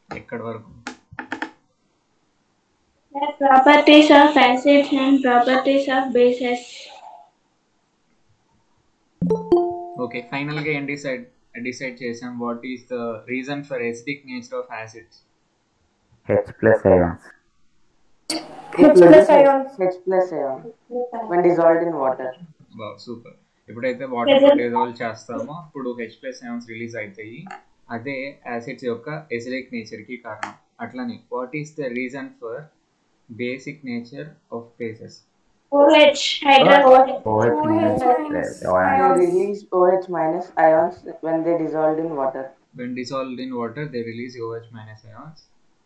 ఎక్కడి వరకు The properties of acids and properties of bases. Okay ఫైనల్గా ఏం డిసైడ్ డిసైడ్ చేసాం what is the reason for acidic nature of acids H plus ions. It produces H plus ion when dissolved in water. Wow super ఎప్పుడైతే వాటర్లో dissolve చేస్తామో అప్పుడు H plus ions release అవుతాయి అదే acids యొక్క acidic నేచర్కి కారణం అట్లనే what is the reason for basic nature of bases OH, hydrogen. OH minus plus They ions. release OH minus ions when they dissolved in water. when dissolved in water they release OH minus ions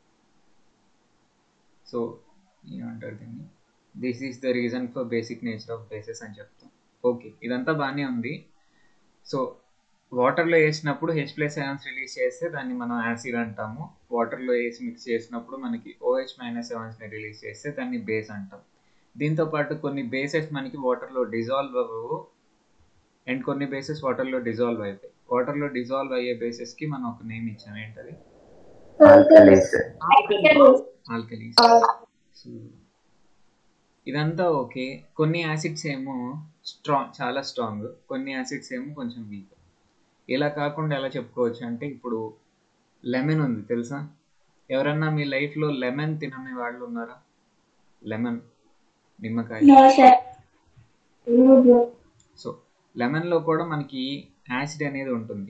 so ఏమంటారు దీన్ని this is the reason for basic nature of bases అని చెప్తాం okay ఇదంతా బాగానే ఉంది so వాటర్లో వేసినప్పుడు H plus ions release చేస్తే దాన్ని మనం యాసిడ్ అంటాము వాటర్లో వేసి మిక్స్ చేసినప్పుడు మనకి ఓహెచ్ మైనస్ అయాన్స్ని రిలీజ్ చేస్తే దాన్ని బేస్ అంటాం దీంతో పాటు కొన్ని బేసెస్ మనకి వాటర్లో డిజాల్వ్ అవ్వవు అండ్ కొన్ని బేసెస్ వాటర్లో డిజాల్వ్ అవుతాయి వాటర్లో డిజాల్వ్ అయ్యే బేసెస్కి మనం ఒక నేమ్ ఇచ్చాం ఏంటది Alkalis. ఆల్కలీస్ సో ఇదంతా ఓకే కొన్ని యాసిడ్స్ ఏమో స్ట్రాంగ్ చాలా స్ట్రాంగ్ కొన్ని యాసిడ్స్ ఏమో కొంచెం వీక్ ఇలా కాకుండా ఎలా చెప్పుకోవచ్చు అంటే ఇప్పుడు లెమన్ ఉంది తెలుసా ఎవరన్నా మీ లైఫ్లో లెమన్ తినని వాళ్ళు ఉన్నారా లెమన్ నిమ్మకాయ No, sir. సో లెమన్లో కూడా మనకి యాసిడ్ అనేది ఉంటుంది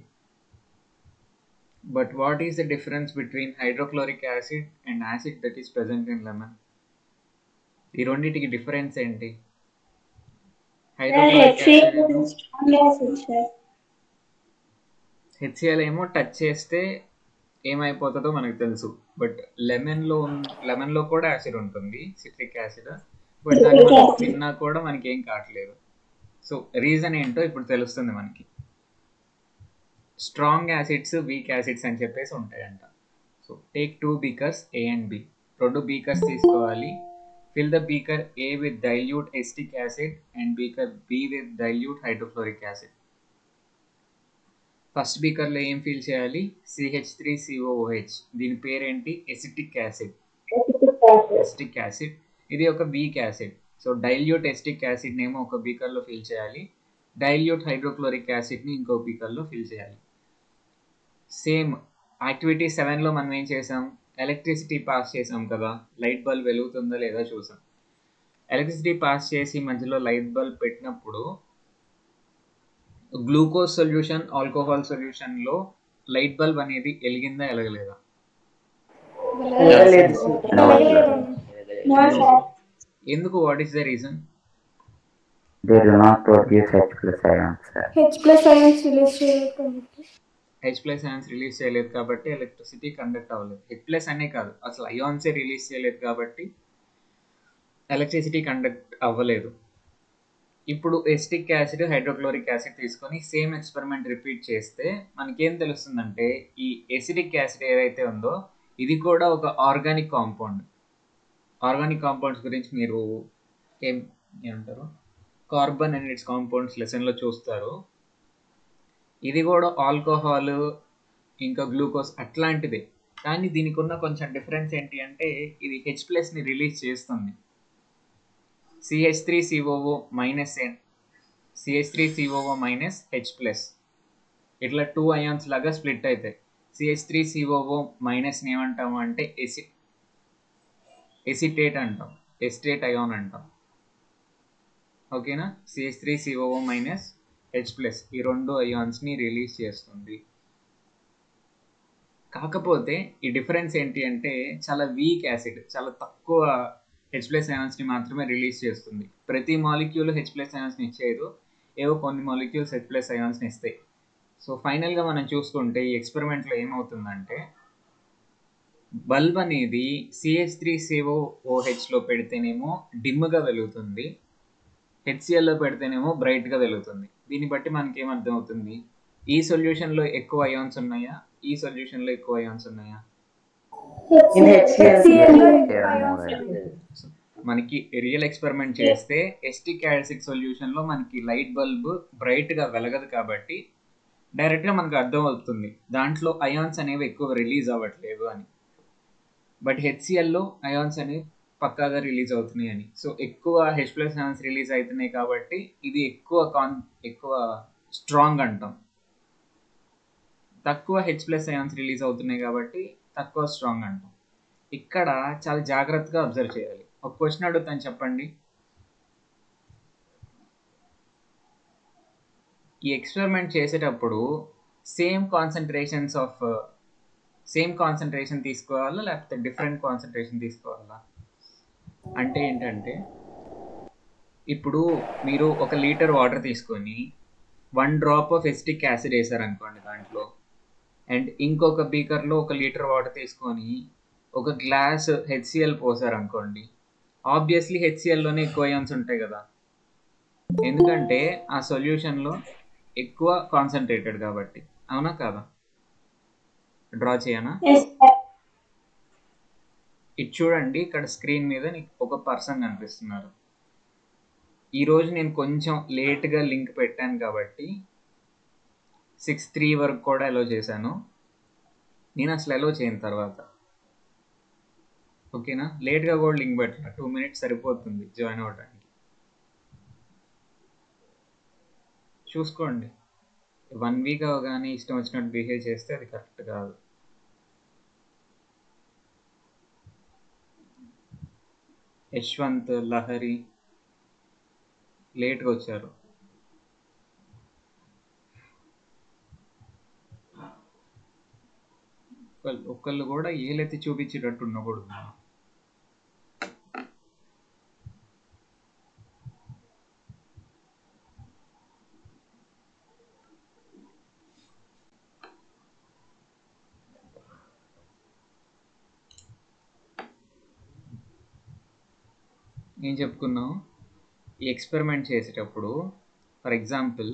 but what is the difference between hydrochloric acid and acid that is present in lemon ఈ రెండింటికి డిఫరెన్స్ ఏంటి Sir, hydrochloric HCl is strong acid, sir. HCl ఏమో టచ్ చేస్తే ఏమైపోతుందో మనకు తెలుసు బట్ లెమన్లో లెమన్లో కూడా యాసిడ్ ఉంటుంది సిట్రిక్ యాసిడ్ బట్ దాన్ని మనం తిన్నా కూడా మనకి ఏం కావట్లేదు సో రీజన్ ఏంటో ఇప్పుడు తెలుస్తుంది మనకి స్ట్రాంగ్ యాసిడ్స్ వీక్ యాసిడ్స్ అని చెప్పేసి ఉంటాయంట so take two beakers A and B రెండు బీకర్స్ తీసుకోవాలి fill the beaker A with dilute acetic acid and beaker B with dilute hydrochloric acid first బీకర్లో ఏం ఫిల్ చేయాలి సిహెచ్ త్రీ సిఓఓహెచ్ దీని పేరేంటి ఎసిటిక్ యాసిడ్ ఎస్టిక్ యాసిడ్ ఇది ఒక weak acid so dilute acetic acid నేమో ఒక బీకర్లో ఫిల్ చేయాలి డైల్యూట్ హైడ్రోక్లోరిక్ యాసిడ్ని ఇంకో బీకర్లో ఫిల్ చేయాలి సేమ్ యాక్టివిటీ సెవెన్లో మనం ఏం చేసాం ఎలక్ట్రిసిటీ పాస్ చేసాం కదా లైట్ బల్బ్ వెలుగుతుందా లేదా చూసాం ఎలక్ట్రిసిటీ పాస్ చేసి మధ్యలో లైట్ బల్బ్ పెట్టినప్పుడు గ్లూకోజ్ సొల్యూషన్ ఆల్కహాల్ సొల్యూషన్లో లైట్ బల్బ్ అనేది వెలిగిందా ఎలగలేదా లేదు sir. No, sir. ఎందుకు what is the reason They do not produce H plus ions. sir. H plus ions release చేయలేదు కాబట్టి హెచ్ ప్లస్ అయాన్స్ రిలీజ్ చేయలేదు కాబట్టి ఎలక్ట్రిసిటీ కండక్ట్ అవ్వలేదు హెచ్ ప్లస్ అనే కాదు అసలు అయాన్సే రిలీజ్ చేయలేదు కాబట్టి ఎలక్ట్రిసిటీ కండక్ట్ అవ్వలేదు ఇప్పుడు ఎస్టిక్ యాసిడ్ హైడ్రోక్లోరిక్ యాసిడ్ తీసుకొని సేమ్ ఎక్స్పెరిమెంట్ రిపీట్ చేస్తే మనకేం తెలుస్తుందంటే ఈ ఎసిడిక్ యాసిడ్ ఏదైతే ఉందో ఇది కూడా ఒక ఆర్గానిక్ కాంపౌండ్ ఆర్గానిక్ కాంపౌండ్స్ గురించి మీరు ఏం ఏమంటారు కార్బన్ అండ్ ఇట్స్ కాంపౌండ్స్ లెసన్లో చూస్తారు ఇది కూడా ఆల్కహాల్ ఇంకా గ్లూకోజ్ అట్లాంటిదే కానీ దీనికి ఉన్న కొంచెం డిఫరెన్స్ ఏంటి అంటే ఇది హెచ్ ప్లస్ని రిలీజ్ చేస్తుంది CH three COO minus and CH three COO minus H plus ఇట్లా టూ అయాన్స్ లాగా స్ప్లిట్ అవుతాయి సిహెచ్ త్రీ సిఓఓ మైనస్ని ఏమంటాము అంటే ఎసి ఎసిటేట్ అంటాం ఎస్టేట్ అయాన్ అంటాం ఓకేనా CH three COO minus H plus ఈ రెండు అయాన్స్ని రిలీజ్ చేస్తుంది కాకపోతే ఈ డిఫరెన్స్ ఏంటి అంటే చాలా వీక్ యాసిడ్ చాలా తక్కువ హెచ్ ప్లస్ అయాన్స్ని మాత్రమే రిలీజ్ చేస్తుంది ప్రతి మాలిక్యూల్ హెచ్ ప్లస్ అయాన్స్ని ఇచ్చేది ఏవో కొన్ని మాలిక్యూల్స్ హెచ్ ప్లస్ అయాన్స్ని ఇస్తాయి సో ఫైనల్గా మనం చూసుకుంటే ఈ ఎక్స్పెరిమెంట్లో ఏమవుతుందంటే బల్బ్ అనేది సిహెచ్ త్రీ సిఓ ఓహెచ్లో పెడితేనేమో డిమ్గా వెలుగుతుంది హెచ్సిఎల్లో పెడితేనేమో బ్రైట్గా వెలుగుతుంది దీన్ని బట్టి మనకి ఏమర్థం అవుతుంది ఈ సొల్యూషన్లో ఎక్కువ అయాన్స్ ఉన్నాయా ఈ సొల్యూషన్లో ఎక్కువ అయాన్స్ ఉన్నాయా In HCl. Yeah, more. So, మనకి రియల్ ఎక్స్పెరిమెంట్ చేస్తే ఎస్టిక్ యాసిడ్ సొల్యూషన్లో మనకి లైట్ బల్బ్ బ్రైట్గా వెలగదు కాబట్టి డైరెక్ట్గా మనకు అర్థం అవుతుంది దాంట్లో అయాన్స్ అనేవి ఎక్కువ రిలీజ్ అవ్వట్లేదు అని బట్ హెచ్సిఎల్లో అయాన్స్ అనేవి పక్కాగా రిలీజ్ అవుతున్నాయి అని సో ఎక్కువ హెచ్ ప్లస్ అయాన్స్ రిలీజ్ అవుతున్నాయి కాబట్టి ఇది ఎక్కువ కాన్ ఎక్కువ స్ట్రాంగ్ అంటాం తక్కువ హెచ్ ప్లస్ అయాన్స్ రిలీజ్ అవుతున్నాయి కాబట్టి తక్కువ స్ట్రాంగ్ అంటాం ఇక్కడ చాలా జాగ్రత్తగా అబ్జర్వ్ చేయాలి ఒక క్వశ్చన్ అడుగుతాను చెప్పండి ఈ ఎక్స్పెరిమెంట్ చేసేటప్పుడు same concentrations of same concentration తీసుకోవాలా లేకపోతే డిఫరెంట్ కాన్సన్ట్రేషన్ తీసుకోవాలా అంటే ఏంటంటే ఇప్పుడు మీరు ఒక లీటర్ వాటర్ తీసుకొని one drop of acetic acid వేసారనుకోండి దాంట్లో అండ్ ఇంకొక బీకర్లో ఒక లీటర్ వాటర్ తీసుకొని ఒక గ్లాస్ హెచ్సిఎల్ పోసారనుకోండి ఆబ్వియస్లీ హెచ్సిఎల్లోనే ఎక్కువ అయాన్స్ ఉంటాయి కదా ఎందుకంటే ఆ సొల్యూషన్లో ఎక్కువ కాన్సన్ట్రేటెడ్ కాబట్టి అవునా కాదా డ్రా చేయనా Yes. ఇది చూడండి ఇక్కడ స్క్రీన్ మీద నీకు ఒక పర్సన్ కనిపిస్తున్నారు ఈరోజు నేను కొంచెం లేట్గా లింక్ పెట్టాను కాబట్టి సిక్స్ త్రీ వరకు కూడా ఎలో చేశాను నేను అసలు ఎలో చేయను తర్వాత ఓకేనా లేట్గా కూడా లింక్ పెట్టిన టూ మినిట్స్ సరిపోతుంది జాయిన్ అవ్వడానికి చూసుకోండి వన్ వీక్ అవగానే ఇష్టం వచ్చినట్టు బిహేవ్ చేస్తే అది కరెక్ట్ కాదు యశ్వంత్ లహరి లేట్గా వచ్చారు ఒకళ్ళు- ఒకళ్ళు కూడా ఏలెత్తి చూపించేటట్టు ఉండకూడదు మనం. ఏం చెప్పుకున్నాం ఈ ఎక్స్పెరిమెంట్ చేసేటప్పుడు ఫర్ ఎగ్జాంపుల్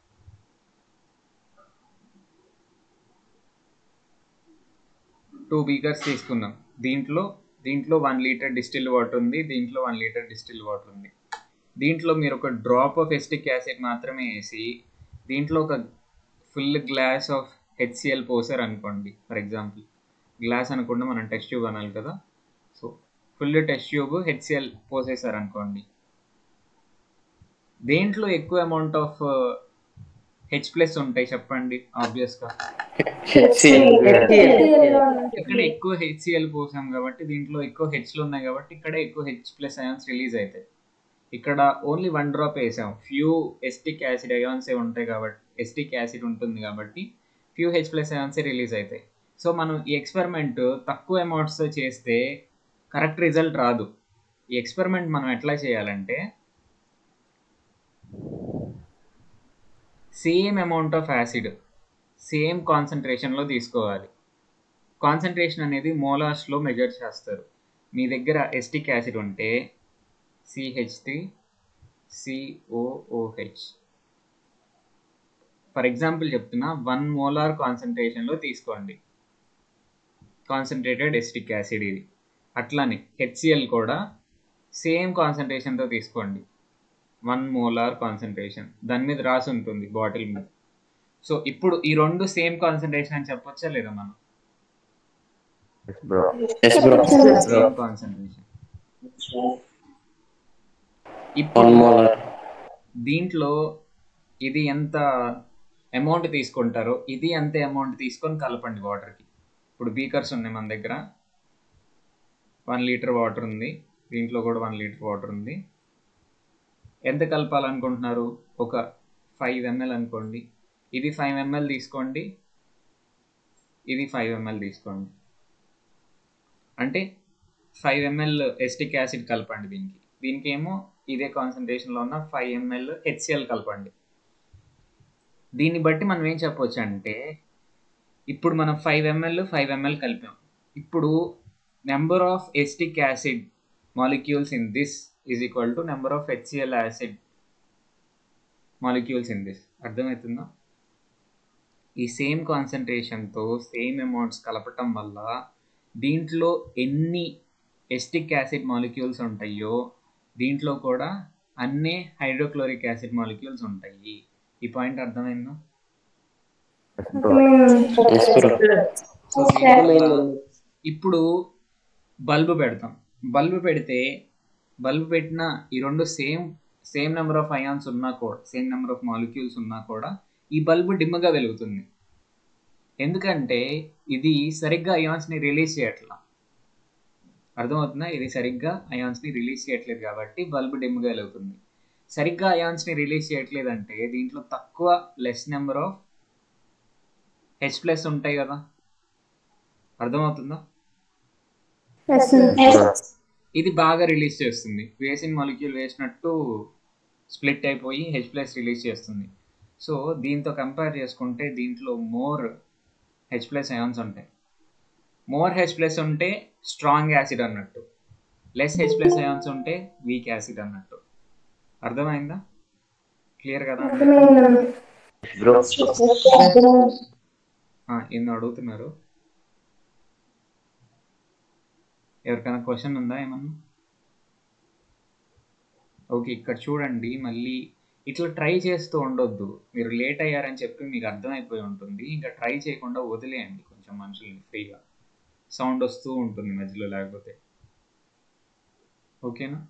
టూ బీకర్స్ తీసుకున్నాం దీంట్లో దీంట్లో వన్ లీటర్ డిస్టిల్ వాటర్ ఉంది దీంట్లో వన్ లీటర్ డిస్టిల్ వాటర్ ఉంది దీంట్లో మీరు ఒక డ్రాప్ ఆఫ్ ఎస్టిక్ యాసిడ్ మాత్రమే వేసి దీంట్లో ఒక ఫుల్ గ్లాస్ ఆఫ్ హెచ్సిఎల్ పోసారు అనుకోండి ఫర్ ఎగ్జాంపుల్ గ్లాస్ అనకుండా మనం టెస్ట్ ట్యూబ్ అనాలి కదా so full test tube HCl పోసేసారు అనుకోండి దేంట్లో ఎక్కువ అమౌంట్ ఆఫ్ హెచ్ ప్లస్ ఉంటాయి చెప్పండి ఆబ్వియస్గా ఇక్కడ ఎక్కువ హెచ్సిఎల్ పోసాం కాబట్టి దీంట్లో ఎక్కువ హెచ్లు ఉన్నాయి కాబట్టి ఇక్కడ ఎక్కువ హెచ్ ప్లస్ అయాన్స్ రిలీజ్ అవుతాయి ఇక్కడ ఓన్లీ వన్ డ్రాప్ వేసాం ఫ్యూ ఎస్టిక్ యాసిడ్ అయాన్సే ఉంటాయి కాబట్టి ఎస్టిక్ యాసిడ్ ఉంటుంది కాబట్టి ఫ్యూ హెచ్ ప్లస్ అయాన్సే రిలీజ్ అవుతాయి సో మనం ఈ ఎక్స్పెరిమెంట్ తక్కువ అమౌంట్స్తో చేస్తే కరెక్ట్ రిజల్ట్ రాదు ఈ ఎక్స్పెరిమెంట్ మనం ఎట్లా చేయాలంటే same amount of acid same కాన్సన్ట్రేషన్లో తీసుకోవాలి కాన్సన్ట్రేషన్ అనేది మోలార్స్లో మెజర్ చేస్తారు మీ దగ్గర ఎస్టిక్ యాసిడ్ ఉంటే CH three COOH for example చెప్తున్నా వన్ మోలార్ కాన్సన్ట్రేషన్లో తీసుకోండి కాన్సన్ట్రేటెడ్ ఎస్టిక్ యాసిడ్ ఇది అట్లానే హెచ్సిఎల్ కూడా సేమ్ కాన్సన్ట్రేషన్తో తీసుకోండి వన్ మోలార్ కాన్సన్ట్రేషన్ దాని మీద రాసి ఉంటుంది బాటిల్ మీద సో ఇప్పుడు ఈ రెండు సేమ్ కాన్సన్ట్రేషన్ అని చెప్పొచ్చా లేదా మనం yes bro yes bro same concentration one ఇప్పుడు మోలార్ దీంట్లో ఇది ఎంత అమౌంట్ తీసుకుంటారో ఇది అంతే అమౌంట్ తీసుకొని కలపండి వాటర్కి ఇప్పుడు బీకర్స్ ఉన్నాయి మన దగ్గర వన్ లీటర్ వాటర్ ఉంది దీంట్లో కూడా వన్ లీటర్ వాటర్ ఉంది ఎంత కలపాలనుకుంటున్నారు ఒక ఫైవ్ ఎంఎల్ అనుకోండి ఇది ఫైవ్ ఎంఎల్ తీసుకోండి ఇది ఫైవ్ ఎంఎల్ తీసుకోండి అంటే ఫైవ్ ఎంఎల్ ఎస్టిక్ యాసిడ్ కలపండి దీనికి దీనికి ఏమో ఇదే కాన్సన్ట్రేషన్లో ఉన్న ఫైవ్ ఎంఎల్ హెచ్సిఎల్ కలపండి దీన్ని బట్టి మనం ఏం చెప్పొచ్చు అంటే ఇప్పుడు మనం ఫైవ్ ఎంఎల్ ఫైవ్ ఎంఎల్ కలిపాం ఇప్పుడు number of acetic acid molecules in this is equal to number of HCl acid molecules in this అర్థమవుతుందా ఈ సేమ్ కాన్సన్ట్రేషన్తో సేమ్ అమౌంట్స్ కలపటం వల్ల దీంట్లో ఎన్ని ఎస్టిక్ యాసిడ్ మాలిక్యూల్స్ ఉంటాయో దీంట్లో కూడా అన్ని హైడ్రోక్లోరిక్ యాసిడ్ మాలిక్యూల్స్ ఉంటాయి ఈ పాయింట్ అర్థమైందా yes bro yes bro so దీనివల్ల ఇప్పుడు బల్బు పెడతాం బల్బు పెడితే బల్బు పెట్టిన ఈ రెండు same same number of ions ఉన్నా కూడా సేమ్ నెంబర్ ఆఫ్ మాలిక్యూల్స్ ఉన్నా కూడా ఈ బల్బు డిమ్గా వెలుగుతుంది ఎందుకంటే ఇది సరిగ్గా అయాన్స్ని రిలీజ్ చేయట్లా అర్థమవుతుందా ఇది సరిగ్గా అయాన్స్ని రిలీజ్ చేయట్లేదు కాబట్టి బల్బు డిమ్గా వెలుగుతుంది సరిగ్గా అయాన్స్ని రిలీజ్ చేయట్లేదు అంటే దీంట్లో తక్కువ less number of H plus ఉంటాయి కదా అర్థమవుతుందా ఎస్ ఇది బాగా రిలీజ్ చేస్తుంది వేసిన మాలిక్యూల్ వేసినట్టు స్ప్లిట్ అయిపోయి హెచ్ ప్లస్ రిలీజ్ చేస్తుంది సో దీంతో కంపేర్ చేసుకుంటే దీంట్లో మోర్ హెచ్ ప్లస్ అయాన్స్ ఉంటాయి మోర్ హెచ్ ప్లస్ ఉంటే స్ట్రాంగ్ యాసిడ్ అన్నట్టు లెస్ హెచ్ ప్లస్ అయాన్స్ ఉంటే వీక్ యాసిడ్ అన్నట్టు అర్థమైందా క్లియర్ కదా బ్రో ఆ, ఏందో అడుగుతున్నారు ఎవరికైనా క్వశ్చన్ ఉందా ఏమన్నా ఓకే ఇక్కడ చూడండి మళ్ళీ ఇట్లా ట్రై చేస్తూ ఉండొద్దు మీరు లేట్ అయ్యారని చెప్పి మీకు అర్థమైపోయి ఉంటుంది ఇంకా ట్రై చేయకుండా వదిలేయండి కొంచెం మనుషుల్ని ఫ్రీగా సౌండ్ వస్తూ ఉంటుంది మధ్యలో లేకపోతే ఓకేనా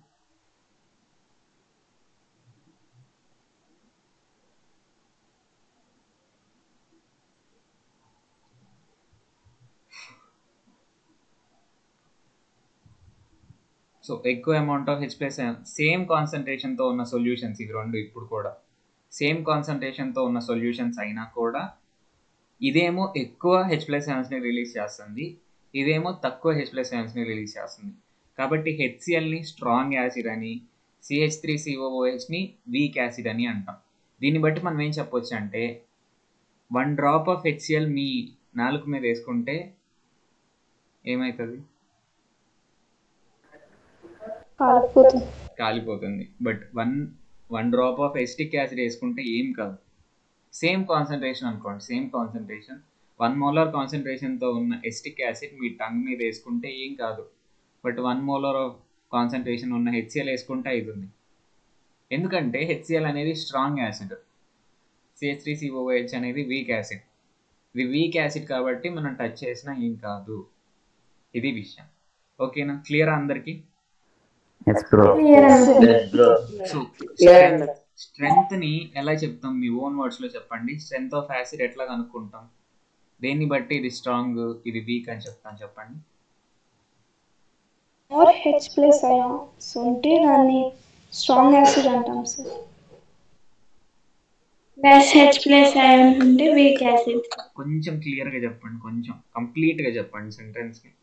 సో ఎక్కువ amount of H plus same కాన్సన్ట్రేషన్తో ఉన్న సొల్యూషన్స్ ఇవి రెండు ఇప్పుడు కూడా సేమ్ కాన్సన్ట్రేషన్తో ఉన్న సొల్యూషన్స్ అయినా కూడా ఇదేమో ఎక్కువ హెచ్ ప్లస్ ని రిలీజ్ చేస్తుంది ఇదేమో తక్కువ హెచ్ ప్లస్ ని రిలీజ్ చేస్తుంది కాబట్టి హెచ్సిఎల్ని స్ట్రాంగ్ యాసిడ్ అని సిహెచ్ త్రీ సిఓఓహెచ్ని వీక్ యాసిడ్ అని అంటాం దీన్ని బట్టి మనం ఏం చెప్పొచ్చు అంటే వన్ డ్రాప్ ఆఫ్ హెచ్సిఎల్ మీ నాలుగు మీద వేసుకుంటే ఏమవుతుంది కాలిపోతుంది కాలిపోతుంది but one one drop of acetic acid వేసుకుంటే ఏం కాదు సేమ్ కాన్సన్ట్రేషన్ అనుకోండి సేమ్ కాన్సన్ట్రేషన్ వన్ మోలార్ కాన్సన్ట్రేషన్తో ఉన్న ఎస్టిక్ యాసిడ్ మీ టంగ్ మీద వేసుకుంటే ఏం కాదు but one molar of concentration ఉన్న హెచ్సిఎల్ వేసుకుంటే అవుతుంది ఎందుకంటే హెచ్సిఎల్ అనేది strong acid CH three COH అనేది వీక్ యాసిడ్ ఇది వీక్ యాసిడ్ కాబట్టి మనం టచ్ చేసినా ఏం కాదు ఇది విషయం ఓకేనా క్లియర్ అందరికీ ఎస్ బ్రో సో Clear అండి. స్ట్రెంగ్త్ ని ఎలా చెప్తాం మీ ఓన్ వర్డ్స్ లో చెప్పండి స్ట్రెంగ్త్ ఆఫ్ యాసిడ్ ఎట్లా కనుక్కుంటాం దేన్ని బట్టి ఇది స్ట్రాంగ్ ఇది వీక్ అని చెప్తాం చెప్పండి మోర్ హెచ్ ప్లస్ అయాన్స్ ఉంటే దాన్ని స్ట్రాంగ్ యాసిడ్ అంటాం sir less H plus ion ఉంటే వీక్ యాసిడ్ కొంచెం క్లియర్ గా చెప్పండి కొంచెం కంప్లీట్ గా చెప్పండి సెంటెన్స్ ని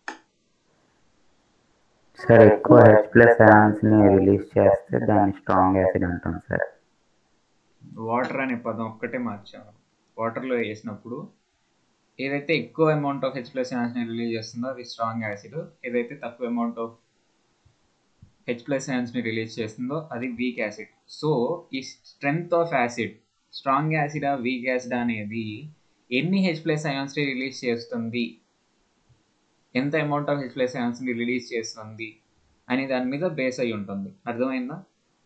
సార్ ఎక్కువ హెచ్ ప్లస్ అయాన్స్ ని రిలీజ్ చేస్తే దాన్ని స్ట్రాంగ్ యాసిడ్ అంటాం సార్ వాటర్ అనే పదం ఒక్కటే మార్చాము వాటర్లో వేసినప్పుడు ఏదైతే ఎక్కువ అమౌంట్ ఆఫ్ హెచ్ ప్లస్ ని రిలీజ్ చేస్తుందో అది స్ట్రాంగ్ యాసిడ్ ఏదైతే తక్కువ అమౌంట్ ఆఫ్ హెచ్ ప్లస్ ని రిలీజ్ చేస్తుందో అది వీక్ యాసిడ్ సో ఈ స్ట్రెంగ్త్ ఆఫ్ యాసిడ్ స్ట్రాంగ్ యాసిడా వీక్ యాసిడ్ అనేది ఎన్ని హెచ్ ప్లస్ ని రిలీజ్ చేస్తుంది ఎంత అమౌంట్ ఆఫ్ హెచ్ ప్లస్ ని రిలీజ్ చేస్తుంది అనే దాని మీద బేస్ అయి ఉంటుంది అర్థమైందా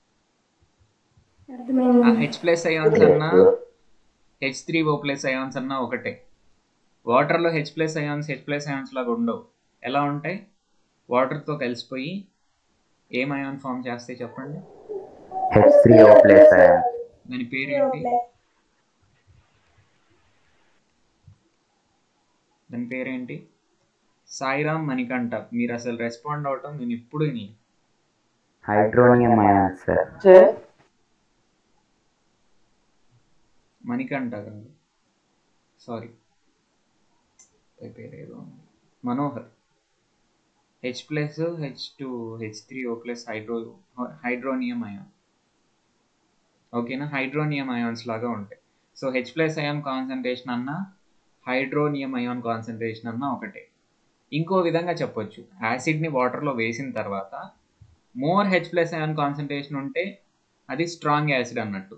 అర్థమైంది హెచ్ ప్లస్ అయాన్స్ అన్నా H three O plus ions అన్నా ఒకటే వాటర్లో H plus ions H plus ions లాగా ఉండవు ఎలా ఉంటాయి వాటర్తో కలిసిపోయి ఏం అయాన్ ఫామ్ చేస్తాయి చెప్పండి H three O plus ion దాని పేరేంటి దాని పేరేంటి సాయిరామ్ మణికంఠ మీరు అసలు రెస్పాండ్ అవటం నేను ఇప్పుడు విని hydronium ion sir sir Manikanta కాదు సారీ పేరు ఏదో ఉంది. Manohar H plus H two H three O plus hydro hydronium ion ఓకేనా హైడ్రోనియం అయాన్స్ లాగా ఉంటాయి so H plus ion concentration అన్న హైడ్రోనియం అయాన్ కాన్సన్ట్రేషన్ అన్న ఒకటే ఇంకో విధంగా చెప్పొచ్చు యాసిడ్ని వాటర్లో వేసిన తర్వాత more H plus ion concentration ఉంటే అది స్ట్రాంగ్ యాసిడ్ అన్నట్టు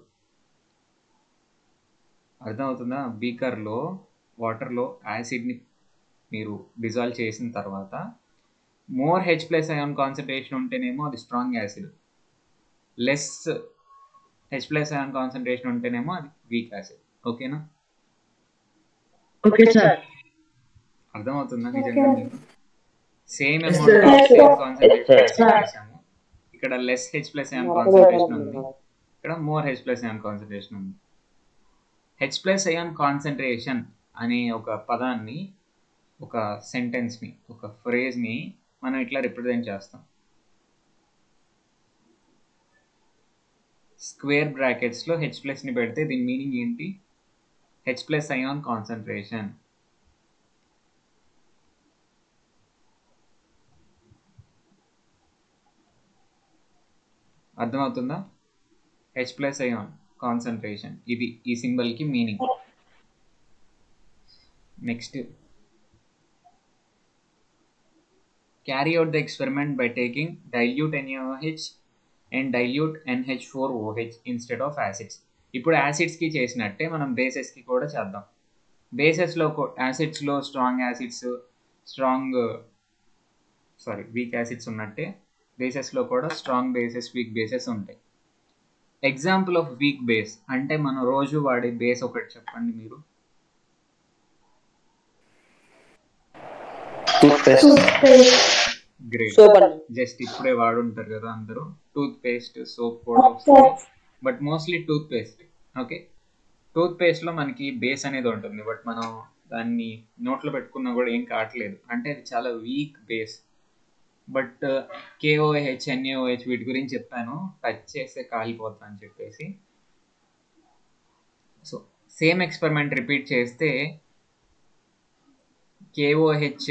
అర్థమవుతుందా బీకర్లో వాటర్లో యాసిడ్ని మీరు డిజాల్వ్ చేసిన తర్వాత more H plus ion concentration ఉంటేనేమో అది strong acid less H plus ion concentration ఉంటేనేమో అది వీక్ యాసిడ్ ఓకేనా ఓకే సార్ అర్థమవుతుందా నిజంగా మీకు same amount of same concentration చేసాము ఇక్కడ less H plus ion concentration ఉంది ఇక్కడ more H plus ion concentration ఉంది హెచ్ ప్లస్ ఐఎం కాన్సన్ట్రేషన్ అనే ఒక పదాన్ని ఒక సెంటెన్స్ని ఒక ఫ్రేజ్ని మనం ఇట్లా రిప్రజెంట్ చేస్తాం స్క్వేర్ బ్రాకెట్స్లో హెచ్ ప్లస్ని పెడితే దీని మీనింగ్ ఏంటి హెచ్ ప్లస్ అయాన్ కాన్సన్ట్రేషన్ అర్థమవుతుందా హెచ్ ప్లస్ అయాన్ కాన్సన్ట్రేషన్ ఇది ఈ సింబల్కి meaning next carry out the experiment by taking dilute NaOH and dilute NH4OH instead of acids. ఇప్పుడు యాసిడ్స్కి చేసినట్టే మనం బేసెస్కి కూడా చేద్దాం బేసెస్లో యాసిడ్స్లో strong acids strong sorry weak acids ఉన్నట్టే బేసెస్లో కూడా స్ట్రాంగ్ బేసెస్ వీక్ బేసెస్ ఉంటాయి ఎగ్జాంపుల్ ఆఫ్ వీక్ బేస్ అంటే మనం రోజు వాడే బేస్ ఒకటి చెప్పండి మీరు గ్రేట్ సోప్ అండి జస్ట్ ఇప్పుడే వాడుంటారు కదా అందరూ టూత్ పేస్ట్ సోప్ కూడా వస్తుంది but mostly toothpaste okay టూత్ పేస్ట్లో మనకి బేస్ అనేది ఉంటుంది బట్ మనం దాన్ని నోట్లో పెట్టుకున్నా కూడా ఏం కావట్లేదు అంటే అది చాలా weak base but KOH NaOH వీటి గురించి చెప్పాను టచ్ చేస్తే కాలిపోతా అని చెప్పేసి సో సేమ్ ఎక్స్పెరిమెంట్ రిపీట్ చేస్తే కేఓహెచ్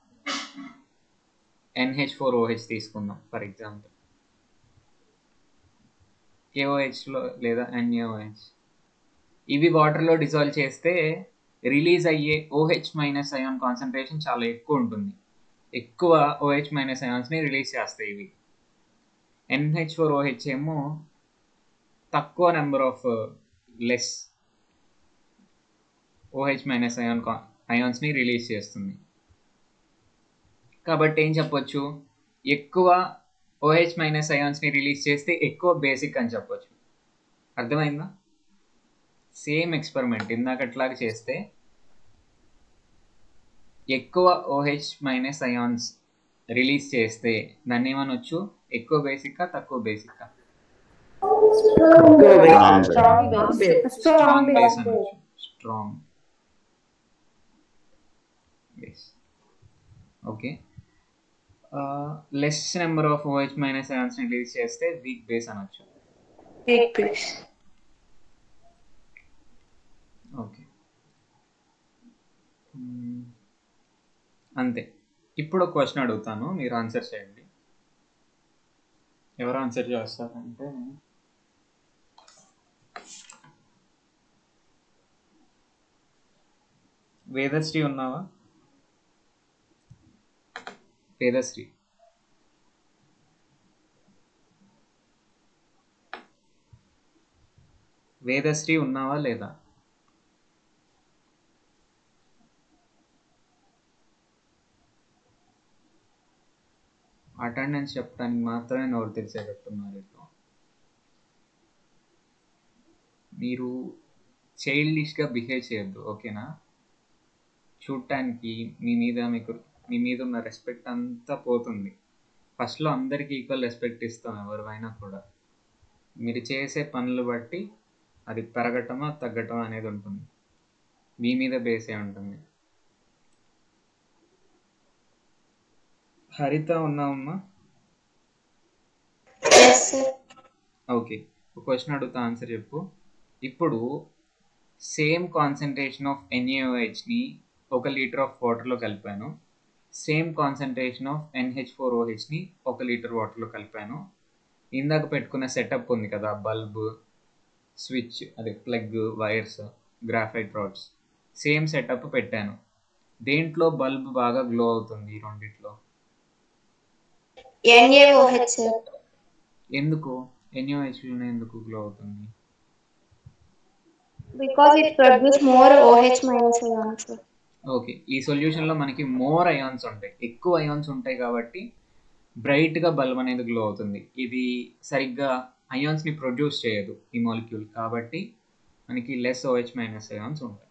ఎన్హెచ్ ఫోర్ ఓహెచ్ తీసుకుందాం ఫర్ ఎగ్జాంపుల్ కేఓహెచ్లో లేదా ఎన్ఏఓహెచ్ ఇవి వాటర్లో డిజాల్వ్ చేస్తే రిలీజ్ అయ్యే ఓహెచ్ మైనస్ అయాన్ కాన్సన్ట్రేషన్ చాలా ఎక్కువ ఉంటుంది ఎక్కువ ఓహెచ్ మైనస్ అయాన్స్ని రిలీజ్ చేస్తాయి ఇవి ఎన్హెచ్ ఫోర్ ఓహెచ్ ఏమో తక్కువ number of less OH minus ion అయాన్స్ని రిలీజ్ చేస్తుంది కాబట్టి ఏం చెప్పొచ్చు ఎక్కువ ఓహెచ్ మైనస్ అయాన్స్ని రిలీజ్ చేస్తే ఎక్కువ బేసిక్ అని చెప్పొచ్చు అర్థమైందా సేమ్ ఎక్స్పెరిమెంట్ ఇందాకట్లాగా చేస్తే ఎక్కువ ఓహెచ్ మైనస్ అయాన్స్ రిలీజ్ చేస్తే దాన్ని ఏమనొచ్చు ఎక్కువ బేసిక్కా తక్కువ బేసిక్కా స్ట్రాంగ్ బేస్ అనొచ్చు strong base okay less number of OH minus అయాన్స్ని రిలీజ్ చేస్తే వీక్ బేస్ అనొచ్చు ఓకే అంతే ఇప్పుడు ఒక క్వశ్చన్ అడుగుతాను మీరు ఆన్సర్ చేయండి ఎవరు ఆన్సర్ చేస్తారంటే వేదశ్రీ ఉన్నావా వేదశ్రీ వేదశ్రీ ఉన్నావా లేదా అటెండెన్స్ చెప్పడానికి మాత్రమే నోరు తెరిచేటట్టున్నారు ఇట్లా మీరు చైల్డిష్గా బిహేవ్ చేయొద్దు ఓకేనా చూడటానికి మీ మీద మీకు మీ మీద ఉన్న రెస్పెక్ట్ అంతా పోతుంది ఫస్ట్లో అందరికీ ఈక్వల్ రెస్పెక్ట్ ఇస్తాం ఎవరివైనా కూడా మీరు చేసే పనులు బట్టి అది పెరగటమా తగ్గటమా అనేది ఉంటుంది మీ మీద బేసే ఉంటుంది హరిత ఉన్నావమ్మా ఓకే ఒక క్వశ్చన్ అడుగుతా ఆన్సర్ చెప్పు ఇప్పుడు సేమ్ కాన్సన్ట్రేషన్ ఆఫ్ ఎన్ఏఓహెచ్ని ఒక లీటర్ ఆఫ్ వాటర్లో కలిపాను same concentration of NH four ఓహెచ్ని ఒక లీటర్ వాటర్లో కలిపాను ఇందాక పెట్టుకున్న సెటప్ ఉంది కదా బల్బ్ స్విచ్ అదే plug wires graphite rods same setup పెట్టాను దేంట్లో బల్బ్ బాగా గ్లో అవుతుంది ఈ రెండిట్లో ఎన్ఏఓహెచ్ ఎందుకు ఎన్ఓహెచ్లోనే ఎందుకు గ్లో అవుతుంది because it produce more OH minus ions okay ఈ సొల్యూషన్లో మనకి మోర్ అయాన్స్ ఉంటాయి ఎక్కువ అయాన్స్ ఉంటాయి కాబట్టి బ్రైట్గా బల్బ్ అనేది గ్లో అవుతుంది ఇది సరిగ్గా అయాన్స్ని ప్రొడ్యూస్ చేయదు ఈ మాలిక్యూల్ కాబట్టి మనకి లెస్ ఓహెచ్ మైనస్ అయాన్స్ ఉంటాయి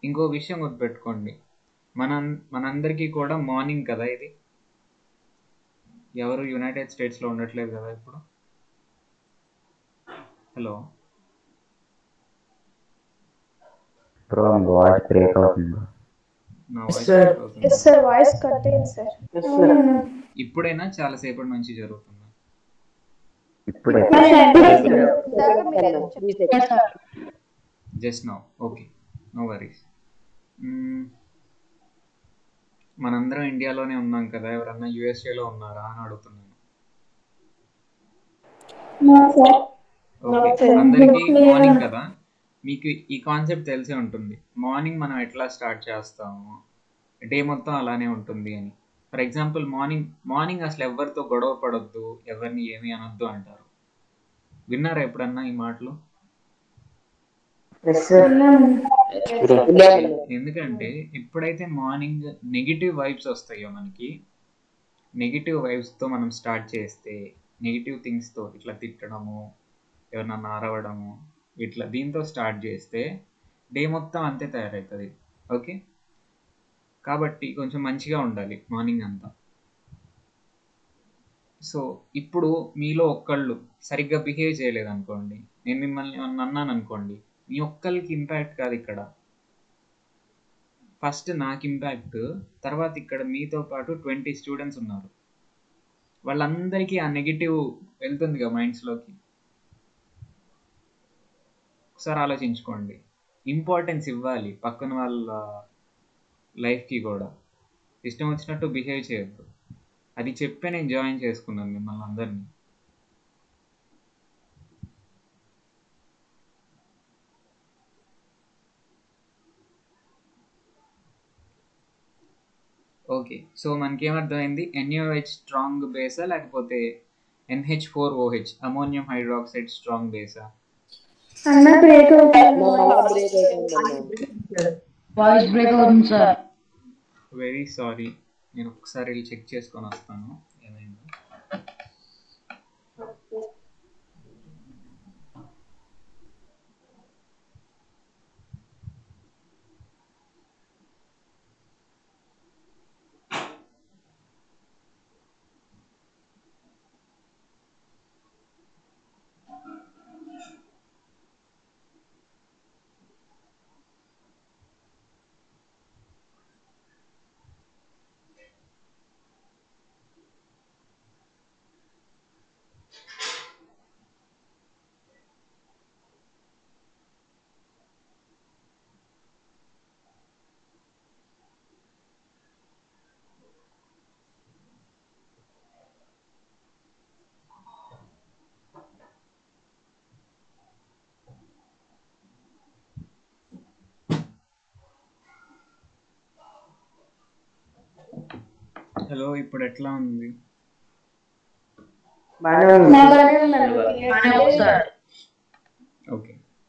ఇంకో విషయం గుర్తుపెట్టుకోండి మన మనందరికీ కూడా మార్నింగ్ కదా ఇది ఎవరు యునైటెడ్ స్టేట్స్లో ఉండట్లేదు కదా ఇప్పుడు హలో బ్రో మీ వాయిస్ బ్రేక్ అవుతుంది bro. నా Yes, వాయిస్ sir. అవుతుంది ఎస్ సార్ వాయిస్ కట్ అయింది సార్ ఎస్ సార్ ఇప్పుడైనా చాలా సేపటి నుంచి జరుగుతుందా ఇప్పుడే just now okay no worries మనందరం ఇండియాలోనే ఉన్నాం కదా ఎవరన్నా యూఎస్ఏలో ఉన్నారా అని అడుగుతున్నాను ఓకే అందరికీ మార్నింగ్ కదా మీకు ఈ కాన్సెప్ట్ తెలిసే ఉంటుంది మార్నింగ్ మనం ఎట్లా స్టార్ట్ చేస్తాము డే మొత్తం అలానే ఉంటుంది అని ఫర్ ఎగ్జాంపుల్ మార్నింగ్ మార్నింగ్ అసలు ఎవరితో గొడవ పడొద్దు ఎవరిని ఏమీ అనొద్దు అంటారు విన్నారా ఎప్పుడన్నా ఈ మాటలు ఎస్ సార్ ఎందుకంటే ఎప్పుడైతే మార్నింగ్ నెగిటివ్ వైబ్స్ వస్తాయో మనకి నెగిటివ్ వైబ్స్తో మనం స్టార్ట్ చేస్తే నెగిటివ్ థింగ్స్తో ఇట్లా తిట్టడము ఎవరినన్నా అరవడము ఇట్లా దీంతో స్టార్ట్ చేస్తే డే మొత్తం అంతే తయారవుతుంది ఓకే కాబట్టి కొంచెం మంచిగా ఉండాలి మార్నింగ్ అంతా సో ఇప్పుడు మీలో ఒక్కళ్ళు సరిగ్గా బిహేవ్ చేయలేదు అనుకోండి నేను మిమ్మల్ని ఏమన్నా అన్నాను అనుకోండి మీ ఒక్కరికి ఇంపాక్ట్ కాదు ఇక్కడ ఫస్ట్ నాకు ఇంపాక్ట్ తర్వాత ఇక్కడ మీతో పాటు ట్వంటీ స్టూడెంట్స్ ఉన్నారు వాళ్ళందరికీ ఆ నెగిటివ్ వెళ్తుందిగా మైండ్స్లోకి ఒకసారి ఆలోచించుకోండి ఇంపార్టెన్స్ ఇవ్వాలి పక్కన వాళ్ళ లైఫ్కి కూడా ఇష్టం వచ్చినట్టు బిహేవ్ చేయొద్దు అది చెప్పే నేను జాయిన్ చేసుకున్నాను మిమ్మల్ని అందరినీ ఓకే సో మనకి ఏమర్థమైంది ఎన్యూహెచ్ స్ట్రాంగ్ బేసా లేకపోతే NH four OH ammonium hydroxide strong బేసా అన్న బ్రేక్ వాయిస్ బ్రేక్ అవుతుంది సార్ వెరీ సారీ నేను ఒకసారి వెళ్ళి చెక్ చేసుకొని వస్తాను ఏమైందో హలో ఇప్పుడు ఎట్లా ఉంది బాగానే ఉంది బాగానే ఉంది sir okay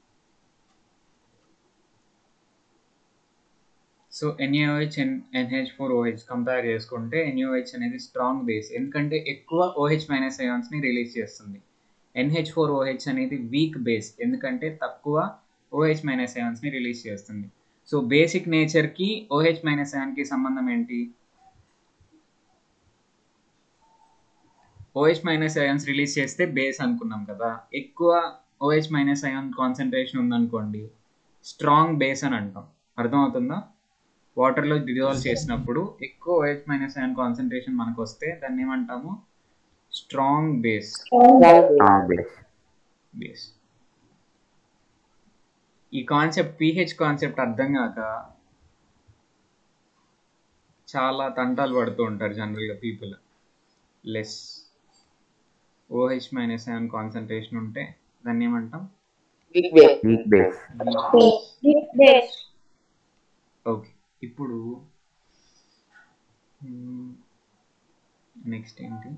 so NaOH N NH four OH compare చేసుకుంటే ఎన్యూహెచ్ అనేది స్ట్రాంగ్ బేస్ ఎందుకంటే ఎక్కువ ఓహెచ్ మైనస్ అయాన్స్ని రిలీజ్ చేస్తుంది ఎన్హెచ్ ఫోర్ ఓహెచ్ అనేది వీక్ బేస్ ఎందుకంటే తక్కువ ఓహెచ్ మైనస్ అయాన్స్ని రిలీజ్ చేస్తుంది సో బేసిక్ నేచర్కి ఓహెచ్ మైనస్ అయాన్కి సంబంధం ఏంటి ఓహెచ్ మైనస్ అయాన్స్ రిలీజ్ చేస్తే బేస్ అనుకున్నాం కదా ఎక్కువ ఓహెచ్ మైనస్ అయాన్ కాన్సన్ట్రేషన్ ఉందనుకోండి స్ట్రాంగ్ బేస్ అని అంటాం అర్థమవుతుందా వాటర్లో డిజాల్వ్ చేసినప్పుడు ఎక్కువ ఓహెచ్ మైనస్ అయాన్ కాన్సన్ట్రేషన్ మనకు వస్తే దాన్ని ఏమంటాము strong base strong base base ఈ కాన్సెప్ట్ పిహెచ్ కాన్సెప్ట్ అర్థం కాక చాలా తంటాలు పడుతూ ఉంటారు జనరల్గా people less OH minus seven concentration ఉంటే దాన్ని ఏమంటాం వీక్ బేస్ ఓకే ఇప్పుడు నెక్స్ట్ ఏంటి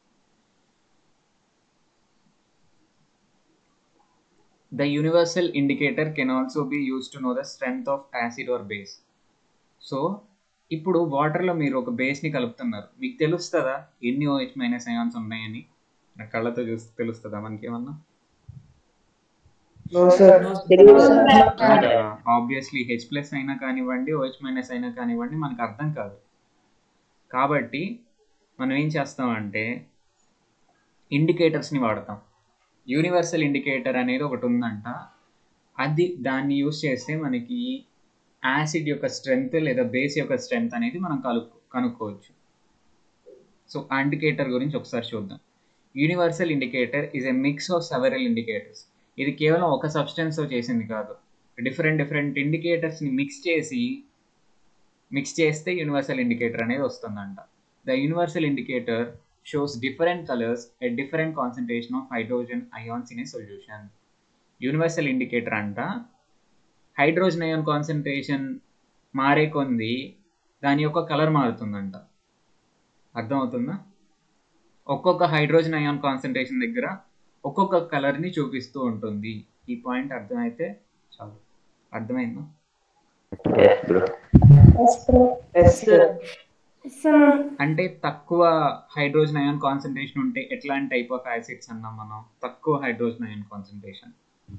the universal indicator can also be use to know the strength of acid or base so ఇప్పుడు వాటర్లో మీరు ఒక బేస్ని కలుపుతున్నారు మీకు తెలుస్తుందా ఎన్ని ఓహెచ్ మైనస్ అయాన్స్ ఉన్నాయని నా కళ్ళతో చూస్తే తెలుస్తుందా మనకి ఏమన్నా no sir obviously H plus అయినా కానివ్వండి ఓహెచ్ మైనస్ అయినా కానివ్వండి మనకు అర్థం కాదు కాబట్టి మనం ఏం చేస్తామంటే ఇండికేటర్స్ని వాడతాం యూనివర్సల్ ఇండికేటర్ అనేది ఒకటి ఉందంట అది దాన్ని యూస్ చేస్తే మనకి యాసిడ్ యొక్క స్ట్రెంగ్త్ లేదా బేస్ యొక్క స్ట్రెంగ్త్ అనేది మనం కలు కనుక్కోవచ్చు సో ఆ ఇండికేటర్ గురించి ఒకసారి చూద్దాం universal indicator is a mix of several indicators ఇది కేవలం ఒక సబ్స్టెన్స్తో చేసింది కాదు డిఫరెంట్ డిఫరెంట్ ఇండికేటర్స్ని మిక్స్ చేసి మిక్స్ చేస్తే యూనివర్సల్ ఇండికేటర్ అనేది వస్తుందంట the universal indicator shows different colours at different concentration of hydrogen ions in a solution universal indicator అంట హైడ్రోజన్ అయాన్ కాన్సన్ట్రేషన్ మారే కొంది దాని యొక్క కలర్ మారుతుందంట అర్థమవుతుందా ఒక్కొక్క హైడ్రోజన్ అయాన్ కాన్సన్ట్రేషన్ దగ్గర ఒక్కొక్క కలర్ని చూపిస్తూ ఉంటుంది ఈ పాయింట్ అర్థమైతే చాలు అర్థమైందా ఎస్ బ్రో ఎస్ సార్ అంటే తక్కువ హైడ్రోజన్ అయాన్ కాన్సన్ట్రేషన్ ఉంటే ఎట్లాంటి టైప్ ఆఫ్ యాసిడ్స్ అన్నాం మనం తక్కువ hydrogen ion concentration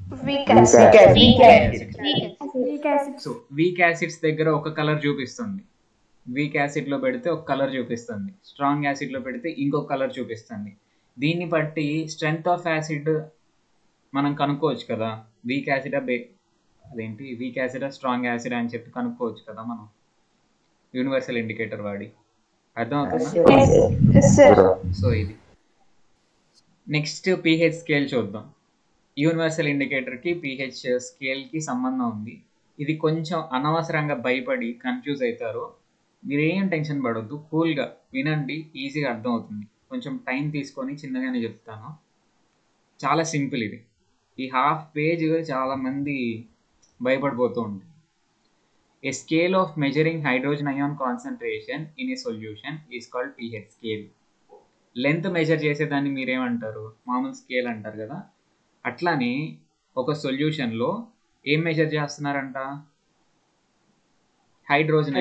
so weak acids దగ్గర ఒక కలర్ చూపిస్తుంది వీక్ యాసిడ్ లో పెడితే ఒక కలర్ చూపిస్తుంది స్ట్రాంగ్ యాసిడ్ లో పెడితే ఇంకొక కలర్ చూపిస్తుంది దీన్ని బట్టి స్ట్రెంగ్త్ ఆఫ్ యాసిడ్ మనం కనుక్కోవచ్చు కదా వీక్ యాసిడ్ బే అదేంటి వీక్ యాసిడ్ స్ట్రాంగ్ యాసిడ్ అని చెప్పి కనుక్కోవచ్చు కదా మనం యూనివర్సల్ ఇండికేటర్ వాడి అర్థమవుతుందా బ్రో సో ఇది నెక్స్ట్ పిహెచ్ స్కేల్ చూద్దాం యూనివర్సల్ ఇండికేటర్కి పిహెచ్ స్కేల్కి సంబంధం ఉంది ఇది కొంచెం అనవసరంగా భయపడి కన్ఫ్యూజ్ అవుతారు మీరేం టెన్షన్ పడొద్దు కూల్గా వినండి ఈజీగా అర్థమవుతుంది కొంచెం టైం తీసుకొని చిన్నగానే చెప్తాను చాలా సింపుల్ ఇది ఈ హాఫ్ పేజ్ చాలా మంది భయపడిపోతూ ఉంటుంది A scale of measuring hydrogen ion concentration in a solution is called pH scale. Length measure చేసేదాన్ని మీరేమంటారు మామూలు స్కేల్ అంటారు కదా అట్లానే ఒక సొల్యూషన్లో ఏం మెజర్ చేస్తున్నారంట హైడ్రోజన్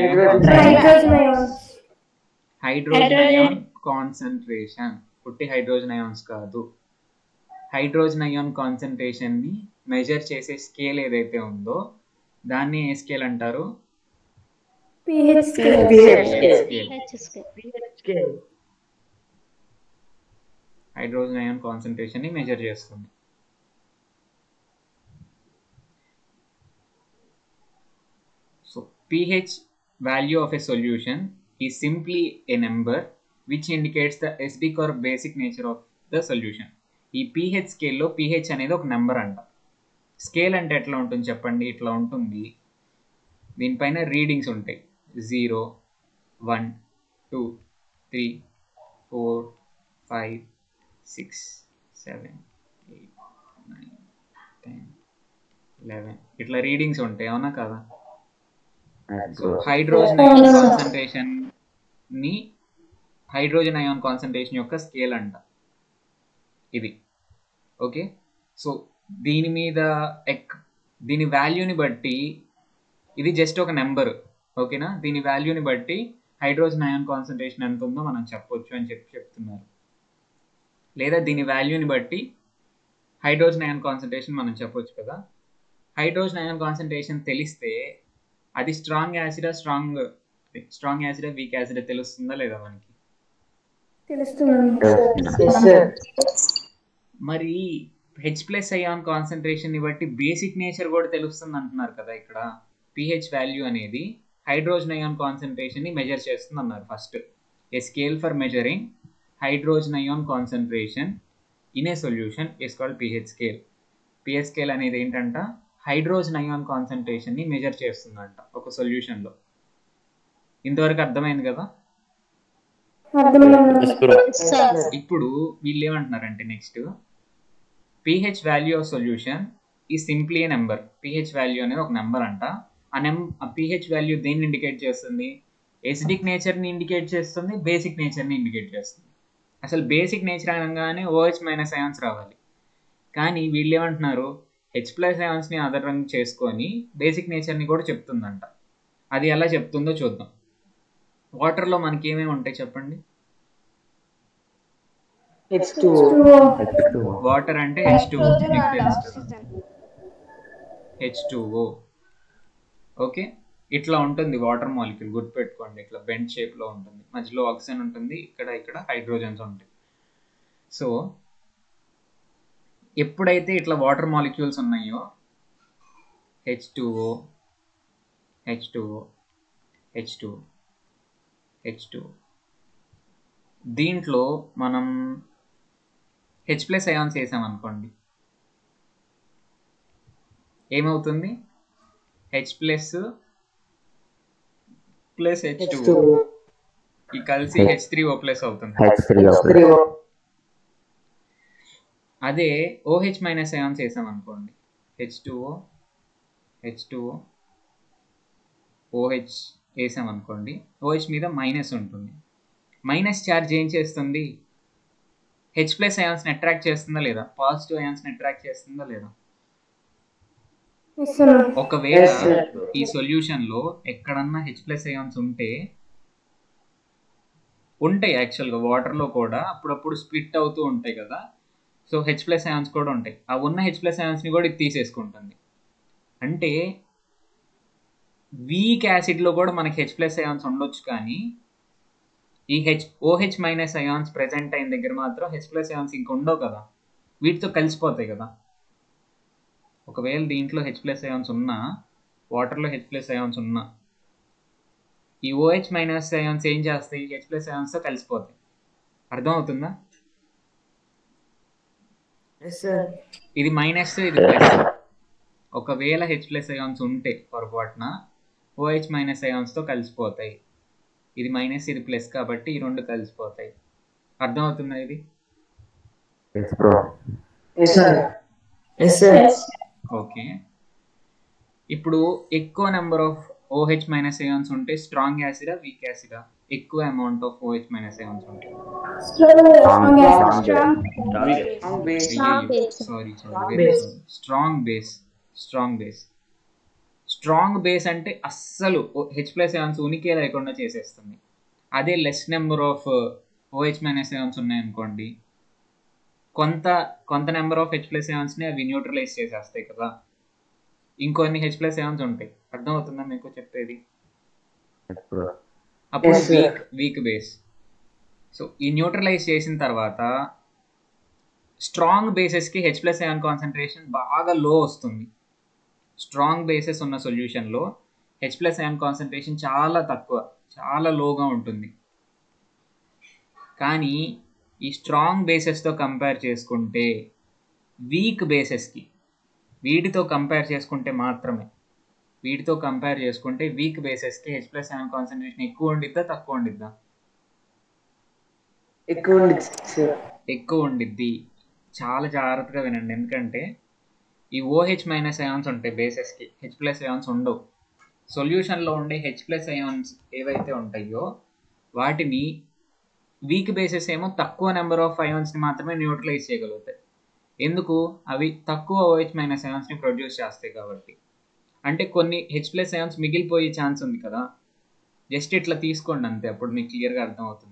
హైడ్రోజన్ అయాన్ కాన్సన్ట్రేషన్ పుట్టి హైడ్రోజన్ అయాన్స్ కాదు హైడ్రోజన్ అయాన్ కాన్సన్ట్రేషన్ని మెజర్ చేసే స్కేల్ ఏదైతే ఉందో దాన్ని ఏ స్కేల్ అంటారు స్కేల్ హైడ్రోజన్ అయాన్ కాన్సన్ట్రేషన్ ని మెజర్ చేస్తుంది so pH value of a solution is simply a number which indicates the acidic or basic nature of the solution ఈ pH స్కేల్లో pH అనేది ఒక నెంబర్ అంట స్కేల్ అంటే ఎట్లా ఉంటుంది చెప్పండి ఇట్లా ఉంటుంది దీనిపైన రీడింగ్స్ ఉంటాయి zero one two three four five six seven eight nine ten eleven ఇట్లా రీడింగ్స్ ఉంటాయి అవునా కదా yes so bro hydrogen ion concentration ని హైడ్రోజన్ అయాన్ కాన్సన్ట్రేషన్ యొక్క స్కేల్ అంట ఇది ఓకే సో దీని మీద ఎక్ దీని వాల్యూని బట్టి ఇది జస్ట్ ఒక నెంబర్ ఓకేనా దీని వాల్యూని బట్టి హైడ్రోజన్ అయాన్ కాన్సన్ట్రేషన్ ఎంత ఉందో మనం చెప్పొచ్చు అని చెప్పి చెప్తున్నారు లేదా దీని వాల్యూని బట్టి హైడ్రోజన్ అయాన్ కాన్సన్ట్రేషన్ మనం చెప్పొచ్చు కదా హైడ్రోజన్ అయాన్ కాన్సన్ట్రేషన్ తెలిస్తే అది స్ట్రాంగ్ యాసిడా స్ట్రాంగ్ స్ట్రాంగ్ యాసిడా వీక్ యాసిడా తెలుస్తుందా లేదా మనకి ఎస్ సార్ మరి హెచ్ ప్లస్ అయాన్ కాన్సన్ట్రేషన్ ని బట్టి బేసిక్ నేచర్ కూడా తెలుస్తుంది అంటున్నారు కదా ఇక్కడ పిహెచ్ వాల్యూ అనేది హైడ్రోజన్ అయాన్ కాన్సన్ట్రేషన్ ని మెజర్ చేస్తుంది అన్నారు first a scale for measuring hydrogen ion concentration in a solution is called pH scale pH scale అనేది ఏంటంట హైడ్రోజన్ అయాన్ కాన్సన్ట్రేషన్ ని మెజర్ చేస్తుందంట ఒక సొల్యూషన్ లో ఇంతవరకు అర్థమైంది కదా ఇప్పుడు వీళ్ళు ఏమంటున్నారంటే next pH value of solution is simply a number pH value అనేది ఒక నెంబర్ అంట ఆ నెం ఆ పిహెచ్ వాల్యూ దేన్ని ఇండికేట్ చేస్తుంది ఎసిడిక్ నేచర్ని ఇండికేట్ చేస్తుంది బేసిక్ నేచర్ని ఇండికేట్ చేస్తుంది అసలు బేసిక్ నేచర్ అనగానే ఓహెచ్ మైనస్ అయాన్స్ రావాలి కానీ వీళ్ళు ఏమంటున్నారు హెచ్ ప్లస్ అయాన్స్ని ఆధారం చేసుకొని బేసిక్ నేచర్ని కూడా చెప్తుందంట అది ఎలా చెప్తుందో చూద్దాం వాటర్లో మనకి ఏమేమి ఉంటాయి చెప్పండి హెచ్ టూ వాటర్ అంటే హెచ్ టూ మీకు తెలుసు కదా హెచ్ టూఓ ఓకే ఇట్లా ఉంటుంది వాటర్ మాలిక్యూల్ గుర్తుపెట్టుకోండి ఇట్లా బెండ్ షేప్లో ఉంటుంది మధ్యలో ఆక్సిజన్ ఉంటుంది ఇక్కడ ఇక్కడ హైడ్రోజన్స్ ఉంటాయి సో ఎప్పుడైతే ఇట్లా వాటర్ మాలిక్యూల్స్ ఉన్నాయో H two O H two O H two H two దీంట్లో మనం హెచ్ ప్లస్ అయాన్స్ వేసామనుకోండి ఏమవుతుంది H plus plus H two H2O. ఈ కలిసి హెచ్ త్రీ ఓ ప్లస్ అవుతుంది హెచ్ త్రీ H3O. అదే ఓహెచ్ మైనస్ అయాన్స్ వేసామనుకోండి H two O H two O OH వేసామనుకోండి ఓహెచ్ మీద మైనస్ ఉంటుంది మైనస్ ఛార్జ్ ఏం చేస్తుంది హెచ్ ప్లస్ అయాన్స్ని అట్రాక్ట్ చేస్తుందా లేదా పాజిటివ్ అయాన్స్ని అట్రాక్ట్ చేస్తుందా లేదా ఒకవేళ Yes, sir. ఈ సొల్యూషన్ లో ఎక్కడన్నా హెచ్ ప్లస్ అయాన్స్ ఉంటే ఉంటాయి యాక్చువల్గా వాటర్లో కూడా అప్పుడప్పుడు స్ప్లిట్ అవుతూ ఉంటాయి కదా సో హెచ్ ప్లస్ అయాన్స్ కూడా ఉంటాయి ఆ ఉన్న హెచ్ ప్లస్ అయాన్స్ని కూడా ఇది తీసేసుకుంటుంది అంటే వీక్ యాసిడ్లో కూడా మనకి హెచ్ ప్లస్ అయాన్స్ ఉండొచ్చు కానీ ఈ H OH minus ions present అయిన దగ్గర మాత్రం హెచ్ ప్లస్ అయాన్స్ ఇంక ఉండవు కదా వీటితో కలిసిపోతాయి కదా ఒకవేళ దీంట్లో హెచ్ ప్లస్ అయాన్స్ ఉన్నా వాటర్లో హెచ్ ప్లస్ అయాన్స్ ఉన్నా ఈ ఓహెచ్ మైనస్ అయాన్స్ ఏం చేస్తాయి హెచ్ ప్లస్ అయాన్స్తో కలిసిపోతాయి అర్థం అవుతుందా Yes, sir. ఇది మైనస్ ఇది ప్లస్ ఒకవేళ హెచ్ ప్లస్ అయాన్స్ ఉంటే పొరపాటున ఓహెచ్ మైనస్ అయాన్స్తో కలిసిపోతాయి ఇది మైనస్ ఇది ప్లస్ కాబట్టి ఈ రెండు కలిసిపోతాయి అర్థం అవుతుందా ఇది yes bro Yes, sir. Yes, sir. Yes. Okay ఇప్పుడు ఎక్కువ number of OH minus ions ఉంటే స్ట్రాంగ్ యాసిడా వీక్ యాసిడా ఎక్కువ amount of OH minus ions ఉంటాయి strong Strong. Strong base. Strong base. Sorry sorry Strong very base. Sorry strong base strong base strong base అంటే అస్సలు H plus ions ఉనికి లేకుండా చేసేస్తుంది అదే less number of OH minus ions ఉన్నాయనుకోండి కొంత కొంత నెంబర్ ఆఫ్ హెచ్ ప్లస్ అయాన్స్ని అవి న్యూట్రలైజ్ చేసేస్తాయి కదా ఇంకొన్ని హెచ్ ప్లస్ అయాన్స్ ఉంటాయి అర్థమవుతుందా మీకు చెప్పేది ఎస్ బ్రో అప్పుడు Yes, sir. Weak weak base so ఈ న్యూట్రలైజ్ చేసిన తర్వాత స్ట్రాంగ్ బేసెస్కి హెచ్ ప్లస్ అయాన్ కాన్సన్ట్రేషన్ బాగా లో వస్తుంది స్ట్రాంగ్ బేసెస్ ఉన్న సొల్యూషన్లో హెచ్ ప్లస్ అయాన్ కాన్సన్ట్రేషన్ చాలా తక్కువ చాలా లోగా ఉంటుంది కానీ ఈ స్ట్రాంగ్ బేసెస్తో కంపేర్ చేసుకుంటే వీక్ బేసెస్కి వీటితో కంపేర్ చేసుకుంటే మాత్రమే వీటితో కంపేర్ చేసుకుంటే వీక్ బేసెస్కి హెచ్ ప్లస్ అయాన్ కాన్సన్ట్రేషన్ ఎక్కువ ఉండిద్దా తక్కువ ఉండిద్దా ఎక్కువ ఉంది sir. ఎక్కువ ఉండిద్ది చాలా జాగ్రత్తగా వినండి ఎందుకంటే ఈ ఓహెచ్ మైనస్ అయాన్స్ ఉంటాయి బేసెస్కి హెచ్ ప్లస్ అయాన్స్ ఉండవు సొల్యూషన్లో ఉండే హెచ్ ప్లస్ అయాన్స్ ఏవైతే ఉంటాయో వాటిని వీక్ బేసెస్ ఏమో తక్కువ నెంబర్ ఆఫ్ అయాన్స్ని మాత్రమే న్యూట్రలైజ్ చేయగలుగుతాయి ఎందుకు అవి తక్కువ ఓహెచ్ మైనస్ అయాన్స్ని ప్రొడ్యూస్ చేస్తాయి కాబట్టి అంటే కొన్ని హెచ్ ప్లస్ అయాన్స్ మిగిలిపోయే ఛాన్స్ ఉంది కదా జస్ట్ ఇట్లా తీసుకోండి అంతే అప్పుడు మీకు క్లియర్గా అర్థమవుతుంది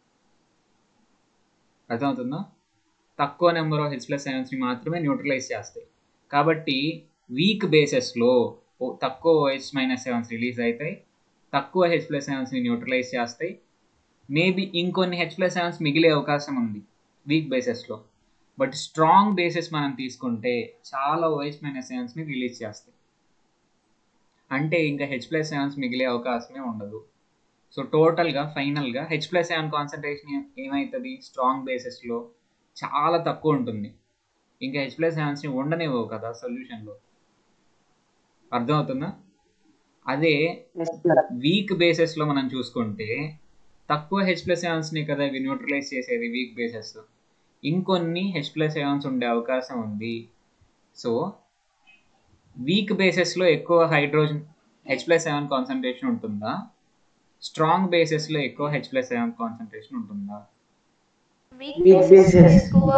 అర్థమవుతుందా తక్కువ నెంబర్ ఆఫ్ హెచ్ ప్లస్ అయాన్స్ని మాత్రమే న్యూట్రలైజ్ చేస్తాయి కాబట్టి వీక్ బేసెస్లో తక్కువ హెచ్ మైనస్ అయాన్స్ రిలీజ్ అవుతాయి తక్కువ హెచ్ ప్లస్ అయాన్స్ని న్యూట్రలైజ్ చేస్తాయి మేబీ ఇంకొన్ని హెచ్ ప్లస్ అయాన్స్ మిగిలే అవకాశం ఉంది వీక్ బేసెస్లో బట్ స్ట్రాంగ్ బేసెస్ మనం తీసుకుంటే చాలా ఓహెచ్ మైనస్ అయాన్స్ని రిలీజ్ చేస్తాయి అంటే ఇంకా హెచ్ ప్లస్ అయాన్స్ మిగిలే అవకాశమే ఉండదు సో టోటల్గా ఫైనల్గా హెచ్ ప్లస్ అయాన్ కాన్సన్ట్రేషన్ ఏమవుతుంది స్ట్రాంగ్ బేసెస్లో చాలా తక్కువ ఉంటుంది ఇంకా హెచ్ ప్లస్ అయాన్స్ని ఉండనివ్వవు కదా సొల్యూషన్లో అర్థమవుతుందా అదే Yes, sir. వీక్ బేసెస్లో మనం చూసుకుంటే తక్కువ హెచ్ ప్లస్ అయాన్స్ని కదా ఇవి న్యూట్రలైజ్ చేసేది వీక్ బేసెస్ ఇంకొన్ని హెచ్ ప్లస్ అయాన్స్ ఉండే అవకాశం ఉంది సో వీక్ బేసెస్లో ఎక్కువ hydrogen H plus ion concentration ఉంటుందా స్ట్రాంగ్ బేసెస్లో ఎక్కువ హెచ్ ప్లస్ అయాన్ కాన్సన్ట్రేషన్ ఉంటుందా Weak bases.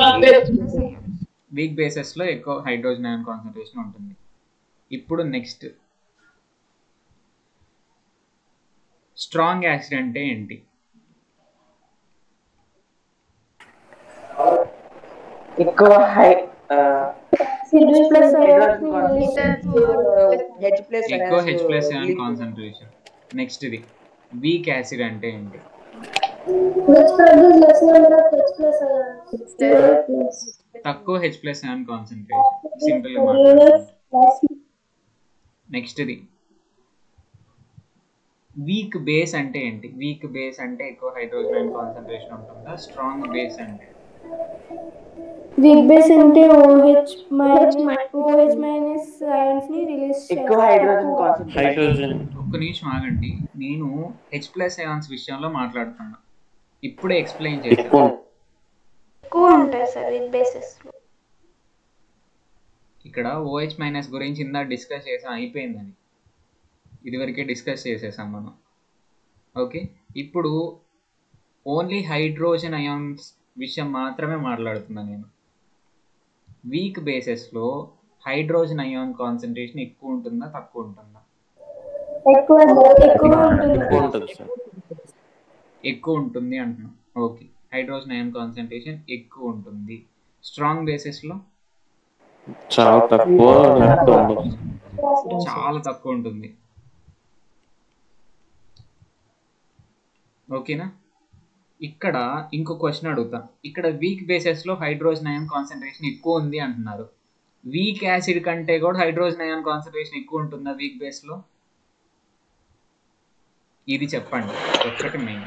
వీక్ బేసెస్లో ఎక్కువ హైడ్రోజన్ అయాన్ కాన్సన్ట్రేషన్ ఉంటుంది ఇప్పుడు నెక్స్ట్ స్ట్రాంగ్ యాసిడ్ అంటే ఏంటి ఎక్కువ high H plus ions H plus ఎక్కువ H plus ion concentration next ఇది వీక్ యాసిడ్ అంటే ఏంటి which produce less number of H plus ions. తక్కువ H plus ion concentration simple గా మాట్లాడుకుంటే నెక్స్ట్ ఇది వీక్ బేస్ అంటే ఏంటి వీక్ బేస్ అంటే ఎక్కువ హైడ్రోజన్ అయాన్ కాన్సన్ట్రేషన్ ఉంటుందా స్ట్రాంగ్ బేస్ అంటే వీక్ బేస్ అంటే OH minus OH minus ions ని రిలీజ్ ఎక్కువ హైడ్రోజన్ కాన్సన్ట్రేషన్ హైడ్రోజన్ ఒక్క నిమిషం ఆగండి నేను హెచ్ ప్లస్ అయాన్స్ విషయంలో మాట్లాడుతున్నా ఇప్పుడే ఎక్స్ప్లెయిన్ చేశాను ఎక్కువ ఎక్కువ ఉంటాయి సార్ వీక్ బేసెస్ ఇక్కడ ఓహెచ్ మైనస్ గురించి ఇందా డిస్కస్ చేసాం అయిపోయిందని ఇదివరకే డిస్కస్ చేసేసాం మనం ఓకే ఇప్పుడు ఓన్లీ హైడ్రోజన్ అయాన్స్ విషయం మాత్రమే మాట్లాడుతున్నా నేను వీక్ బేసెస్లో హైడ్రోజన్ అయాన్ కాన్సన్ట్రేషన్ ఎక్కువ ఉంటుందా తక్కువ ఉంటుందా ఎక్కువ ఎక్కువ ఉంటుంది ఎక్కువ ఉంటుంది సార్ ఎక్కువ ఉంటుంది అంటున్నాం ఓకే హైడ్రోజన్ అయాన్ కాన్సన్ట్రేషన్ ఎక్కువ ఉంటుంది స్ట్రాంగ్ బేసెస్లో చాలా తక్కువ లేకపోతే ఉండదు చాలా తక్కువ ఉంటుంది ఓకేనా ఇక్కడ ఇంకో క్వశ్చన్ అడుగుతా ఇక్కడ వీక్ బేసెస్ లో హైడ్రోజన్ అయాన్ కాన్సన్ట్రేషన్ ఎక్కువ ఉంది అంటున్నారు వీక్ యాసిడ్ కంటే కూడా హైడ్రోజన్ అయాన్ కాన్సన్ట్రేషన్ ఎక్కువ ఉంటుందా వీక్ బేస్ లో ఇది చెప్పండి ఒక్కటి మెయిన్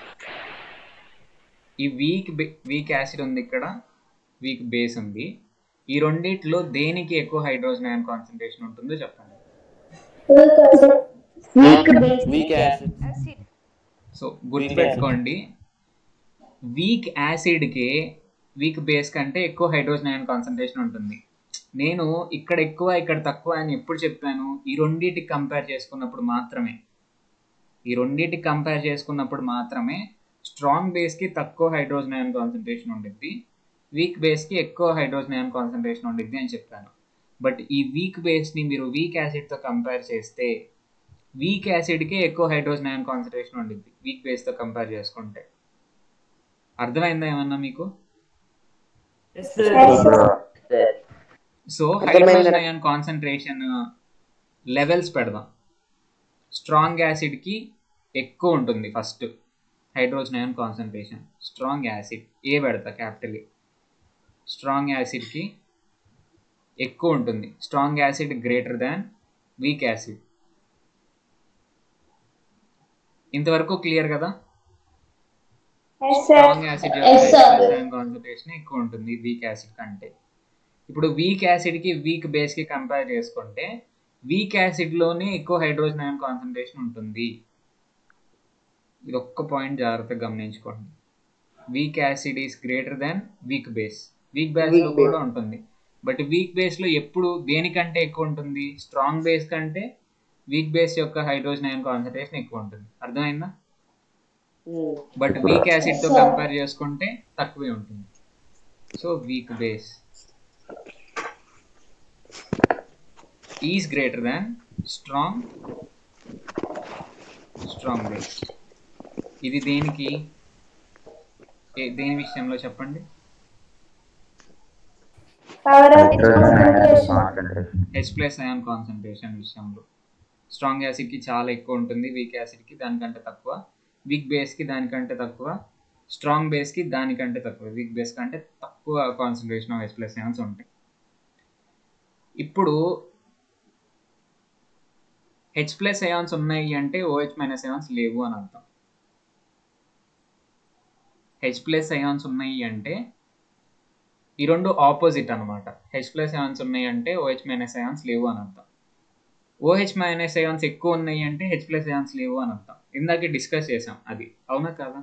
ఈ వీక్ వీక్ యాసిడ్ ఉంది ఇక్కడ వీక్ బేస్ ఉంది ఈ రెండిట్లో దేనికి ఎక్కువ హైడ్రోజన్ అయాన్ కాన్సన్ట్రేషన్ ఉంటుందో చెప్పండి వీక్ యాసిడ్ సో గుర్తుపెట్టుకోండి వీక్ యాసిడ్కి వీక్ బేస్ కంటే ఎక్కువ హైడ్రోజన్ అయాన్ కాన్సన్ట్రేషన్ ఉంటుంది నేను ఇక్కడ ఎక్కువ ఇక్కడ తక్కువ అని ఎప్పుడు చెప్పాను ఈ రెండింటికి కంపేర్ చేసుకున్నప్పుడు మాత్రమే ఈ రెండింటికి కంపేర్ చేసుకున్నప్పుడు మాత్రమే స్ట్రాంగ్ బేస్కి తక్కువ హైడ్రోజన్ అయాన్ కాన్సన్ట్రేషన్ ఉండిద్ది వీక్ బేస్కి ఎక్కువ హైడ్రోజన్ అయాన్ కాన్సన్ట్రేషన్ ఉండిద్ది అని చెప్పాను బట్ ఈ వీక్ బేస్ని మీరు వీక్ యాసిడ్తో కంపేర్ చేస్తే వీక్ యాసిడ్కే ఎక్కువ హైడ్రోజన్ అయాన్ కాన్సన్ట్రేషన్ ఉండిద్ది వీక్ బేస్తో కంపేర్ చేసుకుంటే అర్థమైందా ఏమన్నా మీకు so hydrogen ion concentration levels పెడదాం స్ట్రాంగ్ యాసిడ్కి ఎక్కువ ఉంటుంది first hydrogen ion concentration strong acid A పెడతా క్యాపిటల్ ఏ స్ట్రాంగ్ యాసిడ్కి ఎక్కువ ఉంటుంది strong acid greater than weak acid ఇంతవరకు క్లియర్ కదా స్ట్రాంగ్ యాసిడ్ కాన్సన్ట్రేషన్ ఎక్కువ ఉంటుంది వీక్ యాసిడ్ కంటే ఇప్పుడు వీక్ యాసిడ్కి వీక్ బేస్కి కంపేర్ చేసుకుంటే వీక్ యాసిడ్లోనే ఎక్కువ హైడ్రోజన్ అయాన్ కాన్సన్ట్రేషన్ ఉంటుంది ఇది ఒక్క పాయింట్ జాగ్రత్తగా గమనించుకోండి weak acid is greater than weak base weak బేస్లో కూడా ఉంటుంది బట్ వీక్ బేస్లో ఎప్పుడు దేనికంటే ఎక్కువ ఉంటుంది స్ట్రాంగ్ బేస్ కంటే వీక్ బేస్ యొక్క హైడ్రోజన్ అయాన్ కాన్సన్ట్రేషన్ ఎక్కువ ఉంటుంది అర్థమైందా బట్ వీక్ యాసిడ్ తో కంపేర్ చేసుకుంటే తక్కువే ఉంటుంది so weak base is greater than strong strong base ఇది దేనికి ఏ- దేని విషయంలో చెప్పండి హెచ్ ప్లస్ అయాన్ కాన్సన్ట్రేషన్ విషయంలో స్ట్రాంగ్ యాసిడ్కి చాలా ఎక్కువ ఉంటుంది వీక్ యాసిడ్కి దానికంటే తక్కువ వీక్ బేస్కి దానికంటే తక్కువ స్ట్రాంగ్ బేస్కి దానికంటే తక్కువ వీక్ బేస్ కంటే తక్కువ concentration of H plus ions ఉంటాయి ఇప్పుడు హెచ్ ప్లస్ అయాన్స్ ఉన్నాయి అంటే ఓహెచ్ మైనస్ అయాన్స్ లేవు అని అర్థం హెచ్ ప్లస్ అయాన్స్ ఉన్నాయి అంటే ఈ రెండు ఆపోజిట్ అనమాట హెచ్ ప్లస్ అయాన్స్ ఉన్నాయి అంటే ఓహెచ్ మైనస్ అయాన్స్ లేవు అని అర్థం ఓహెచ్ మైనస్ అయాన్స్ ఎక్కువ ఉన్నాయి అంటే హెచ్ ప్లస్ అయాన్స్ లేవు అని అర్థం ఇందాకే డిస్కస్ చేసాం అది అవునా కాదా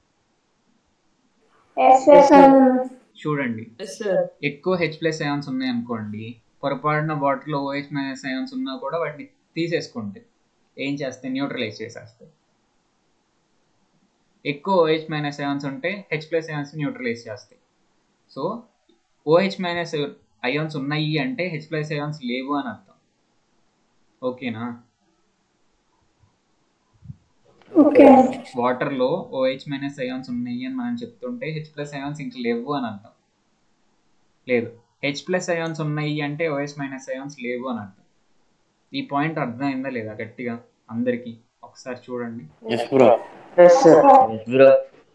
చూడండి ఎక్కువ హెచ్ ప్లస్ అయాన్స్ ఉన్నాయి అనుకోండి పొరపాటున వాటర్లో ఓహెచ్ మైనస్ అయాన్స్ ఉన్నా కూడా వాటిని తీసేసుకుంటే ఏం చేస్తాయి న్యూట్రలైజ్ చేసేస్తాయి ఎక్కువ ఓహెచ్ మైనస్ అయాన్స్ ఉంటే హెచ్ ప్లస్ అయాన్స్ న్యూట్రలైజ్ చేస్తాయి సో ఓహెచ్ మైనస్ అయాన్స్ ఉన్నాయి అంటే హెచ్ ప్లస్ అయాన్స్ లేవు అని అర్థం ఓకేనా ఓకే వాటర్లో ఓహెచ్ మైనస్ అయాన్స్ ఉన్నాయి అని మనం చెప్తుంటే హెచ్ ప్లస్ అయాన్స్ ఇంక లేవు అని అర్థం లేదు హెచ్ ప్లస్ అయాన్స్ ఉన్నాయి అంటే ఓఎస్ మైనస్ అయాన్స్ లేవు అని అర్థం ఈ పాయింట్ అర్థమైందా లేదా గట్టిగా అందరికీ ఒకసారి చూడండి yes bro yes sir bro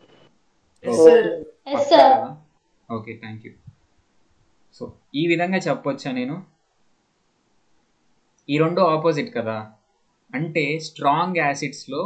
yes sir okay thank you so ఈ విధంగా చెప్పొచ్చా నేను ఈ రెండు ఆపోజిట్ కదా అంటే స్ట్రాంగ్ యాసిడ్స్లో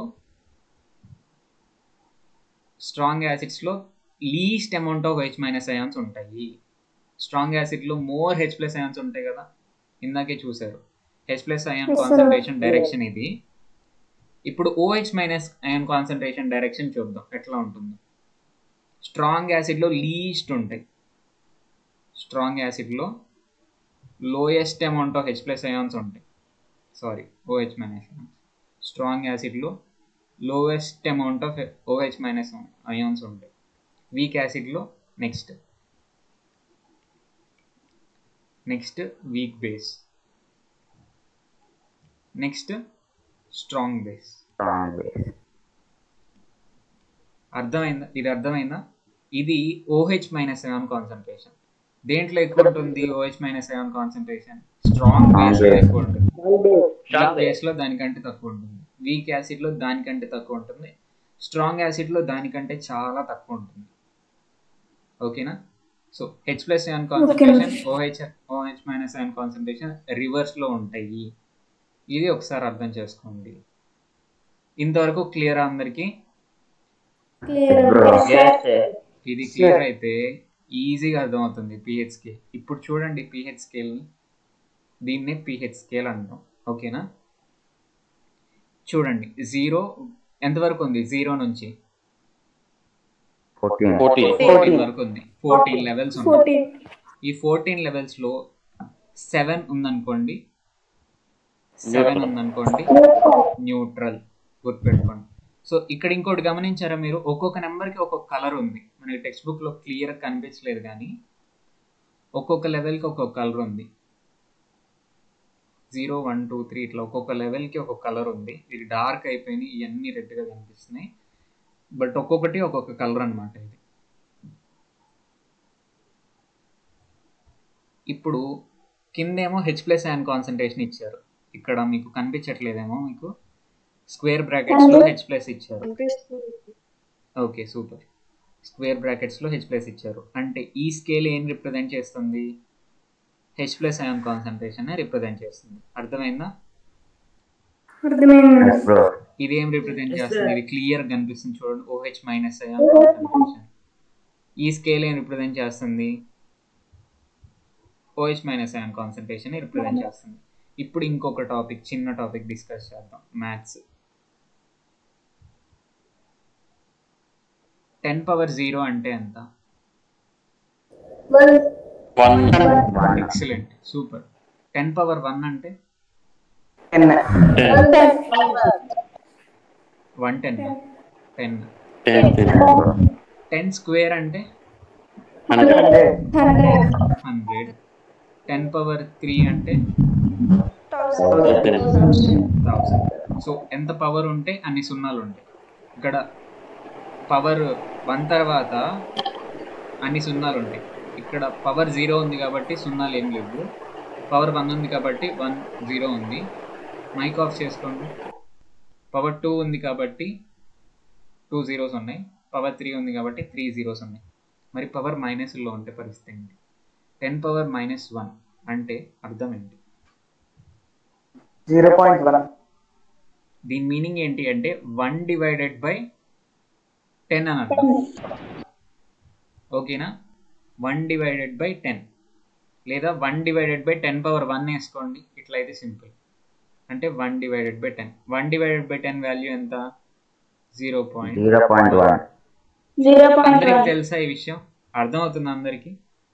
స్ట్రాంగ్ యాసిడ్స్లో least amount of H minus ions ఉంటాయి స్ట్రాంగ్ యాసిడ్లో మోర్ హెచ్ ప్లస్ అయాన్స్ ఉంటాయి కదా ఇందాకే చూసారు H plus ion Yes, sir. Concentration direction ఇది ఇప్పుడు OH minus ion concentration direction చూద్దాం ఎట్లా ఉంటుందో స్ట్రాంగ్ యాసిడ్లో లీస్ట్ ఉంటాయి స్ట్రాంగ్ యాసిడ్లో lowest amount of H plus ions ఉంటాయి sorry OH minus ions strong యాసిడ్లో lowest amount of OH minus ions ఉంటాయి వీక్ యాసిడ్లో next next weak base next strong base strong base అర్థమైందా ఇది అర్థమైందా ఇది ఓహెచ్ మైనస్ సెవెన్ కాన్సన్ట్రేషన్ దేంట్లో ఎక్కువ ఉంటుంది OH minus seven concentration strong base లో ఎక్కువ ఉంటుంది వీక్ బేస్ లో దానికంటే తక్కువ ఉంటుంది వీక్ యాసిడ్ లో దానికంటే తక్కువ ఉంటుంది స్ట్రాంగ్ యాసిడ్ లో దానికంటే చాలా తక్కువ ఉంటుంది ఓకేనా so H plus seven concentration OH OH minus seven concentration reverse లో ఉంటాయి ఇది ఒకసారి అర్థం చేసుకోండి ఇంతవరకు క్లియర్ అందరికీ క్లియర్ Bro. ఇది క్లియర్ అయితే ఈజీగా అర్థమవుతుంది పిహెచ్ స్కేల్ ఇప్పుడు చూడండి పిహెచ్ స్కేల్ దీన్నే పిహెచ్ స్కేల్ అంటాం ఓకేనా చూడండి జీరో ఎంతవరకు ఉంది జీరో నుంచి ఫోర్టీన్ ఫోర్టీన్ ఫోర్టీన్ వరకు ఉంది ఫోర్టీన్ లెవెల్స్ ఉన్నాయి ఫోర్టీన్ ఈ ఫోర్టీన్ లెవెల్స్ లో సెవెన్ ఉందనుకోండి సెవెన్ ఉందనుకోండి న్యూట్రల్ గుర్తుపెట్టుకోండి సో ఇక్కడ ఇంకోటి గమనించారా మీరు ఒక్కొక్క నెంబర్కి ఒక్కొక్క కలర్ ఉంది మనకి టెక్స్ట్ బుక్లో క్లియర్ కనిపించలేదు కానీ ఒక్కొక్క లెవెల్కి ఒక్కొక్క కలర్ ఉంది జీరో వన్ టూ త్రీ ఇట్లా ఒక్కొక్క లెవెల్కి ఒక్కొక్క కలర్ ఉంది ఇది డార్క్ అయిపోయినాయి ఇవన్నీ రెడ్గా కనిపిస్తున్నాయి బట్ ఒక్కొక్కటి ఒక్కొక్క కలర్ అనమాట ఇది ఇప్పుడు కిందేమో హెచ్ ప్లస్ అయాన్ కాన్సన్ట్రేషన్ ఇచ్చారు ఇక్కడ మీకు కనిపించట్లేదేమో మీకు స్క్వేర్ బ్రాకెట్స్లో హెచ్ ప్లస్ ఇచ్చారు ఓకే సూపర్ స్క్వేర్ బ్రాకెట్స్లో హెచ్ ప్లస్ ఇచ్చారు అంటే ఈ స్కేల్ ఏం రిప్రజెంట్ చేస్తుంది H plus ion concentration represent చేస్తుంది అర్థమైందా అర్థమైంది బ్రో ఇది ఏం రిప్రజెంట్ చేస్తుంది ఇది క్లియర్ కనిపిస్తుంది చూడండి ఓహెచ్ మైనస్ అయాన్ కాన్సన్ట్రేషన్ ఈ స్కేల్ ఏం రిప్రజెంట్ చేస్తుంది OH minus ion concentration represent చేస్తుంది ఇప్పుడు ఇంకొక టాపిక్ చిన్న టాపిక్ డిస్కస్ చేద్దాం మ్యాథ్స్ టెన్ పవర్ జీరో అంటే ఎంత one one one excellent super ten power one అంటే ten ten one ten ten ten ten square అంటే hundred hundred hundred ten power three అంటే టెన్ థౌసండ్ సో ఎంత power ఉంటే అన్ని సున్నాలు ఉంటాయి ఇక్కడ పవర్ వన్ తర్వాత అన్ని సున్నాలు ఉంటాయి ఇక్కడ పవర్ జీరో ఉంది కాబట్టి సున్నాలు ఏం లేవు పవర్ వన్ ఉంది కాబట్టి వన్ జీరో ఉంది మైక్ ఆఫ్ చేసుకోండి పవర్ టూ ఉంది కాబట్టి టూ జీరోస్ ఉన్నాయి పవర్ త్రీ ఉంది కాబట్టి త్రీ జీరోస్ ఉన్నాయి మరి పవర్ మైనస్లో ఉంటే పరిస్థితి ఏంటి టెన్ పవర్ మైనస్ వన్ అంటే అర్థం ఏంటి జీరో పాయింట్ వన్ దీని మీనింగ్ ఏంటి అంటే వన్ డివైడెడ్ బై టెన్ అని అర్థం ఓకేనా వన్ డివైడెడ్ బై టెన్ లేదా one divided by ten power one వేసుకోండి ఇట్లా అయితే సింపుల్ అంటే one divided by ten one divided by ten value ఎంత zero point zero point one zero point అందరికి వన్ తెలుసా ఈ విషయం అర్థమవుతుంది అందరికి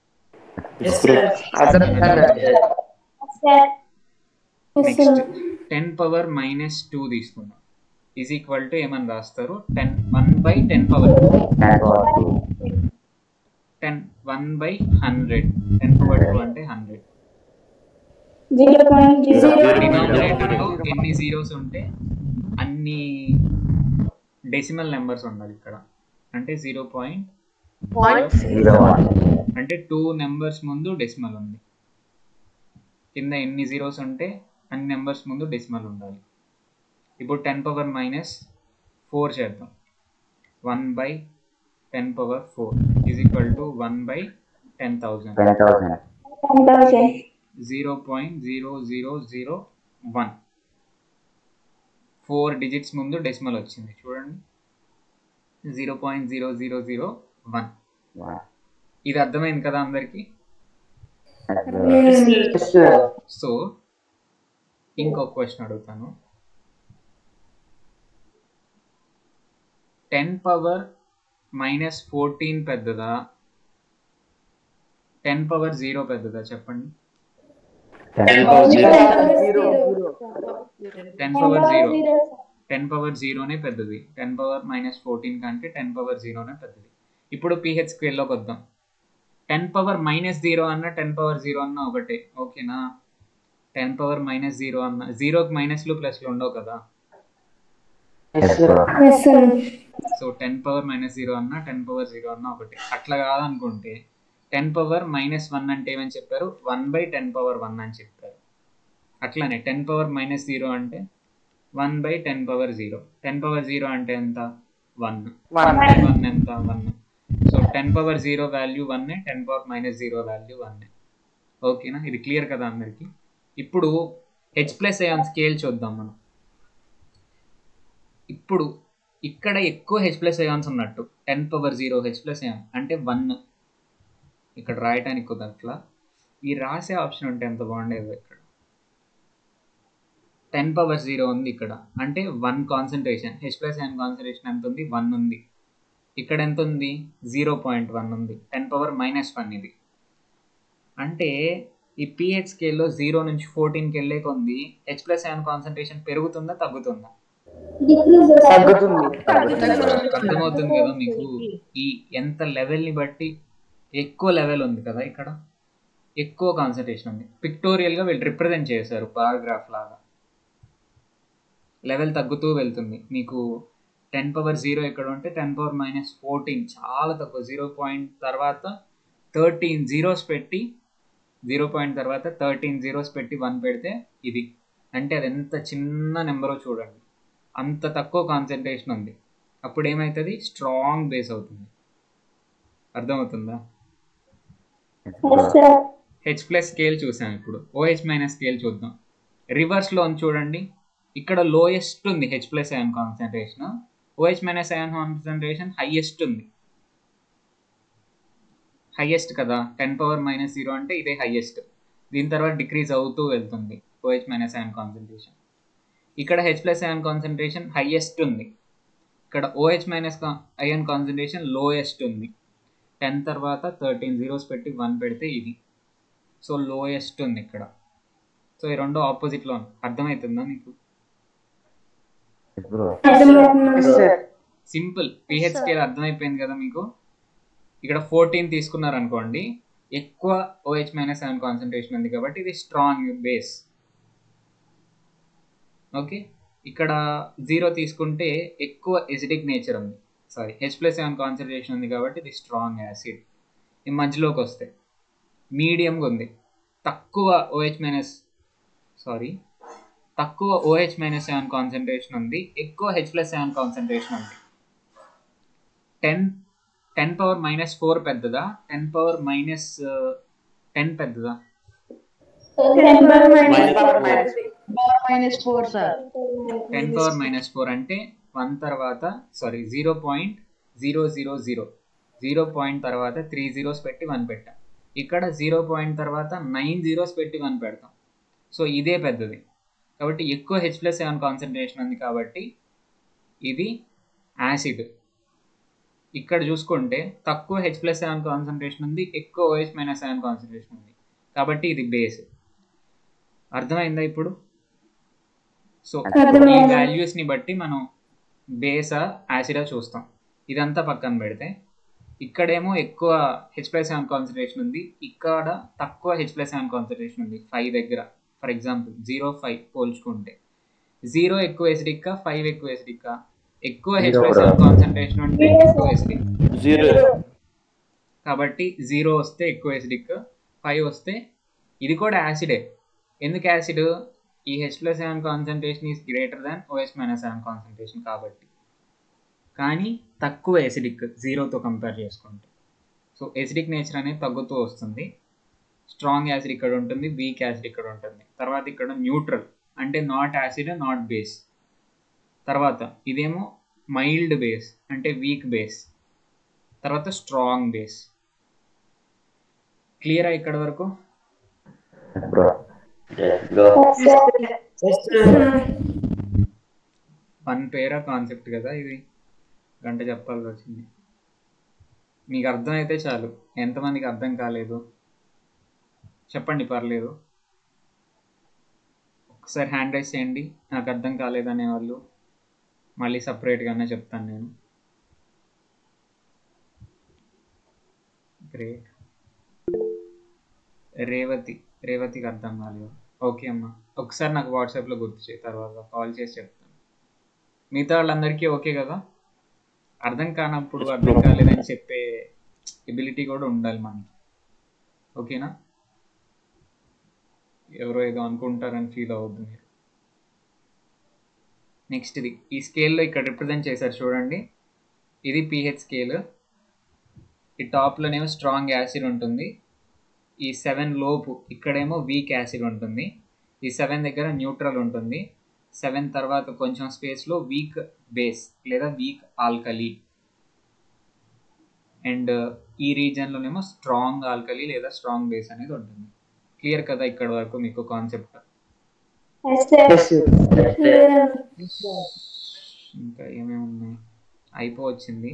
next ten power minus two తీసుకుందాం ఈజ్ ఈక్వల్ టు ఏమని రాస్తారు ten one by ten power two ten power two ten one by hundred ten power two అంటే hundred zero point zero denominator లో ఎన్ని జీరోస్ ఉంటే అన్ని డెసిమల్ నెంబర్స్ ఉండాలి ఇక్కడ అంటే జీరో పాయింట్ జీరో వన్ అంటే అంటే టూ నెంబర్స్ ముందు డెసిమల్ ఉంది కింద ఎన్ని జీరోస్ ఉంటే అన్ని నెంబర్స్ ముందు డెసిమల్ ఉండాలి ఇప్పుడు టెన్ పవర్ మైనస్ ఫోర్ చేద్దాం one by ten power four is equal to one by ten thousand ten thousand ten thousand zero point zero zero zero one four digits ముందు decimal వచ్చింది చూడండి zero point zero zero zero one ఇది అర్థమైంది కదా అందరికి Yes, sir. So ఇంకొక question అడుగుతాను ten power minus fourteen పెద్దదా టెన్ పవర్ జీరో పెద్దదా చెప్పండి ten power zero Zero. Ten power zero ten power జీరోనే పెద్దది టెన్ పవర్ మైనస్ ఫోర్టీన్ కంటే టెన్ పవర్ జీరోనే పెద్దది ఇప్పుడు పిహెచ్ స్క్వేర్లోకి వద్దాం టెన్ పవర్ మైనస్ జీరో అన్న టెన్ పవర్ జీరో అన్న ఒకటే ఓకేనా టెన్ పవర్ మైనస్ జీరో అన్న జీరోకి మైనస్లు ప్లస్లు ఉండవు కదా Yes, sir. Yes sir so ten power minus zero అన్న టెన్ పవర్ జీరో అన్న ఒకటి అట్లా కాదనుకుంటే టెన్ పవర్ మైనస్ వన్ అంటే ఏమని చెప్పారు one by ten power one అని చెప్పారు అట్లానే టెన్ పవర్ మైనస్ జీరో అంటే one by ten power zero ten power zero అంటే ఎంత వన్ One. బై వన్ ఎంత one so ten power zero value one ten power minus zero value one ఓకేనా ఇది clear కదా అందరికి ఇప్పుడు హెచ్ ప్లస్ అయాన్ స్కేల్ చూద్దాం మనం ఇప్పుడు ఇక్కడ ఎక్కువ హెచ్ ప్లస్ అయాన్స్ ఉన్నట్టు ten power zero H plus ion అంటే వన్ ఇక్కడ రాయటానికి కుదరట్లా ఈ రాసే ఆప్షన్ ఉంటే ఎంత బాగుండేది ఇక్కడ టెన్ పవర్ జీరో ఉంది ఇక్కడ అంటే one concentration H plus ion concentration ఎంత ఉంది వన్ ఉంది ఇక్కడ ఎంత ఉంది జీరో పాయింట్ వన్ ఉంది టెన్ పవర్ మైనస్ వన్ ఇది అంటే ఈ పిహెచ్ స్కేల్లో జీరో నుంచి ఫోర్టీన్కి వెళ్ళే కొంది హెచ్ ప్లస్ అయాన్ కాన్సన్ట్రేషన్ పెరుగుతుందా తగ్గుతుందా డిక్రీజ్ తగ్గుతుంది అర్థమవుతుంది కదా మీకు ఈ ఎంత లెవెల్ ని బట్టి ఎక్కువ లెవెల్ ఉంది కదా ఇక్కడ ఎక్కువ కాన్సన్ట్రేషన్ ఉంది పిక్టోరియల్ గా వీళ్ళు రిప్రజెంట్ చేశారు పారాగ్రాఫ్ లాగా లెవెల్ తగ్గుతూ వెళ్తుంది మీకు టెన్ పవర్ జీరో ఎక్కడ ఉంటే టెన్ పవర్ మైనస్ ఫోర్టీన్ చాలా తక్కువ జీరో పాయింట్ తర్వాత థర్టీన్ జీరోస్ పెట్టి జీరో పాయింట్ తర్వాత థర్టీన్ జీరోస్ పెట్టి వన్ పెడితే ఇది అంటే అది ఎంత చిన్న నెంబరో చూడండి అంత తక్కువ కాన్సన్ట్రేషన్ ఉంది అప్పుడు ఏమవుతుంది స్ట్రాంగ్ బేస్ అవుతుంది అర్థమవుతుందా yes sir H plus scale చూసాం ఇప్పుడు ఓహెచ్ మైనస్ స్కేల్ చూద్దాం రివర్స్లో ఉంది చూడండి ఇక్కడ లోయెస్ట్ ఉంది H plus ion concentration OH minus ion concentration highest ఉంది హైయెస్ట్ కదా టెన్ పవర్ మైనస్ జీరో అంటే ఇదే హైయెస్ట్ దీని తర్వాత డిక్రీజ్ అవుతూ వెళ్తుంది ఓహెచ్ మైనస్ అయాన్ కాన్సన్ట్రేషన్ ఇక్కడ H plus ion concentration highest ఉంది ఇక్కడ OH minus ion concentration lowest ఉంది టెన్ తర్వాత థర్టీన్ జీరోస్ పెట్టి వన్ పెడితే ఇది సో లోయెస్ట్ ఉంది ఇక్కడ సో ఈ రెండు ఆపోజిట్లో ఉంది అర్థమవుతుందా మీకు బ్రో అర్థమవుతుంది Yes, sir. Simple pH scale అర్థమైపోయింది కదా మీకు ఇక్కడ ఫోర్టీన్ తీసుకున్నారు అనుకోండి ఎక్కువ ఓహెచ్ మైనస్ సెవెన్ కాన్సన్ట్రేషన్ ఉంది కాబట్టి ఇది స్ట్రాంగ్ బేస్ ఓకే ఇక్కడ జీరో తీసుకుంటే ఎక్కువ ఎసిడిక్ నేచర్ ఉంది sorry H plus seven concentration ఉంది కాబట్టి ఇది స్ట్రాంగ్ యాసిడ్ ఈ మధ్యలోకి వస్తే మీడియంగా ఉంది తక్కువ ఓహెచ్ మైనస్ సారీ తక్కువ ఓహెచ్ మైనస్ సెవెన్ కాన్సన్ట్రేషన్ ఉంది ఎక్కువ హెచ్ ప్లస్ సెవెన్ కాన్సన్ట్రేషన్ ఉంది ten ten power minus four పెద్దదా టెన్ పవర్ మైనస్ టెన్ పెద్దదా ten power minus power minus four sir ten power minus four అంటే one తర్వాత sorry zero point zero zero zero zero point తర్వాత three zeros పెట్టి one పెట్టాం ఇక్కడ zero point తర్వాత nine zeros పెట్టి one పెడతాం సో ఇదే పెద్దది కాబట్టి ఎక్కువ హెచ్ ప్లస్ సెవెన్ కాన్సన్ట్రేషన్ ఉంది కాబట్టి ఇది యాసిడ్ ఇక్కడ చూసుకుంటే తక్కువ హెచ్ ప్లస్ సెవెన్ కాన్సన్ట్రేషన్ ఉంది ఎక్కువ ఓహెచ్ మైనస్ సెవెన్ కాన్సన్ట్రేషన్ ఉంది కాబట్టి ఇది బేస్ అర్థమైందా ఇప్పుడు సో ఈ అర్థమైంది. వాల్యూస్ ని బట్టి మనం బేసా యాసిడా చూస్తాం ఇదంతా పక్కన పెడితే ఇక్కడేమో ఎక్కువ హెచ్ ప్లస్ సెవెన్ కాన్సన్ట్రేషన్ ఉంది ఇక్కడ తక్కువ హెచ్ ప్లస్ సెవెన్ కాన్సన్ట్రేషన్ ఉంది ఫైవ్ దగ్గర ఫర్ ఎగ్జాంపుల్ జీరో ఫైవ్ పోల్చుకుంటే జీరో ఎక్కువ ఎసిడిక్ ఫైవ్ ఎక్కువ ఎసిడిక్ ఎక్కువ హెచ్ Zero ప్లస్ కూడా. సెవెన్ కాన్సన్ట్రేషన్ ఉంటే ఎక్కువ ఎసిడిక్ జీరో కాబట్టి జీరో వస్తే ఎక్కువ యాసిడిక్ ఫైవ్ వస్తే ఇది కూడా యాసిడే ఎందుకు యాసిడ్ ఈ H plus seven concentration is greater than OH minus seven concentration కాబట్టి కానీ తక్కువ ఎసిడిక్ జీరోతో కంపేర్ చేసుకుంటే సో ఎసిడిక్ నేచర్ అనేది తగ్గుతూ వస్తుంది స్ట్రాంగ్ యాసిడ్ ఇక్కడ ఉంటుంది వీక్ యాసిడ్ ఇక్కడ ఉంటుంది తర్వాత ఇక్కడ న్యూట్రల్ అంటే నాట్ యాసిడ్ నాట్ బేస్ తర్వాత ఇదేమో మైల్డ్ బేస్ అంటే వీక్ బేస్ తర్వాత స్ట్రాంగ్ బేస్ క్లియరా ఇక్కడ వరకు bro Go. One para concept కదా ఇది గంట చెప్పాల్సి వచ్చింది మీకు అర్థం అయితే చాలు ఎంతమందికి అర్థం కాలేదు చెప్పండి పర్లేదు ఒకసారి హ్యాండ్ రైస్ చేయండి నాకు అర్థం కాలేదనే వాళ్ళు మళ్ళీ సపరేట్గానే చెప్తాను నేను గ్రేట్ రేవతి రేవతికి అర్థం కాలేదు ఓకే అమ్మా ఒకసారి నాకు వాట్సాప్లో గుర్తు చేయి తర్వాత కాల్ చేసి చెప్తాను మిగతా వాళ్ళందరికీ ఓకే కదా అర్థం కానప్పుడు అర్థం కాలేదని చెప్పే ఎబిలిటీ కూడా ఉండాలి మనకి ఓకేనా ఎవరో ఏదో అనుకుంటారని ఫీల్ అవ్వద్దు మీరు నెక్స్ట్ ఇది ఈ స్కేల్లో ఇక్కడ రిప్రజెంట్ చేశారు చూడండి ఇది పిహెచ్ స్కేల్ ఈ టాప్లోనేమో స్ట్రాంగ్ యాసిడ్ ఉంటుంది ఈ సెవెన్ లోపు ఇక్కడేమో వీక్ యాసిడ్ ఉంటుంది ఈ సెవెన్ దగ్గర న్యూట్రల్ ఉంటుంది సెవెన్ తర్వాత కొంచెం స్పేస్లో వీక్ బేస్ లేదా వీక్ ఆల్కలీ అండ్ ఈ రీజన్లోనేమో స్ట్రాంగ్ ఆల్కలీ లేదా స్ట్రాంగ్ బేస్ అనేది ఉంటుంది క్లియర్ కదా ఇక్కడ వరకు మీకు కాన్సెప్ట్ ఇంకా ఏమేమి ఉన్నాయి అయిపోవచ్చింది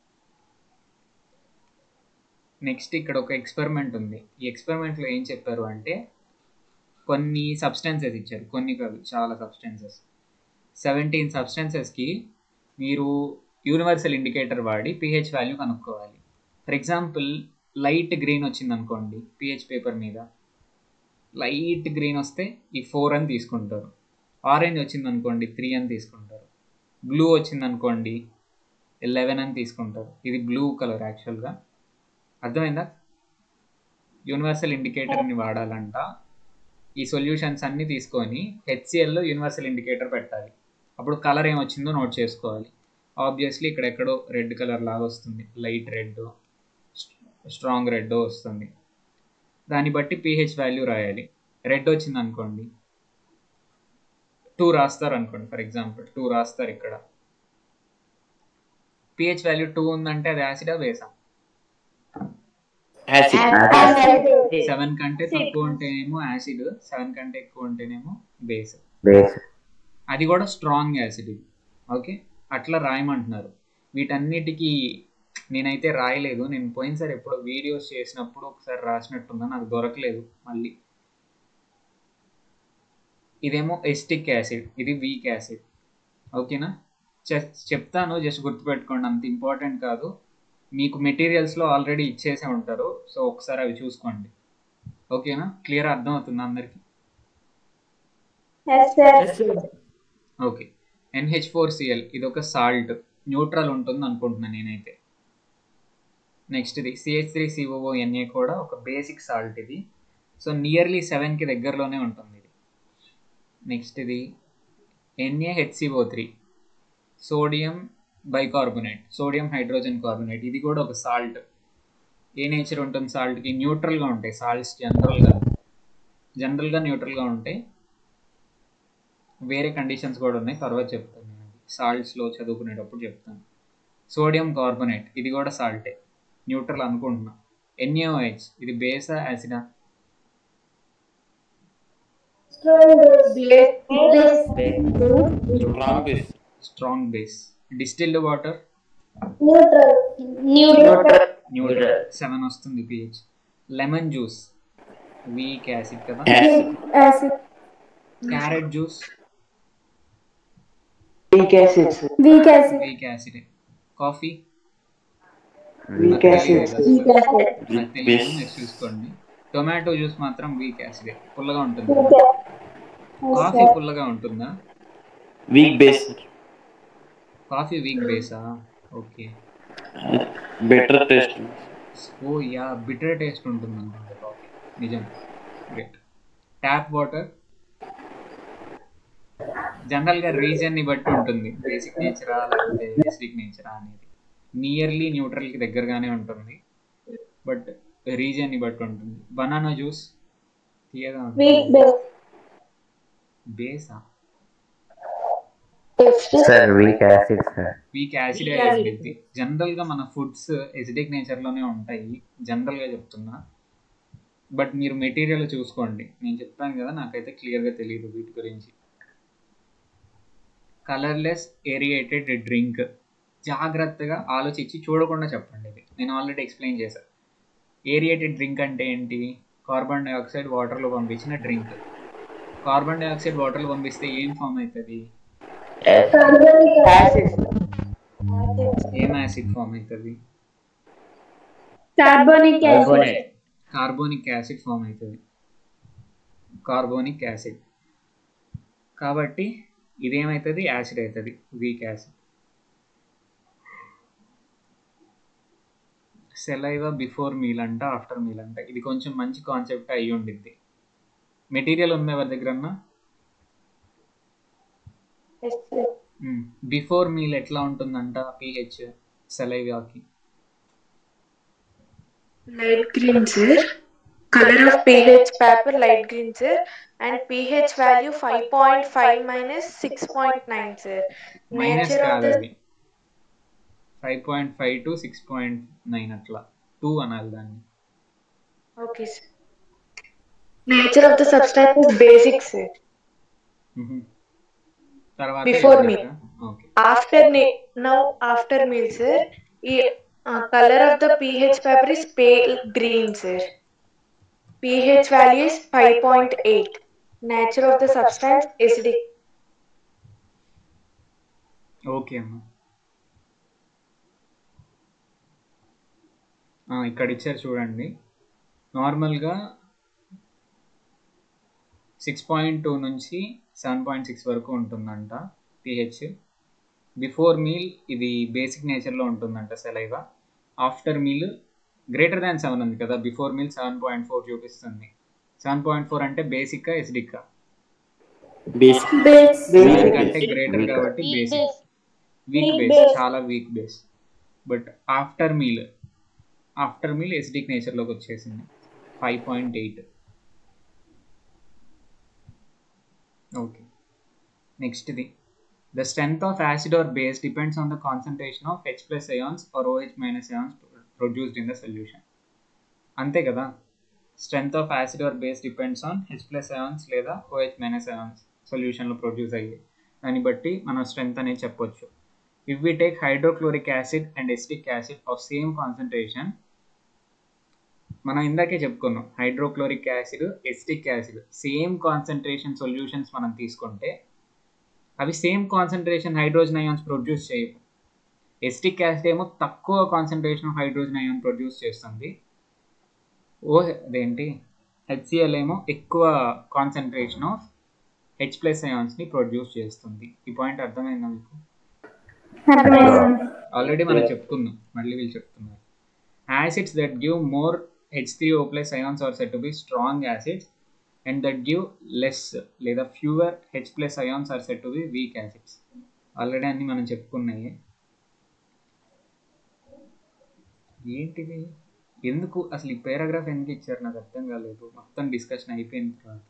నెక్స్ట్ ఇక్కడ ఒక ఎక్స్పెరిమెంట్ ఉంది ఈ ఎక్స్పెరిమెంట్లో ఏం చెప్పారు అంటే కొన్ని సబ్స్టెన్సెస్ ఇచ్చారు కొన్ని కాదు చాలా సబ్స్టెన్సెస్ సెవెంటీన్ సబ్స్టెన్సెస్కి మీరు యూనివర్సల్ ఇండికేటర్ వాడి పిహెచ్ వాల్యూ కనుక్కోవాలి ఫర్ ఎగ్జాంపుల్ లైట్ గ్రీన్ వచ్చింది అనుకోండి పిహెచ్ పేపర్ మీద లైట్ గ్రీన్ వస్తే ఈ ఫోర్ అని తీసుకుంటారు ఆరెంజ్ వచ్చింది అనుకోండి త్రీ అని తీసుకుంటారు బ్లూ వచ్చింది అనుకోండి ఎలెవెన్ అని తీసుకుంటారు ఇది బ్లూ కలర్ యాక్చువల్గా అర్థమైందా యూనివర్సల్ ఇండికేటర్ని వాడాలంట ఈ సొల్యూషన్స్ అన్నీ తీసుకొని హెచ్సిఎల్లో యూనివర్సల్ ఇండికేటర్ పెట్టాలి అప్పుడు కలర్ ఏమొచ్చిందో నోట్ చేసుకోవాలి ఆబ్వియస్లీ ఇక్కడ ఎక్కడో రెడ్ కలర్ లాగా వస్తుంది లైట్ రెడ్ స్ట్రాంగ్ రెడ్ వస్తుంది దాన్ని బట్టి పిహెచ్ వాల్యూ రాయాలి రెడ్ వచ్చింది అనుకోండి టూ రాస్తారు అనుకోండి ఫర్ ఎగ్జాంపుల్ టూ రాస్తారు ఇక్కడ పిహెచ్ వాల్యూ టూ ఉందంటే అది యాసిడా బేసా సెవెన్ కంటే తక్కువ ఉంటేనేమో యాసిడ్ సెవెన్ కంటే ఎక్కువ ఉంటేనేమో బేస్ బేస్ అది కూడా స్ట్రాంగ్ యాసిడ్ ఇది ఓకే అట్లా రాయమంటున్నారు వీటన్నిటికీ నేనైతే రాయలేదు నేను పోయినసారి ఎప్పుడో వీడియోస్ చేసినప్పుడు ఒకసారి రాసినట్టుందా నాకు దొరకలేదు మళ్ళీ ఇదేమో ఎస్టిక్ యాసిడ్ ఇది వీక్ యాసిడ్ ఓకేనా చె- చెప్తాను జస్ట్ గుర్తుపెట్టుకోండి అంత ఇంపార్టెంట్ కాదు మీకు మెటీరియల్స్లో ఆల్రెడీ ఇచ్చేసే ఉంటారు సో ఒకసారి అవి చూసుకోండి ఓకేనా క్లియర్ అర్థమవుతుంది అందరికీ ఓకే ఎన్హెచ్ ఫోర్ సిఎల్ ఇది ఒక సాల్ట్ న్యూట్రల్ ఉంటుంది అనుకుంటున్నాను నేనైతే నెక్స్ట్ ఇది సిహెచ్ త్రీ సిఓఓ ఎన్ఏ కూడా ఒక బేసిక్ సాల్ట్ ఇది సో నియర్లీ సెవెన్కి దగ్గరలోనే ఉంటుంది ఇది నెక్స్ట్ ఇది N A H C O three sodium bicarbonate sodium hydrogen carbonate ఇది కూడా ఒక సాల్ట్ ఏ నేచర్ ఉంటుంది సాల్ట్కి న్యూట్రల్గా ఉంటాయి సాల్ట్స్ జనరల్గా జనరల్గా న్యూట్రల్గా ఉంటాయి వేరే కండిషన్స్ కూడా ఉన్నాయి తర్వాత చెప్తాను నేను సాల్ట్స్లో చదువుకునేటప్పుడు చెప్తాను సోడియం కార్బోనేట్ ఇది కూడా సాల్టే న్యూట్రల్ అనుకుంటున్నా ఎన్ఏఓహెచ్ ఇది బేసా యాసిడా Strong base. Strong base distilled water neutral neutral seven వస్తుంది pH lemon juice weak acid కదా acid carrot juice weak acids weak acid weak acid coffee weak acids నాకు తెలియదు మీరు చూసుకోండి టొమాటో జ్యూస్ మాత్రం వీక్ యాసిడ్ పుల్లగా ఉంటుంది కాఫీ పుల్లగా ఉంటుందా Weak base. కాఫీ వీక్ బేసా okay Better taste. Oh yeah bitter taste ఉంటుంది అనుకుంటా కాఫీ నిజం గ్రేట్ ట్యాప్ వాటర్ జనరల్గా రీజన్ని బట్టి ఉంటుంది బేసిక్ నేచరా లేకపోతే ఎసిడిక్ నేచరా అనేది నియర్లీ న్యూట్రల్కి దగ్గరగానే ఉంటుంది బట్ రీజన్ని బట్టి ఉంటుంది బనానా జ్యూస్ తీయగా వీక్ ఉంటుంది బేస్ బేసా sir weak acid sir weak acid Weak acid. అయ్యింది జనరల్ గా మన ఫుడ్స్ ఎసిడిక్ నేచర్ లోనే ఉంటాయి జనరల్ గా చెప్తున్నా బట్ మీరు మెటీరియల్ చూసుకోండి నేను చెప్తాను కదా నాకైతే క్లియర్ గా తెలియదు వీటి గురించి కలర్లెస్ ఏరియేటెడ్ డ్రింక్ జాగ్రత్తగా ఆలోచించి చూడకుండా చెప్పండి ఇది నేను ఆల్రెడీ ఎక్స్ప్లెయిన్ చేశాను ఏరియేటెడ్ డ్రింక్ అంటే ఏంటి కార్బన్ డైఆక్సైడ్ వాటర్లో పంపించిన డ్రింక్ కార్బన్ డైఆక్సైడ్ వాటర్లో పంపిస్తే ఏం ఫామ్ అవుతుంది కార్బనిక్ యాసిడ్ ఏం యాసిడ్ ఫామ్ అవుతుంది carbonic acid carbonic acid form అవుతుంది కార్బోనిక్ యాసిడ్ కాబట్టి ఇదేమవుతుంది యాసిడ్ అవుతుంది weak acid saliva before meal అంట ఆఫ్టర్ మీల్ అంట ఇది కొంచెం మంచి కాన్సెప్ట్ అయ్యి ఉండిద్ది మెటీరియల్ ఉంది ఎవరి దగ్గరన్నా బిఫోర్ మీల్ ఎట్లా ఉంటుందంట పిహెచ్ సెలైవాకి light green sir color of ph paper light green sir and ph value 5.5 minus 6.9 sir minus nature of కాదు the అది five point five to six point nine అట్లా టూ అనాలి దాన్ని okay sir nature of the substance is basic sir మ్మ్. తర్వాత Before meal. Okay after ne- now after meal sir e- uh, color of the ph paper is pale green sir ph value is 5.8 nature of the substance acidic okay అమ్మా ఆ, ఇక్కడ ఇచ్చారు చూడండి నార్మల్గా six point two నుంచి seven point six వరకు ఉంటుందంట pH before meal ఇది బేసిక్ నేచర్లో ఉంటుందంట saliva after meal greater than seven ఉంది కదా before meal seven point four చూపిస్తుంది సెవెన్ పాయింట్ ఫోర్ అంటే బేసిక్గా ఎసిడిక్కా Basic. బేస్ బేసిక్ అంటే గ్రేటర్ Weak. కాబట్టి weak basic base weak Weak base base. చాలా weak base but after meal after meal acidic నేచర్లోకి వచ్చేసింది ఫైవ్ పాయింట్ ఎయిట్ ఓకే నెక్స్ట్ది the strength of acid or base depends on the concentration of H plus ions or O H minus ions produced in the solution అంతే కదా strength of acid or base depends on H plus ions లేదా O H minus ions సొల్యూషన్లో produce అయ్యే దాన్ని బట్టి మనం strength అనేది చెప్పొచ్చు if we take hydrochloric acid and acetic acid of same concentration మనం ఇందాకే చెప్పుకున్నాం hydrochloric acid acetic acid same concentration solutions మనం తీసుకుంటే అవి same concentration hydrogen ions produce చేయవు ఎసిటిక్ యాసిడ్ ఏమో తక్కువ concentration of hydrogen ion produce చేస్తుంది ఓ అదేంటి హెచ్సిఎల్ ఏమో ఎక్కువ కాన్సన్ట్రేషన్ ఆఫ్ హెచ్ ప్లస్ అయాన్స్ని ప్రొడ్యూస్ చేస్తుంది ఈ పాయింట్ అర్థమైందా మీకు ఆల్రెడీ మనం చెప్పుకుందాం మళ్ళీ వీళ్ళు చెప్తున్నారు acids that give more H three O plus ions are set to be strong acids and that give less లేదా fewer H plus ions are set to be weak acids already అన్ని మనం చెప్పుకున్నాయి ఏంటిది ఎందుకు అసలు ఈ పారాగ్రాఫ్ ఎందుకు ఇచ్చారు నాకు అర్థం కాలేదు మొత్తం డిస్కషన్ అయిపోయిన తర్వాత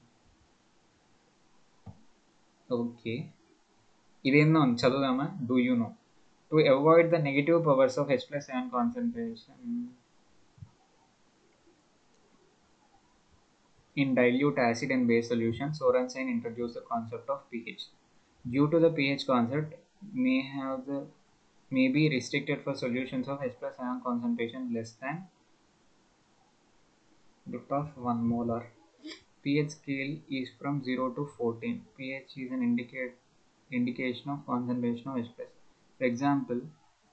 ఓకే ఇదేందో చదువుదామా do you know to avoid the negative powers of H plus ion concentration In dilute acid and base solution, Sorensen introduced the concept of pH. Due to the pH concept, may have the may be restricted for solutions of H plus ion concentration less than root of 1 molar. pH scale is from 0 to 14. pH is an indicate indication of concentration of H plus. For example,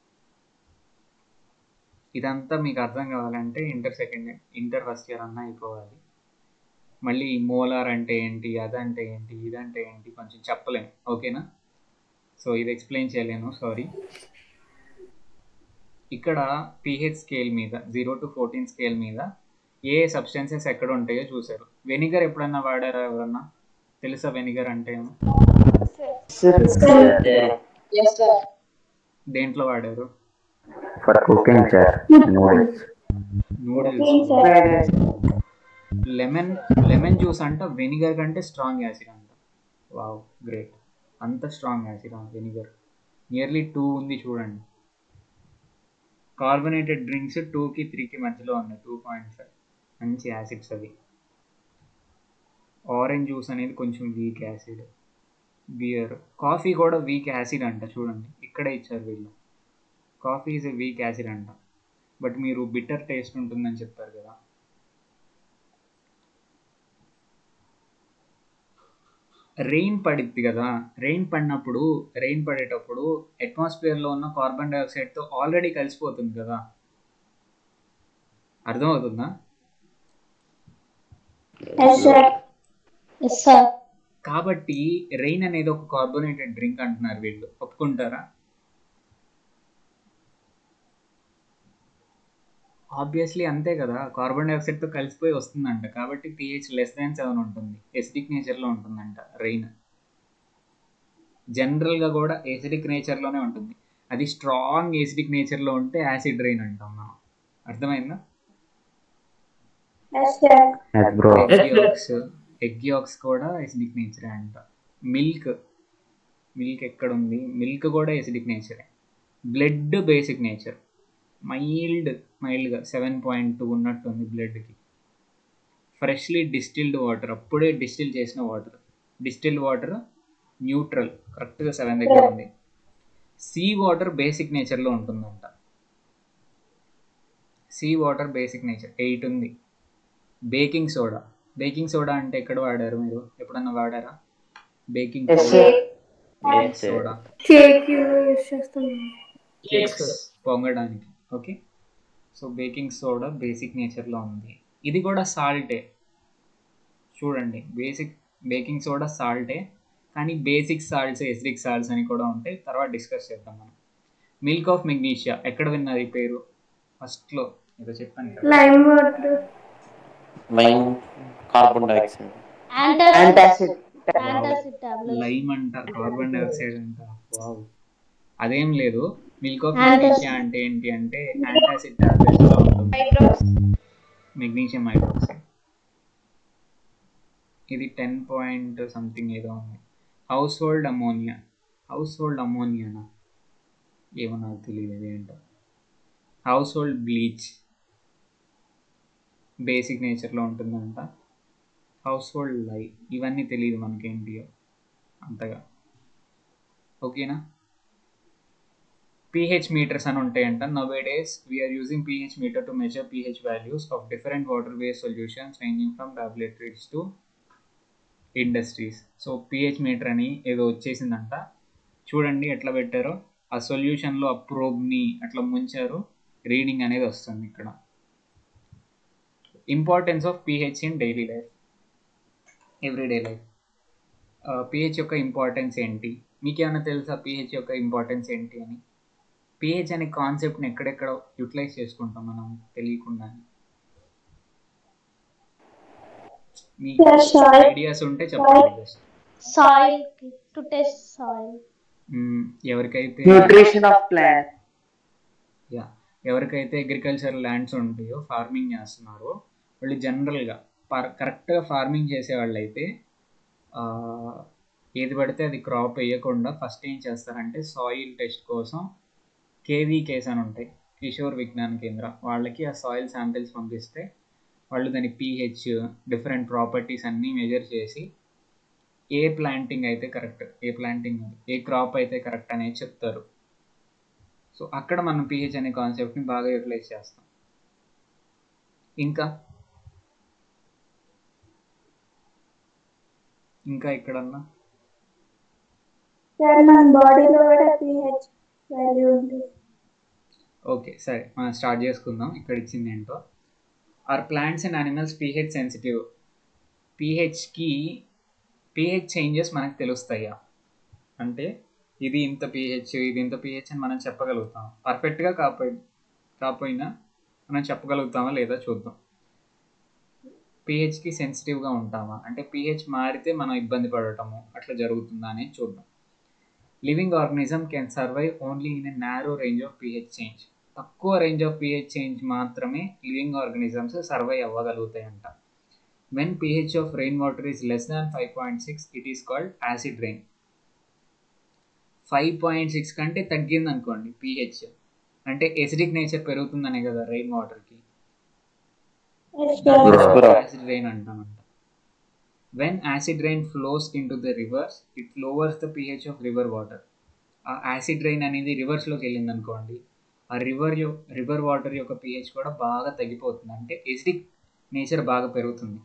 ఇదంతా మీకు అర్థం కావాలంటే inter second inter first year అన్న అయిపోవాలి మళ్ళీ molar అంటే ఏంటి అదంటే ఏంటి ఇదంటే ఏంటి కొంచెం చెప్పలేము ఓకేనా సో ఇది ఎక్స్ప్లెయిన్ చేయలేను సారీ ఇక్కడ పిహెచ్ స్కేల్ మీద జీరో టు ఫోర్టీన్ స్కేల్ మీద ఏ సబ్స్టెన్సెస్ ఎక్కడ ఉంటాయో చూసారు వెనిగర్ ఎప్పుడన్నా వాడారా ఎవరన్నా తెలుసా వెనిగర్ అంటే ఏమో దేంట్లో వాడారు for cooking sir noodles noodles lemon lemon juice అంట వెనిగర్ కంటే స్ట్రాంగ్ యాసిడ్ అంట వావ్ గ్రేట్ అంత strong acid vinegar nearly two ఉంది చూడండి కార్బొనేటెడ్ డ్రింక్స్ టూకి త్రీకి మధ్యలో ఉన్నాయి టూ పాయింట్ ఫైవ్ మంచి యాసిడ్స్ అవి ఆరెంజ్ జ్యూస్ అనేది కొంచెం వీక్ యాసిడ్ బియర్ కాఫీ కూడా వీక్ యాసిడ్ అంట చూడండి ఇక్కడే ఇచ్చారు వీళ్ళు coffee is a weak acid అంట బట్ మీరు బిటర్ టేస్ట్ ఉంటుందని చెప్పారు కదా రెయిన్ పడిద్ది కదా రెయిన్ పడినప్పుడు రెయిన్ పడేటప్పుడు అట్మాస్ఫియర్లో ఉన్న కార్బన్ డైఆక్సైడ్తో ఆల్రెడీ కలిసిపోతుంది కదా అర్థమవుతుందా కాబట్టి రెయిన్ అనేది ఒక కార్బోనేటెడ్ డ్రింక్ అంటున్నారు వీళ్ళు ఒప్పుకుంటారా ఆబ్వియస్లీ అంతే కదా కార్బన్ డైఆక్సైడ్తో కలిసిపోయి వస్తుందంట కాబట్టి పిహెచ్ లెస్ దాన్ సెవెన్ ఉంటుంది ఎసిడిక్ నేచర్లో ఉంటుందంట రెయిన్ జనరల్గా కూడా ఏసిడిక్ నేచర్లోనే ఉంటుంది అది స్ట్రాంగ్ ఏసిడిక్ నేచర్లో ఉంటే యాసిడ్ రెయిన్ అంటాం మనం అర్థమైందా ఎస్ బ్రో ఎగ్యాక్స్ ఎగ్యాక్స్ కూడా ఎసిడిక్ నేచరే అంట మిల్క్ మిల్క్ ఎక్కడ ఉంది మిల్క్ కూడా ఎసిడిక్ నేచరే బ్లడ్ బేసిక్ నేచర్ మైల్డ్ మైల్డ్గా సెవెన్ పాయింట్ టూ ఉన్నట్టుంది బ్లడ్కి ఫ్రెష్లీ డిస్టిల్డ్ వాటర్ అప్పుడే డిస్టిల్ చేసిన వాటర్ డిస్టిల్డ్ వాటర్ న్యూట్రల్ కరెక్ట్గా సెవెన్ దగ్గర ఉంది సీ వాటర్ బేసిక్ నేచర్లో ఉంటుందంట sea water basic nature eight ఉంది బేకింగ్ సోడా బేకింగ్ సోడా అంటే ఎక్కడ వాడారు మీరు ఎప్పుడన్నా వాడారా baking Yes, sir. Baking soda cake use చేస్తాం కేక్స్ పొంగడానికి okay so baking soda basic నేచర్లో ఉంది ఇది కూడా సాల్టే చూడండి బేసిక్ బేకింగ్ సోడా సాల్టే కానీ బేసిక్ సాల్ట్స్ ఎసిడిక్ సాల్ట్స్ అని కూడా ఉంటాయి తర్వాత డిస్కస్ చేద్దాం మనం మిల్క్ ఆఫ్ మెగ్నీషియా ఎక్కడ విన్నారు ఈ పేరు ఫస్ట్లో ఏదో చెప్పాను కదా లైమ్ వాటర్ మైన్ కార్బన్ డైఆక్సైడ్ Antacid. లైమ్ అంట కార్బన్ డైఆక్సైడ్ అంట వావ్ అదేం లేదు మిల్క్ ఆఫ్ మెగ్నీషియా అంటే ఏంటి అంటే యాంటాసిడ్ టాబ్లెట్స్ లో ఉంటుంది మెగ్నీషియం హైడ్రాక్సైడ్ ఇది టెన్ పాయింట్ సంథింగ్ ఏదో ఉంది household ammonia household అమోనియానా ఏమో నాకు తెలియదు ఇదేంటో హౌస్ హోల్డ్ బ్లీచ్ బేసిక్ నేచర్లో ఉంటుందంట హౌస్ హోల్డ్ లై ఇవన్నీ తెలియదు మనకేంటియో అంతగా ఓకేనా pH meters అని ఉంటాయంట nowadays we are using pH meter to measure pH values of different water based solutions ranging from laboratories to industries so pH meter అని ఏదో వచ్చేసిందంట చూడండి ఎట్లా పెట్టారో ఆ సొల్యూషన్లో ఆ ప్రోబ్ని అట్లా ముంచారు రీడింగ్ అనేది వస్తుంది ఇక్కడ importance of pH in daily life everyday life pH యొక్క ఇంపార్టెన్స్ ఏంటి మీకేమైనా తెలుసా పిహెచ్ యొక్క ఇంపార్టెన్స్ ఏంటి అని పిహెచ్ అనే కాన్సెప్ట్ని ఎక్కడెక్కడ యూటిలైజ్ చేసుకుంటాం మనం తెలియకుండా మీకు Yeah, sure. ఐడియాస్ ఉంటే చెప్పండి just soil to test soil. ఎవరికైతే Nutrition of plant. యా ఎవరికైతే అగ్రికల్చర్ ల్యాండ్స్ ఉంటాయో ఫార్మింగ్ చేస్తున్నారో వాళ్ళు జనరల్గా కరెక్ట్గా ఫార్మింగ్ చేసే వాళ్ళు అయితే ఏది పడితే అది క్రాప్ వేయకుండా ఫస్ట్ ఏం చేస్తారంటే సాయిల్ టెస్ట్ కోసం కేవీ కేస్ అని ఉంటాయి కిషోర్ విజ్ఞాన కేంద్ర వాళ్ళకి ఆ సాయిల్ శాంపిల్స్ పంపిస్తే వాళ్ళు దాని పీహెచ్ డిఫరెంట్ ప్రాపర్టీస్ అన్నీ మెజర్ చేసి ఏ ప్లాంటింగ్ అయితే కరెక్ట్ ఏ ప్లాంటింగ్ ఏ క్రాప్ అయితే కరెక్ట్ అనేది చెప్తారు సో అక్కడ మనం పిహెచ్ అనే కాన్సెప్ట్ని బాగా యూటిలైజ్ చేస్తాం ఇంకా ఇంకా ఎక్కడన్నా సార్ మన బాడీలో కూడా పిహెచ్ వాల్యూ ఉంది ఓకే సరే మనం స్టార్ట్ చేసుకుందాం ఇక్కడ ఇచ్చింది ఏంటో are plants and animals pH sensitive పీహెచ్కి పీహెచ్ చేంజెస్ మనకు తెలుస్తాయా అంటే ఇది ఇంత పీహెచ్ ఇది ఇంత పీహెచ్ అని మనం చెప్పగలుగుతాం పర్ఫెక్ట్గా కాకపోయి రాకపోయినా మనం చెప్పగలుగుతామా లేదా చూద్దాం పిహెచ్కి సెన్సిటివ్గా ఉంటామా అంటే పిహెచ్ మారితే మనం ఇబ్బంది పడటము అట్లా జరుగుతుందా అనేది చూద్దాం living organism can survive only in a narrow range of pH change తక్కువ రేంజ్ ఆఫ్ పిహెచ్ చేంజ్ మాత్రమే లివింగ్ ఆర్గనిజమ్స్ సర్వైవ్ అవ్వగలుగుతాయంట when pH of rain water is less than five point six it is called acid rain five point six కంటే తగ్గింది అనుకోండి pH అంటే acidic nature పెరుగుతుందనే కదా rain వాటర్కి యాసిడ్ రెయిన్ అంటామంట when acid rain flows into the rivers it lowers the pH of river water ఆ acid rain అనేది రివర్స్లోకి వెళ్ళింది అనుకోండి ఆ రివర్ రివర్ వాటర్ యొక్క పిహెచ్ కూడా బాగా తగ్గిపోతుంది అంటే ఎసిడిక్ నేచర్ బాగా పెరుగుతుంది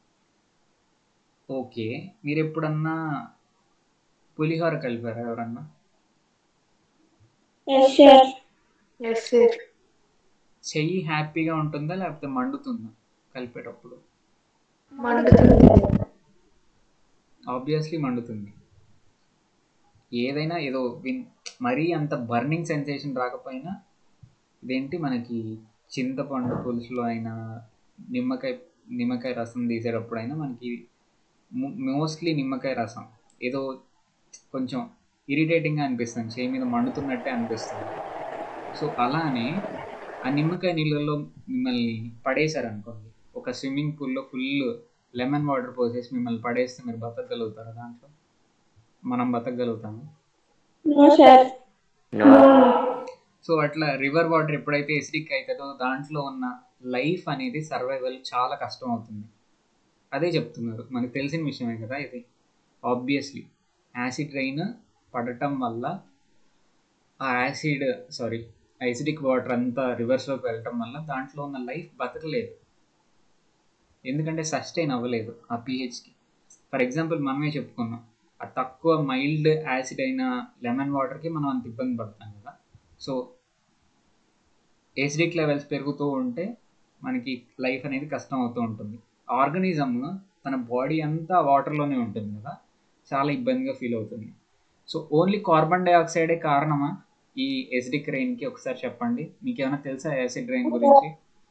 ఓకే మీరు ఎప్పుడన్నా పులిహోర కలిపారా ఎవరన్నా ఎస్ సార్ చెయ్యి హ్యాపీగా ఉంటుందా లేకపోతే మండుతుందా కలిపేటప్పుడు మండుతుంది ఆబ్వియస్లీ మండుతుంది ఏదైనా ఏదో విన్ మరీ అంత బర్నింగ్ సెన్సేషన్ రాకపోయినా ఇదేంటి మనకి చింతపండు పులుసులో అయినా నిమ్మకాయ నిమ్మకాయ రసం తీసేటప్పుడైనా మనకి మోస్ట్లీ నిమ్మకాయ రసం ఏదో కొంచెం ఇరిటేటింగ్గా అనిపిస్తుంది చేయి మీద మండుతున్నట్టే అనిపిస్తుంది సో అలానే ఆ నిమ్మకాయ నీళ్ళల్లో మిమ్మల్ని పడేశారనుకోండి ఒక స్విమ్మింగ్ పూల్లో ఫుల్ లెమన్ వాటర్ పోసేసి మిమ్మల్ని పడేస్తే మీరు బతకగలుగుతారా దాంట్లో మనం బతకగలుగుతాము సో అట్లా రివర్ వాటర్ ఎప్పుడైతే ఎసిడిక్ అవుతుందో దాంట్లో ఉన్న లైఫ్ అనేది సర్వైవల్ చాలా కష్టం అవుతుంది అదే చెప్తున్నారు మనకు తెలిసిన విషయమే కదా ఇది ఆబ్వియస్లీ యాసిడ్ రైన్ పడటం వల్ల ఆ యాసిడ్ సారీ ఐసిడిక్ వాటర్ అంతా రివర్స్లోకి వెళ్ళటం వల్ల దాంట్లో ఉన్న లైఫ్ బతకలేదు ఎందుకంటే సస్టైన్ అవ్వలేదు ఆ పిహెచ్కి ఫర్ ఎగ్జాంపుల్ మనమే చెప్పుకున్నాం ఆ తక్కువ మైల్డ్ యాసిడ్ అయిన లెమన్ వాటర్కి మనం అంత ఇబ్బంది పడతాం కదా సో ఎసిడిక్ లెవెల్స్ పెరుగుతూ ఉంటే మనకి లైఫ్ అనేది కష్టం అవుతూ ఉంటుంది ఆర్గనిజం తన బాడీ అంతా వాటర్లోనే ఉంటుంది కదా చాలా ఇబ్బందిగా ఫీల్ అవుతుంది సో ఓన్లీ కార్బన్ డైఆక్సైడే కారణమా ఈ ఎసిడిక్ రెయిన్కి ఒకసారి చెప్పండి మీకు ఏమైనా తెలుసా యాసిడ్ రెయిన్ గురించి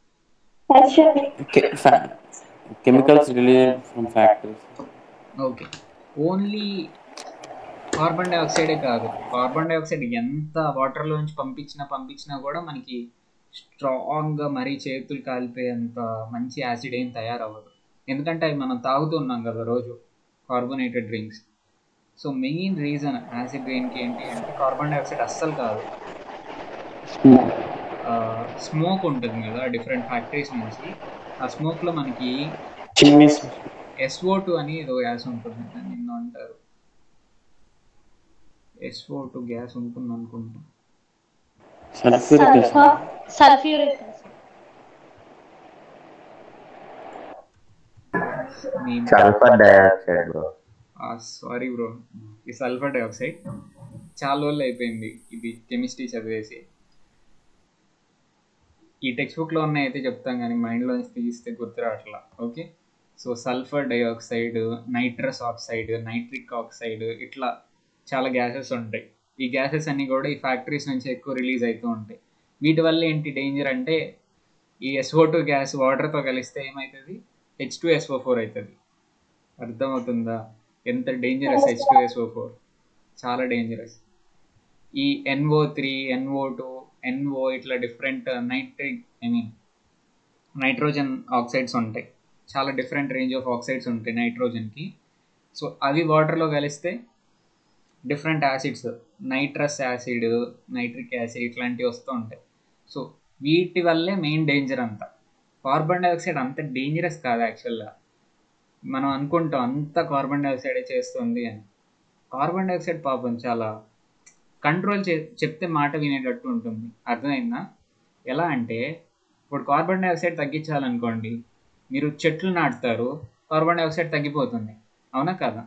chemicals release from factories okay only carbon డైఆక్సైడే కాదు కార్బన్ డైఆక్సైడ్ ఎంత వాటర్లో నుంచి పంపించినా పంపించినా కూడా మనకి స్ట్రాంగ్గా మరీ చేతులు కాలిపోయేంత మంచి యాసిడ్ ఏం తయారవ్వదు ఎందుకంటే అవి మనం తాగుతున్నాం కదా రోజు carbonated drinks so main reason acid రెయిన్కి ఏంటి అంటే కార్బన్ డైఆక్సైడ్ అస్సలు కాదు స్మోక్ ఉంటుంది కదా డిఫరెంట్ ఫ్యాక్టరీస్ నుంచి ఆ స్మోక్లో మనకి ఎస్ఓ టూ అని ఏదో గ్యాస్ ఉంటుంది నిన్న అంటారు ఎస్ఓ టూ గ్యాస్ ఉంటుంది అనుకుంటా sulphuric sulphuric sulphur dioxide bro sorry bro ఈ సల్ఫర్ డైఆక్సైడ్ చాలా రోజులు అయిపోయింది ఇది కెమిస్ట్రీ చదివేసి ఈ టెక్స్ట్ బుక్లో ఉన్నాయి అయితే చెప్తాం కానీ మైండ్లో తీస్తే గుర్తురావట్లా okay so sulphur dioxide nitrous oxide nitric oxide ఇట్లా చాలా గ్యాసెస్ ఉంటాయి ఈ గ్యాసెస్ అన్నీ కూడా ఈ ఫ్యాక్టరీస్ నుంచి ఎక్కువ రిలీజ్ అవుతూ ఉంటాయి వీటి వల్ల ఏంటి డేంజర్ అంటే ఈ ఎస్ఓ టూ గ్యాస్ వాటర్తో కలిస్తే ఏమవుతుంది హెచ్ టూ ఎస్ఓ ఫోర్ అవుతుంది అర్థమవుతుందా ఎంత dangerous H two S O four చాలా డేంజరస్ ఈ N O three N O two N O ఇట్లా different nitric I mean nitrogen oxides ఉంటాయి చాలా డిఫరెంట్ రేంజ్ ఆఫ్ ఆక్సైడ్స్ ఉంటాయి నైట్రోజన్కి సో అవి వాటర్లో కలిస్తే different acids nitrous acid nitric acid ఇట్లాంటివి వస్తూ ఉంటాయి సో వీటి వల్లే మెయిన్ డేంజర్ అంతా కార్బన్ డైఆక్సైడ్ అంత డేంజరస్ కాదు యాక్చువల్గా మనం అనుకుంటాం అంత కార్బన్ డైఆక్సైడే చేస్తుంది అని కార్బన్ డైఆక్సైడ్ పాపం చాలా కంట్రోల్ చే చెప్తే మాట వినేటట్టు ఉంటుంది అర్థమైందా ఎలా అంటే ఇప్పుడు కార్బన్ డైఆక్సైడ్ తగ్గించాలనుకోండి మీరు చెట్లు నాటుతారు కార్బన్ డైఆక్సైడ్ తగ్గిపోతుంది అవునా కదా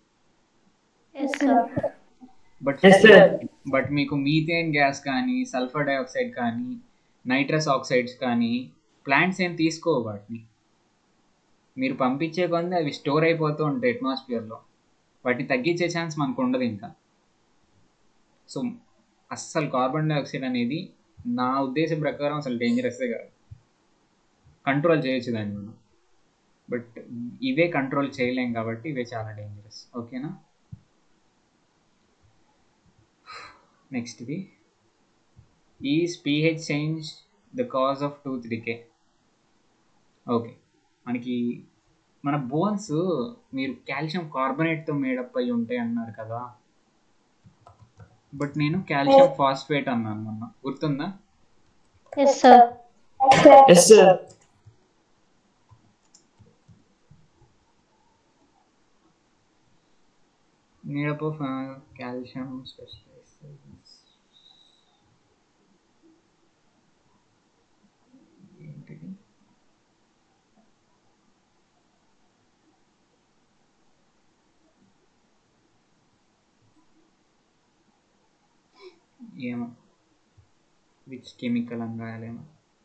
బట్ బట్ మీకు మీథేన్ గ్యాస్ కానీ సల్ఫర్ డైఆక్సైడ్ కానీ నైట్రస్ ఆక్సైడ్స్ కానీ ప్లాంట్స్ ఏం తీసుకోవు వాటిని మీరు పంపించే కొంది అవి స్టోర్ అయిపోతూ ఉంటాయి అట్మాస్ఫియర్లో వాటిని తగ్గించే ఛాన్స్ మనకు ఉండదు ఇంకా సో అస్సలు కార్బన్ డైఆక్సైడ్ అనేది నా ఉద్దేశం ప్రకారం అసలు డేంజరస్సే కాదు కంట్రోల్ చేయొచ్చు దాన్ని మనం బట్ ఇవే కంట్రోల్ చేయలేం కాబట్టి ఇవే చాలా డేంజరస్ ఓకేనా నెక్స్ట్ ఇది is pH change the cause of tooth decay okay మనకి మన బోన్స్ మీరు కాల్షియం కార్బోనేట్తో మేడప్ అయి ఉంటాయి అన్నారు కదా బట్ నేను కాల్షియం ఫాస్ఫేట్ అన్నాను మొన్న గుర్తుందా yes sir yes sir made up of calcium specialize ఏంటిది ఏమో విచ్ కెమికల్ అని రాయాలేమో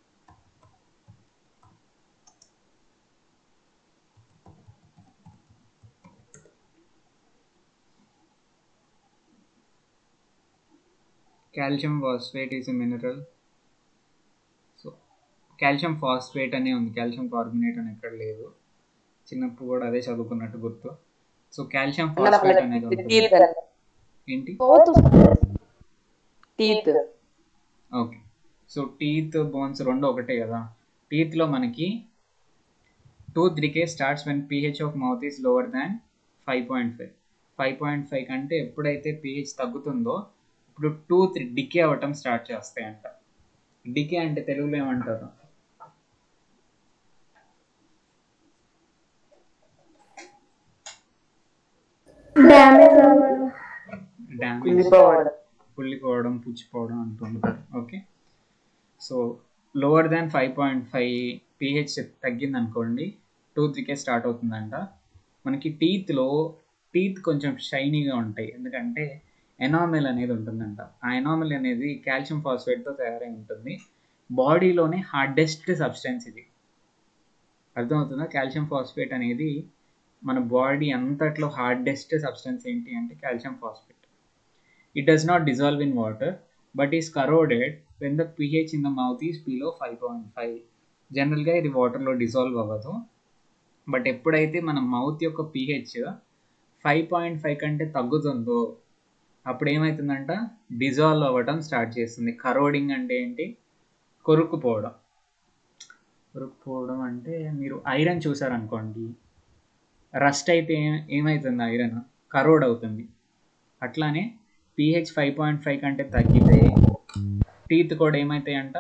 calcium phosphate is a mineral so calcium phosphate అనే ఉంది కాల్షియం కార్బోనేట్ అని ఎక్కడ లేదు చిన్నప్పుడు కూడా అదే చదువుకున్నట్టు గుర్తు సో కాల్షియం ఫాస్ఫేట్ అనేది ఉంటుంది టీత్ ఏంటి teeth okay so teeth bones రెండు ఒకటే కదా టీత్లో మనకి tooth decay starts when pH of mouth is lower than five point five five point five కంటే ఎప్పుడైతే పీహెచ్ తగ్గుతుందో ఇప్పుడు టూత్ డికే అవ్వటం స్టార్ట్ చేస్తాయంట డికే అంటే తెలుగులో ఏమంటారు డ్యామేజ్ అవ్వడం డ్యామేజ్ కుళ్ళిపోవడం కుళ్ళిపోవడం పుచ్చిపోవడం అంటుంటారు okay so lower than five point five pH తగ్గింది అనుకోండి టూత్ డికే స్టార్ట్ అవుతుందంట మనకి టీత్లో టీత్ కొంచెం షైనీగా ఉంటాయి ఎందుకంటే ఎనామెల్ అనేది ఉంటుందంట ఆ ఎనామెల్ అనేది కాల్షియం ఫాస్ఫేట్తో తయారై ఉంటుంది బాడీలోనే హార్డెస్ట్ సబ్స్టెన్స్ ఇది అర్థమవుతుందా కాల్షియం ఫాస్ఫేట్ అనేది మన బాడీ అంతట్లో హార్డెస్ట్ సబ్స్టెన్స్ ఏంటి అంటే calcium phosphate it does not dissolve in water but is corroded when the pH in the mouth is below five point five జనరల్గా ఇది వాటర్లో డిజాల్వ్ అవ్వదు బట్ ఎప్పుడైతే మన మౌత్ యొక్క పిహెచ్ ఫైవ్ పాయింట్ ఫైవ్ కంటే తగ్గుతుందో అప్పుడు ఏమవుతుందంట డిజాల్వ్ అవ్వడం స్టార్ట్ చేస్తుంది కరోడింగ్ అంటే ఏంటి కొరుక్కుపోవడం కొరుక్కుపోవడం అంటే మీరు ఐరన్ చూసారనుకోండి రస్ట్ అయితే ఏ- ఏమవుతుంది ఐరన్ కరోడ్ అవుతుంది అట్లానే పిహెచ్ ఫైవ్ పాయింట్ ఫైవ్ కంటే తగ్గితే టీత్ కూడా ఏమవుతాయంట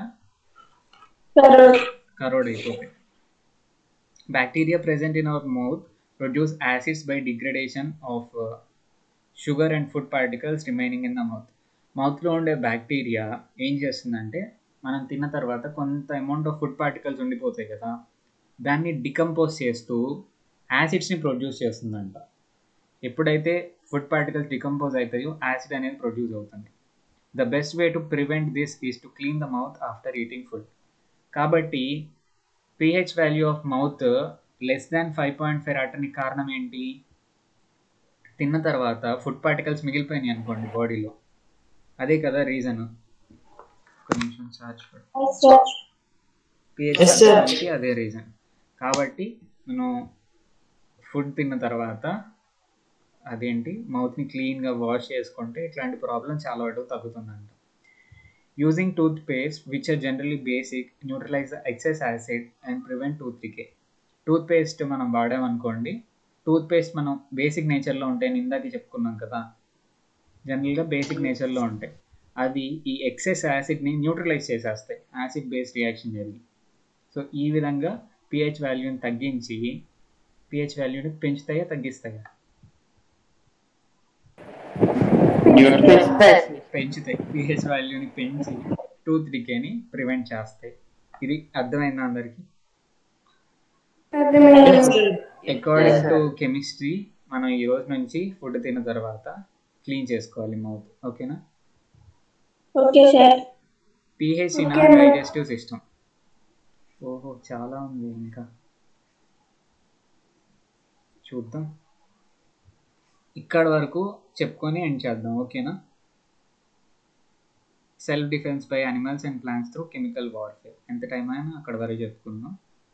కరోడ్ అయిపోతాయి bacteria present in our mouth produce acids by degradation of sugar and food particles remaining in the mouth మౌత్లో ఉండే బ్యాక్టీరియా ఏం చేస్తుందంటే మనం తిన్న తర్వాత కొంత అమౌంట్ ఆఫ్ ఫుడ్ పార్టికల్స్ ఉండిపోతాయి కదా దాన్ని డికంపోజ్ చేస్తూ యాసిడ్స్ని ప్రొడ్యూస్ చేస్తుందంట ఎప్పుడైతే ఫుడ్ పార్టికల్స్ డికంపోజ్ అవుతాయో యాసిడ్ అనేది ప్రొడ్యూస్ అవుతుంది the best way to prevent this is to clean the mouth after eating food కాబట్టి pH value of mouth less than five point five రావటానికి కారణం ఏంటి తిన్న తర్వాత ఫుడ్ పార్టికల్స్ మిగిలిపోయినాయి అనుకోండి బాడీలో అదే కదా రీజన్ ఒక నిమిషం చార్జ్ పిహెచ్ Yes, sir. తగ్గడానికి అదే రీజన్ కాబట్టి మనం ఫుడ్ తిన్న తర్వాత అదేంటి మౌత్ని క్లీన్గా వాష్ చేసుకుంటే ఇట్లాంటి ప్రాబ్లం చాలా వరకు తగ్గుతుందంట using toothpaste which are generally basic neutralise the excess acid and prevent tooth decay toothpaste మనం వాడామనుకోండి టూత్ పేస్ట్ మనం బేసిక్ నేచర్లో ఉంటాయని ఇందాక చెప్పుకున్నాం కదా జనరల్గా బేసిక్ నేచర్లో ఉంటాయి అవి ఈ ఎక్సెస్ యాసిడ్ని న్యూట్రలైజ్ చేసేస్తాయి యాసిడ్ బేస్డ్ రియాక్షన్ జరిగి సో ఈ విధంగా పిహెచ్ వాల్యూని తగ్గించి పిహెచ్ వాల్యూని పెంచుతాయా తగ్గిస్తాయా పెంచుతాయి పిహెచ్ వాల్యూని పెంచి టూత్ డికేని ప్రివెంట్ చేస్తాయి ఇది అర్థమైందా అందరికి అర్థమైంది అకార్డింగ్ టు కెమిస్ట్రీ మనం ఈ రోజు నుంచి ఫుడ్ తిన్న తర్వాత క్లీన్ చేసుకోవాలి మౌత్ ఓకేనా okay sir pH in Okay. Digestive system ఓహో చాలా ఉంది ఇంకా చూద్దాం ఇక్కడ వరకు చెప్పుకొని ఎండ్ చేద్దాం ఓకేనా self defence by animals and plants through chemical warfare ఎంత టైం అయినా అక్కడ వరకు చెప్పుకుందాం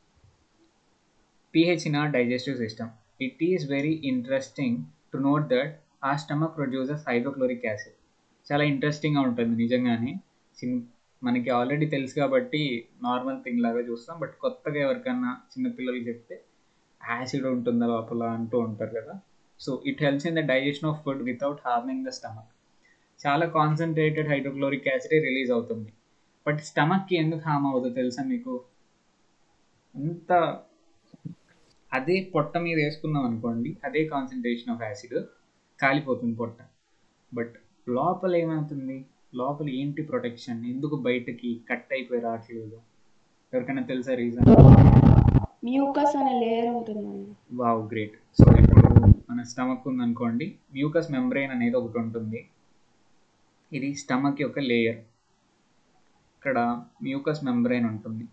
pH in our digestive system. It is very interesting to note that our stomach produces hydrochloric acid. చాలా ఇంట్రెస్టింగ్గా ఉంటుంది నిజంగానే చిన్ మనకి ఆల్రెడీ తెలుసు కాబట్టి నార్మల్ థింగ్ లాగా చూస్తాం బట్ కొత్తగా ఎవరికన్నా చిన్నపిల్లలకి చెప్తే యాసిడ్ ఉంటుందా లోపల అంటూ ఉంటారు కదా so it helps in the digestion of food without harming the stomach చాలా కాన్సన్ట్రేటెడ్ హైడ్రోక్లోరిక్ యాసిడే రిలీజ్ అవుతుంది బట్ స్టమక్కి ఎందుకు హామ్ అవుతుందో తెలుసా మీకు అంత అదే పొట్ట మీద వేసుకున్నాం అనుకోండి అదే కాన్సన్ట్రేషన్ ఆఫ్ యాసిడ్ కాలిపోతుంది పొట్ట బట్ లోపల ఏమవుతుంది లోపల ఏంటి ప్రొటెక్షన్ ఎందుకు బయటకి కట్ అయిపోయి రావట్లేదు ఎవరికైనా తెలుసా రీజన్ మ్యూకస్ అనే లేయర్ ఉంటుందండి వావ్ గ్రేట్ సో ఇప్పుడు మన స్టమక్ ఉందనుకోండి మ్యూకస్ మెంబ్రెయిన్ అనేది ఒకటి ఉంటుంది ఇది స్టమక్ యొక్క లేయర్ ఇక్కడ మ్యూకస్ మెంబ్రెయిన్ ఉంటుంది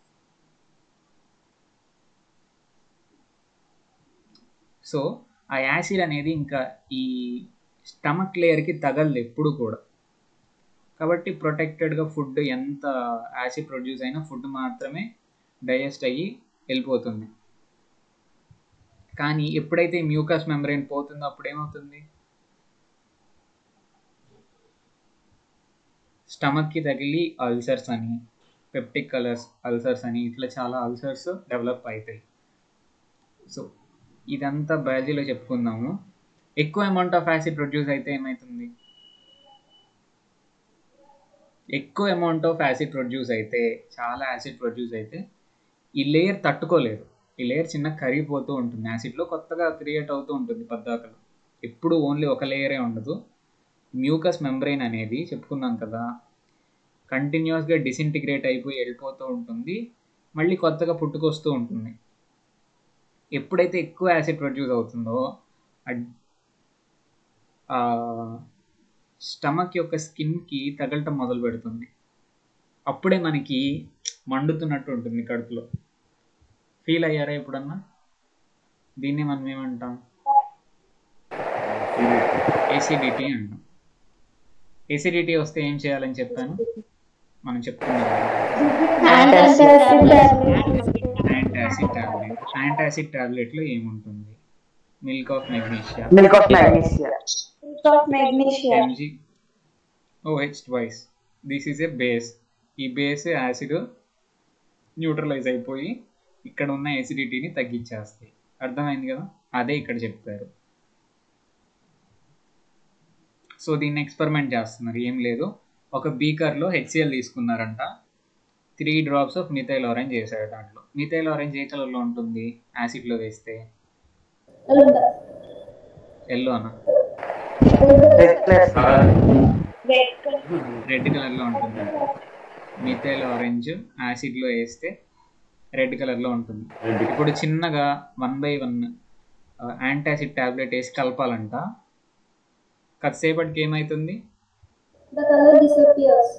సో ఆ యాసిడ్ అనేది ఇంకా ఈ స్టమక్ లేయర్కి తగలదు ఎప్పుడు కూడా కాబట్టి ప్రొటెక్టెడ్గా ఫుడ్ ఎంత యాసిడ్ ప్రొడ్యూస్ అయినా ఫుడ్ మాత్రమే డైజెస్ట్ అయ్యి వెళ్ళిపోతుంది కానీ ఎప్పుడైతే మ్యూకస్ మెంబ్రెయిన్ పోతుందో అప్పుడు ఏమవుతుంది స్టమక్కి తగిలి అల్సర్స్ అని పెప్టిక్ కలర్స్ అల్సర్స్ అని ఇట్లా చాలా అల్సర్స్ డెవలప్ అవుతాయి సో ఇదంతా బయాలజీలో చెప్పుకుందాము ఎక్కువ అమౌంట్ ఆఫ్ యాసిడ్ ప్రొడ్యూస్ అయితే ఏమవుతుంది ఎక్కువ అమౌంట్ ఆఫ్ యాసిడ్ ప్రొడ్యూస్ అయితే చాలా యాసిడ్ ప్రొడ్యూస్ అయితే ఈ లేయర్ తట్టుకోలేదు ఈ లేయర్ చిన్న కరిగిపోతూ ఉంటుంది యాసిడ్లో కొత్తగా క్రియేట్ అవుతూ ఉంటుంది పద్దాకలు ఎప్పుడు ఓన్లీ ఒక లేయరే ఉండదు మ్యూకస్ మెంబ్రెయిన్ అనేది చెప్పుకున్నాం కదా కంటిన్యూస్గా డిసింటిగ్రేట్ అయిపోయి వెళ్ళిపోతూ ఉంటుంది మళ్ళీ కొత్తగా పుట్టుకొస్తూ ఉంటుంది ఎప్పుడైతే ఎక్కువ యాసిడ్ ప్రొడ్యూస్ అవుతుందో స్టమక్ యొక్క స్కిన్కి తగలటం మొదలు పెడుతుంది అప్పుడే మనకి మండుతున్నట్టు ఉంటుంది కడుపులో ఫీల్ అయ్యారా ఎప్పుడన్నా దీన్ని మనం ఏమంటాం ఏసిడిటీ అంటాం ఏసిడిటీ వస్తే ఏం చేయాలని చెప్పాను మనం చెప్పుకున్నాం యాంటాసిడ్ టాబ్లెట్ యాంటాసిడ్ టాబ్లెట్లో ఏముంటుంది milk of magnesia milk of magnesia magnesium. MG OH twice this is a base ఈ బేస్ యాసిడ్ న్యూట్రలైజ్ అయిపోయి ఇక్కడ ఉన్న ఎసిడిటీని తగ్గించేస్తాయి అర్థమైంది కదా అదే ఇక్కడ చెప్తారు సో దీన్ని ఎక్స్పెరిమెంట్ చేస్తున్నారు ఏం లేదు ఒక బీకర్లో హెచ్సిఎల్ తీసుకున్నారంట three drops of methyl orange వేసాడు దాంట్లో మిథైల్ ఆరెంజ్ ఏ కలర్లో ఉంటుంది యాసిడ్లో వేస్తే ఎల్లోనా రెడ్ ప్లస్ రెడ్ కలర్లో ఉంటుంది మిథైల్ ఆరెంజ్ యాసిడ్లో వేస్తే రెడ్ కలర్లో ఉంటుంది ఇప్పుడు చిన్నగా one by one antacid tablet వేసి కలపాలంట కాసేపటికి ఏమవుతుంది The color disappears.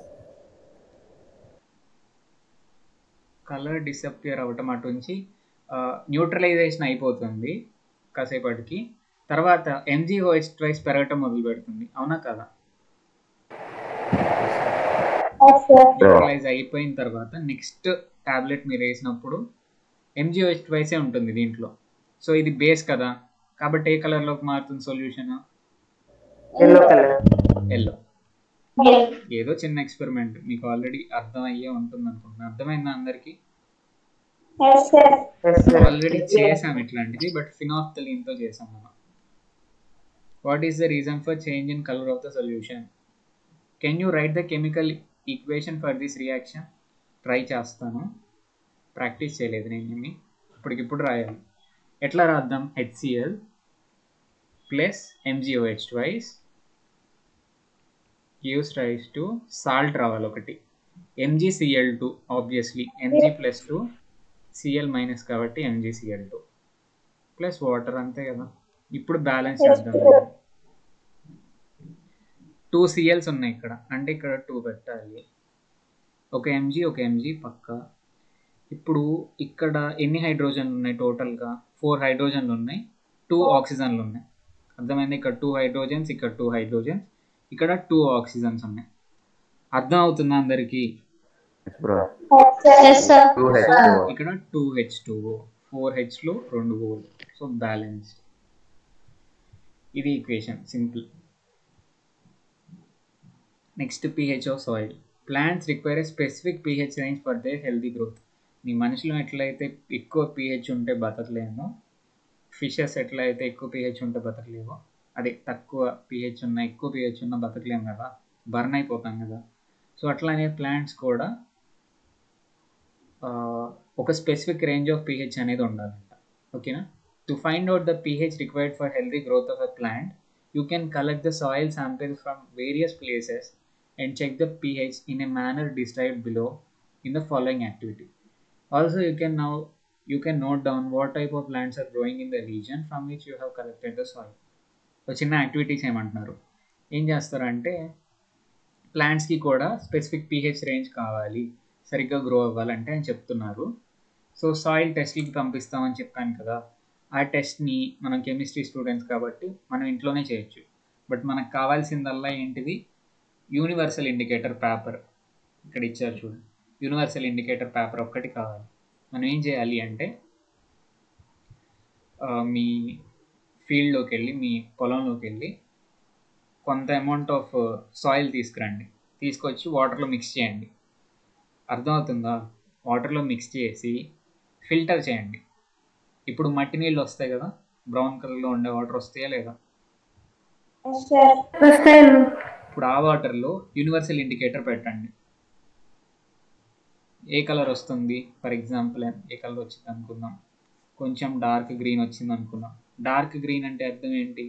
Colour disappear అవ్వటం అటు నుంచి న్యూట్రలైజేషన్ అయిపోతుంది కాసేపటికి తర్వాత ఎంజీఓహెచ్ ట్వైస్ పెరగటం మొదలు పెడుతుంది అవునా కదా న్యూట్రలైజ్ అయిపోయిన తర్వాత నెక్స్ట్ టాబ్లెట్ మీరు వేసినప్పుడు ఎంజీఓహెచ్ ట్వైసే ఉంటుంది దీంట్లో సో ఇది బేస్ కదా కాబట్టి ఏ కలర్లోకి మారుతుంది సొల్యూషన్ ఎల్లో కలర్ ఎల్లో ఏదో చిన్న ఎక్స్పెరిమెంట్ మీకు ఆల్రెడీ అర్థం అయ్యే ఉంటుంది అనుకుంటున్నాను అర్థమైందా అందరికీ ఆల్రెడీ చేసాం ఇట్లాంటిది బట్ ఫినాఫ్థలిన్తో చేసాం మనం what is the reason for change in colour of the solution can you write the chemical equation for this reaction try చేస్తాను ప్రాక్టీస్ చేయలేదు నేను ఏమి ఇప్పటికిప్పుడు రాయాలి ఎట్లా రాద్దాం HCL plus MG OH twice gives rise to salt రావాలి ఒకటి MG CL two obviously MG plus two CL minus కాబట్టి ఎంజీసిఎల్ టూ ప్లస్ వాటర్ అంతే కదా ఇప్పుడు బ్యాలెన్స్ చేద్దాం టూ సిఎల్స్ ఉన్నాయి ఇక్కడ అంటే ఇక్కడ టూ పెట్టాలి ఒక ఎంజీ ఒక ఎంజీ పక్క ఇప్పుడు ఇక్కడ ఎన్ని హైడ్రోజన్లు ఉన్నాయి టోటల్గా ఫోర్ హైడ్రోజన్లు ఉన్నాయి టూ ఆక్సిజన్లు ఉన్నాయి అర్థమైంది ఇక్కడ టూ హైడ్రోజన్స్ ఇక్కడ టూ హైడ్రోజన్స్ ఇక్కడ టూ ఆక్సిజన్స్ ఉన్నాయి అర్థం అవుతుందా అందరికి bro yes sir two H ఇక్కడ టూ హెచ్ టూ ఫోర్ హెచ్లు రెండు ఓల్ సో బ్యాలెన్స్ ఇది equation simple next pH of soil plants require a specific pH range for their healthy growth నీ మనుషులు ఎట్లయితే ఎక్కువ pH ఉంటే బతకలేమో ఫిషెస్ ఎట్లయితే ఎక్కువ pH ఉంటే బతకలేవో అదే తక్కువ pH ఉన్న ఎక్కువ pH ఉన్న బతకలేము కదా బర్న్ అయిపోతాం కదా సో అట్లానే ప్లాంట్స్ కూడా ఆ, ఒక స్పెసిఫిక్ రేంజ్ ఆఫ్ pH అనేది ఉండాలంట ఓకేనా to find out the pH required for healthy growth of a plant you can collect the soil sample from various places and check the pH in a manner described below in the following activity. Also, you can now you can note down what type of plants are growing in the region from which you have collected the soil. ఒక చిన్న activities ఏమంటున్నారు ఏం చేస్తారంటే ప్లాంట్స్కి కూడా specific pH range కావాలి సరిగ్గా grow అవ్వాలంటే అని చెప్తున్నారు సో సాయిల్ టెస్ట్కి పంపిస్తామని చెప్పాను కదా ఆ టెస్ట్ని మనం కెమిస్ట్రీ స్టూడెంట్స్ కాబట్టి మనం ఇంట్లోనే చేయొచ్చు బట్ మనకు కావాల్సిందల్లా ఏంటిది యూనివర్సల్ ఇండికేటర్ పేపర్ ఇక్కడ ఇచ్చారు చూడండి యూనివర్సల్ ఇండికేటర్ పేపర్ ఒక్కటి కావాలి మనం ఏం చేయాలి అంటే ఆ, మీ ఫీల్డ్లోకి వెళ్ళి మీ పొలంలోకి వెళ్ళి కొంత అమౌంట్ ఆఫ్ సాయిల్ తీసుకురండి తీసుకొచ్చి వాటర్లో మిక్స్ చేయండి అర్థమవుతుందా వాటర్లో మిక్స్ చేసి ఫిల్టర్ చేయండి ఇప్పుడు మట్టి నీళ్ళు వస్తాయి కదా బ్రౌన్ కలర్లో ఉండే వాటర్ వస్తాయా లేదా వస్తాయన్న ఇప్పుడు ఆ వాటర్లో యూనివర్సల్ ఇండికేటర్ పెట్టండి ఏ కలర్ వస్తుంది ఫర్ ఎగ్జాంపుల్ ఏ కలర్ వచ్చింది అనుకుందాం కొంచెం డార్క్ గ్రీన్ వచ్చింది అనుకుందాం డార్క్ గ్రీన్ అంటే అర్థం ఏంటి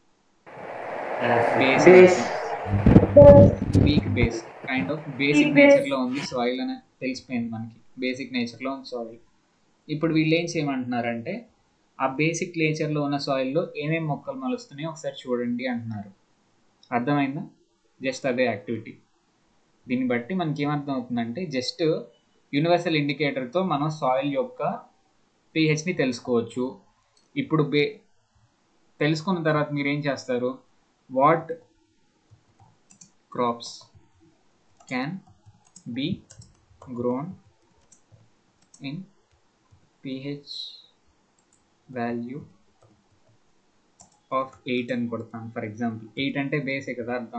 base Base. Weak base kind of basic నేచర్లో ఉంది సాయిల్ అని తెలిసిపోయింది మనకి బేసిక్ నేచర్లో ఉంది సాయిల్ ఇప్పుడు వీళ్ళు ఏం చేయమంటున్నారంటే ఆ బేసిక్ నేచర్లో ఉన్న సాయిల్లో ఏమేమి మొక్కలు మొలుస్తున్నాయో ఒకసారి చూడండి అంటున్నారు అర్థమైందా జస్ట్ అదే యాక్టివిటీ దీన్ని బట్టి మనకి ఏమర్థం అవుతుందంటే జస్ట్ యూనివర్సల్ ఇండికేటర్తో మనం సాయిల్ యొక్క పిహెచ్ని తెలుసుకోవచ్చు ఇప్పుడు బే తెలుసుకున్న తర్వాత మీరు ఏం చేస్తారు what crops can be grown in pH value of eight అని కొడతాను ఫర్ ఎగ్జాంపుల్ ఎయిట్ అంటే బేసే కదా అర్థం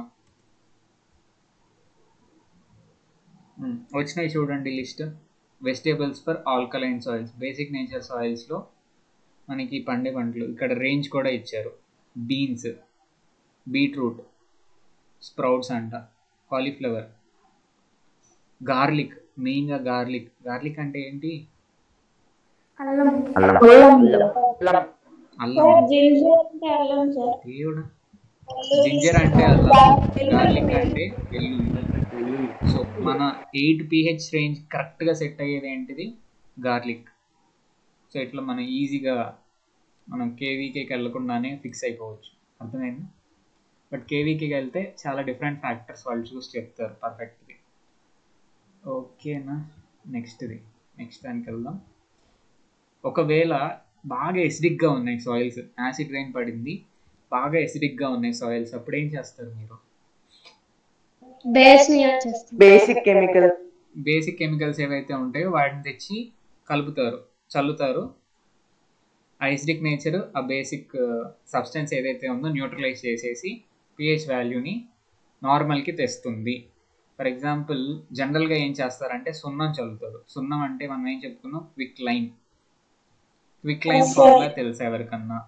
మ్మ్. వచ్చినాయి చూడండి list vegetables for alkaline soils basic nature సాయిల్స్లో మనకి పండే పంటలు ఇక్కడ రేంజ్ కూడా ఇచ్చారు బీన్స్ బీట్రూట్ స్ప్రౌట్స్ అంట కాలీఫ్లవర్ గార్లిక్ మెయిన్గా గార్లిక్ గార్లిక్ అంటే ఏంటి అల్లం అల్లం అల్లం జింజర్ అంటే అల్లం సార్ దేవుడా జింజర్ అంటే అల్లం గార్లిక్ అంటే వెల్లుల్లి సో మన ఎయిట్ పిహెచ్ రేంజ్ కరెక్ట్గా సెట్ అయ్యేది ఏంటిది గార్లిక్ సో ఇట్లా మనం ఈజీగా మనం కేవీకేకి వెళ్ళకుండానే ఫిక్స్ అయిపోవచ్చు అర్థమైంది బట్ కేవీకేకి వెళ్తే చాలా డిఫరెంట్ ఫ్యాక్టర్స్ వాళ్ళు చూసి చెప్తారు పర్ఫెక్ట్గా ఓకేనా నెక్స్ట్ది నెక్స్ట్ దానికి వెళ్దాం ఒకవేళ బాగా ఎసిడిక్గా ఉన్నాయి సాయిల్స్ యాసిడ్ రైన్ పడింది బాగా ఎసిడిక్గా ఉన్నాయి సాయిల్స్ అప్పుడు ఏం చేస్తారు మీరు బేస్ ని యూజ్ చేస్తాం బేసిక్ కెమికల్ బేసిక్ కెమికల్స్ ఏవైతే ఉంటాయో వాటిని తెచ్చి కలుపుతారు చల్లుతారు ఆ ఎసిడిక్ నేచర్ ఆ బేసిక్ సబ్స్టెన్స్ ఏదైతే ఉందో న్యూట్రలైజ్ చేసేసి పిహెచ్ వాల్యూని నార్మల్కి తెస్తుంది ఫర్ ఎగ్జాంపుల్ జనరల్గా ఏం చేస్తారంటే సున్నం చల్లుతారు సున్నం అంటే మనం ఏం చెప్పుకున్నాం quick lime quick lime formula తెలుసా ఎవరికన్నా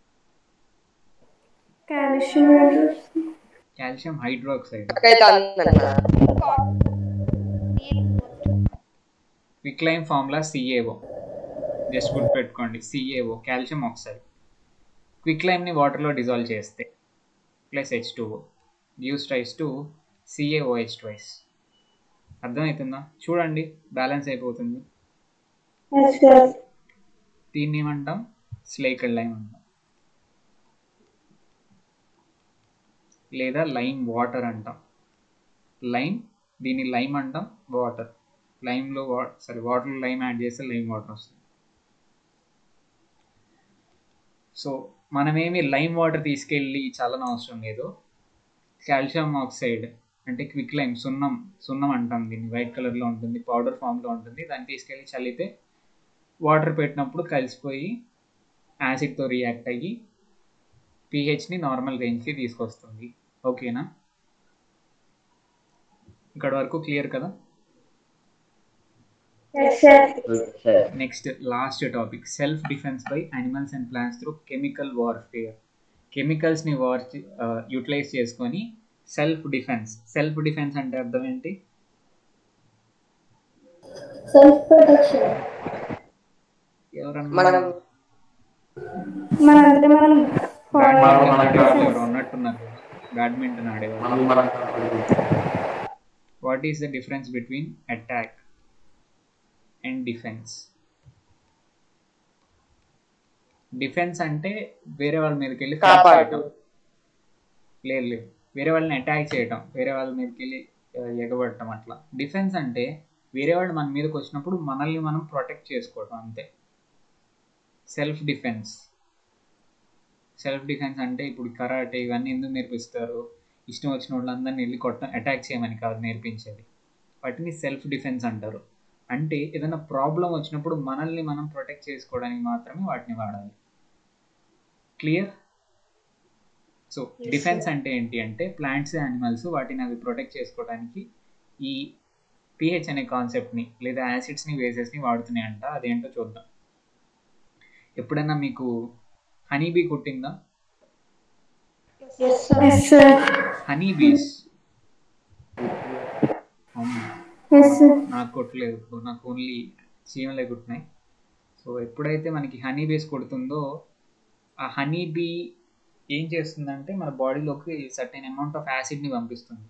calcium calcium hydroxide quick lime formula CAO just గుర్తుపెట్టుకోండి సిఏఓ కాల్షియం ఆక్సైడ్ క్విక్ లైమ్ని వాటర్లో డిజాల్వ్ చేస్తే ప్లస్ హెచ్ టూ యూస్ ట్రైస్ టు సిఏఓహెచ్ ట్వైస్ అర్థమవుతుందా చూడండి బ్యాలెన్స్ అయిపోతుంది దీన్ని ఏమంటాం స్లేకడ్ లైమ్ అంటాం లేదా లైమ్ వాటర్ అంటాం లైమ్ దీన్ని లైమ్ అంటాం వాటర్ లైమ్లో వా సారీ వాటర్లో లైమ్ యాడ్ చేస్తే లైమ్ వాటర్ వస్తుంది సో మనమేమి లైమ్ వాటర్ తీసుకెళ్ళి చల్లన అవసరం లేదు కాల్షియం ఆక్సైడ్ అంటే క్విక్ లైమ్ సున్నం సున్నం అంటాం దీన్ని వైట్ కలర్లో ఉంటుంది పౌడర్ ఫామ్లో ఉంటుంది దాన్ని తీసుకెళ్ళి చల్లితే వాటర్ పెట్టినప్పుడు కలిసిపోయి యాసిడ్తో రియాక్ట్ అయ్యి పిహెచ్ని నార్మల్ రేంజ్కి తీసుకొస్తుంది ఓకేనా ఇక్కడ వరకు క్లియర్ కదా next last topic self defence by animals and plants through chemical warfare కెమికల్స్ని వార్ యూటిలైజ్ చేసుకొని సెల్ఫ్ డిఫెన్స్ సెల్ఫ్ డిఫెన్స్ అంటే అర్థం ఏంటి సెల్ఫ్ ప్రొటెక్షన్ ఎవరన్నా మనం మనంటే మనం బ్యాడ్మింటన్ ఆడేవాళ్ళు ఎవరు ఉన్నట్టున్నారు కదా బ్యాడ్మింటన్ ఆడేవాళ్ళు what is the difference between attack and defence defence అంటే వేరే వాళ్ళ మీదకి వెళ్ళి fight కాపాడు. చేయటం లేదు లేదు వేరే వాళ్ళని అటాక్ చేయటం వేరే వాళ్ళ మీదకి వెళ్ళి ఆ, ఎగబడటం అట్లా డిఫెన్స్ అంటే వేరే వాళ్ళు మన మీదకి వచ్చినప్పుడు మనల్ని మనం ప్రొటెక్ట్ చేసుకోవటం అంతే సెల్ఫ్ డిఫెన్స్ సెల్ఫ్ డిఫెన్స్ అంటే ఇప్పుడు కరాటే ఇవన్నీ ఎందుకు నేర్పిస్తారు ఇష్టం వచ్చిన వాళ్ళందరినీ వెళ్ళి కొట్ట అటాక్ చేయమని కాదు నేర్పించేది వాటిని సెల్ఫ్ డిఫెన్స్ అంటారు అంటే ఏదైనా ప్రాబ్లం వచ్చినప్పుడు మనల్ని మనం ప్రొటెక్ట్ చేసుకోవడానికి మాత్రమే వాటిని వాడాలి క్లియర్ సో డిఫెన్స్ అంటే ఏంటి అంటే ప్లాంట్స్ యానిమల్స్ వాటిని అవి ప్రొటెక్ట్ చేసుకోవడానికి ఈ పిహెచ్ అనే కాన్సెప్ట్ని లేదా యాసిడ్స్ని వేసెస్ని వాడుతున్నాయి అంట అదేంటో చూద్దాం ఎప్పుడైనా మీకు హనీ బీ కుట్టిందా ఎస్ సార్ హనీ బీస్ అవును ఎస్ సార్ నాకు కొట్టలేదు ఇప్పుడు నాకు ఓన్లీ చీమలే కుట్టినాయి సో ఎప్పుడైతే మనకి హనీ బేస్ కొడుతుందో ఆ హనీ బీ ఏం చేస్తుందంటే మన బాడీలోకి సర్టెన్ అమౌంట్ ఆఫ్ యాసిడ్ని పంపిస్తుంది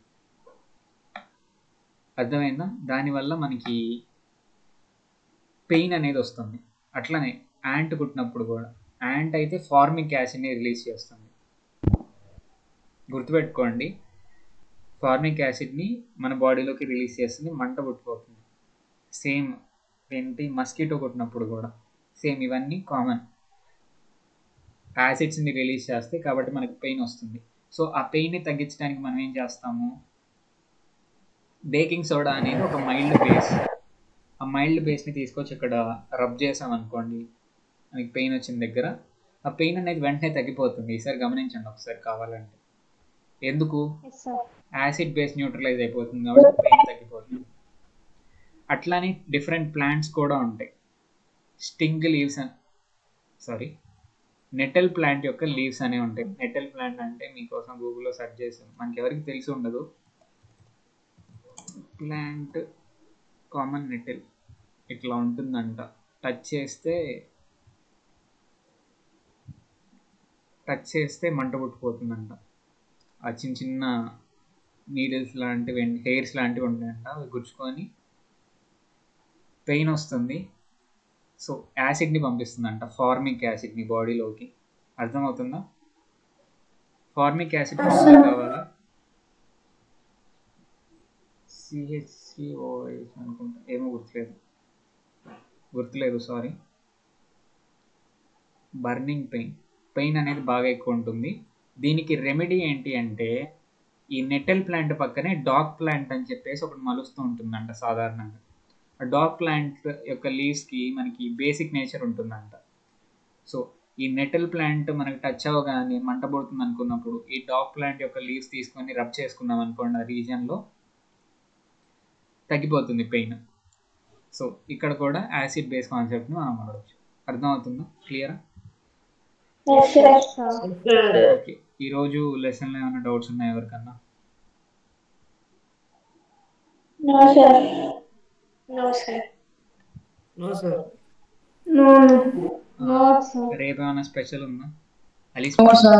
అర్థమైందా దానివల్ల మనకి పెయిన్ అనేది వస్తుంది అట్లనే యాంట్ కుట్టినప్పుడు కూడా యాంట్ అయితే ఫార్మిక్ యాసిడ్ని రిలీజ్ చేస్తుంది గుర్తుపెట్టుకోండి ఫార్మిక్ యాసిడ్ని మన బాడీలోకి రిలీజ్ చేస్తుంది మంట పుట్టిపోతుంది సేమ్ ఏంటి మస్కిటో కొట్టినప్పుడు కూడా సేమ్ ఇవన్నీ కామన్ యాసిడ్స్ని రిలీజ్ చేస్తే కాబట్టి మనకి పెయిన్ వస్తుంది సో ఆ పెయిన్ని తగ్గించడానికి మనం ఏం చేస్తాము బేకింగ్ సోడా అనేది ఒక మైల్డ్ బేస్ ఆ మైల్డ్ బేస్ని తీసుకొచ్చి ఇక్కడ రబ్ చేసాం అనుకోండి మనకి పెయిన్ వచ్చిన దగ్గర ఆ పెయిన్ అనేది వెంటనే తగ్గిపోతుంది ఈసారి గమనించండి ఒకసారి కావాలంటే ఎందుకు యాసిడ్ బేస్ న్యూట్రలైజ్ అయిపోతుంది కాబట్టి పెయిన్ తగ్గిపోతుంది అట్లానే డిఫరెంట్ ప్లాంట్స్ కూడా ఉంటాయి sting leaves sorry nettle plant యొక్క లీవ్స్ అనేవి ఉంటాయి నెటల్ ప్లాంట్ అంటే మీకోసం గూగుల్లో సెర్చ్ చేసాను మనకి ఎవరికి తెలిసి ఉండదు ప్లాంట్ కామన్ నెటల్ ఇట్లా ఉంటుందంట టచ్ చేస్తే టచ్ చేస్తే మంట పుట్టిపోతుందంట ఆ చిన్న చిన్న నీడిల్స్ లాంటివి హెయిర్స్ లాంటివి ఉంటాయంట అవి గుచ్చుకొని పెయిన్ వస్తుంది సో యాసిడ్ని పంపిస్తుందంట ఫార్మిక్ యాసిడ్ని బాడీలోకి అర్థమవుతుందా ఫార్మిక్ యాసిడ్ ఫార్ములా కావాలా సిహెచ్సిఓహెచ్ అనుకుంటా ఏమో గుర్తులేదు గుర్తులేదు సారీ బర్నింగ్ పెయిన్ పెయిన్ అనేది బాగా ఎక్కువ ఉంటుంది దీనికి రెమెడీ ఏంటి అంటే ఈ నెటల్ ప్లాంట్ పక్కనే డాగ్ ప్లాంట్ అని చెప్పేసి ఒకటి మలుస్తూ ఉంటుందంట సాధారణంగా ఆ డాగ్ ప్లాంట్ యొక్క లీవ్స్కి మనకి బేసిక్ నేచర్ ఉంటుందంట సో ఈ నెటల్ ప్లాంట్ మనకి టచ్ అవ్వగానే మంట పడుతుంది అనుకున్నప్పుడు ఈ డాగ్ ప్లాంట్ యొక్క లీవ్స్ తీసుకొని రబ్ చేసుకున్నాం అనుకోండి ఆ రీజియన్లో తగ్గిపోతుంది పెయిన్ సో ఇక్కడ కూడా యాసిడ్ బేస్ కాన్సెప్ట్ని మనం వాడవచ్చు అర్థమవుతుందా క్లియరా ఓకే ఈరోజు లెసన్లో ఏమైనా డౌట్స్ ఉన్నాయా ఎవరికన్నా no sir no sir No, sir. No no sir రేపు ఏమైనా స్పెషల్ ఉందా అలీస్ No, sir.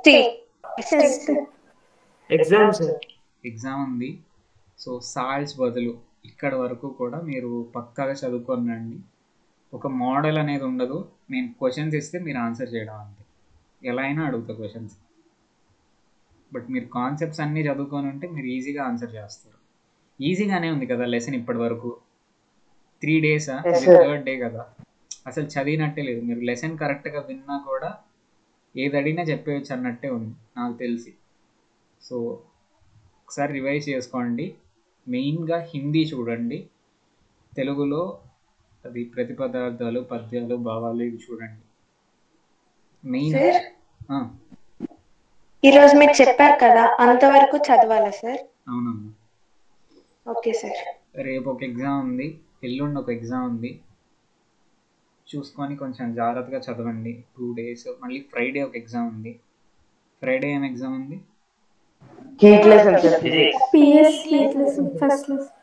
Exam, sir. Exam ఉంది సో సాల్స్ బదులు ఇక్కడ వరకు కూడా మీరు పక్కాగా చదువుకొని రండి ఒక మోడల్ అనేది ఉండదు నేను క్వశ్చన్స్ ఇస్తే మీరు ఆన్సర్ చేయడం అంతే ఎలా అయినా అడుగుతా క్వశ్చన్స్ బట్ మీరు కాన్సెప్ట్స్ అన్నీ చదువుకొని ఉంటే మీరు ఈజీగా ఆన్సర్ చేస్తారు ఈజీగానే ఉంది కదా లెసన్ ఇప్పటి వరకు త్రీ డేసా Yes, sir. థర్డ్ డే కదా అసలు చదివినట్టే లేదు మీరు లెసన్ కరెక్ట్గా విన్నా కూడా ఏది అడిగినా చెప్పేయచ్చు అన్నట్టే ఉంది నాకు తెలిసి సో ఒకసారి రివైజ్ చేసుకోండి మెయిన్గా హిందీ చూడండి తెలుగులో అది ప్రతిపదార్థాలు పద్యాలు భావాలు ఇవి చూడండి మెయిన్ సార్ ఈరోజు మీరు చెప్పారు కదా అంతవరకు చదవాలా సార్ అవునమ్మా ఓకే సార్ రేపు ఒక ఎగ్జామ్ ఉంది ఎల్లుండి ఒక ఎగ్జామ్ ఉంది చూసుకొని కొంచెం జాగ్రత్తగా చదవండి టూ డేస్ మళ్ళీ ఫ్రైడే ఒక ఎగ్జామ్ ఉంది ఫ్రైడే ఏం ఎగ్జామ్ ఉంది heat lesson sir PS first class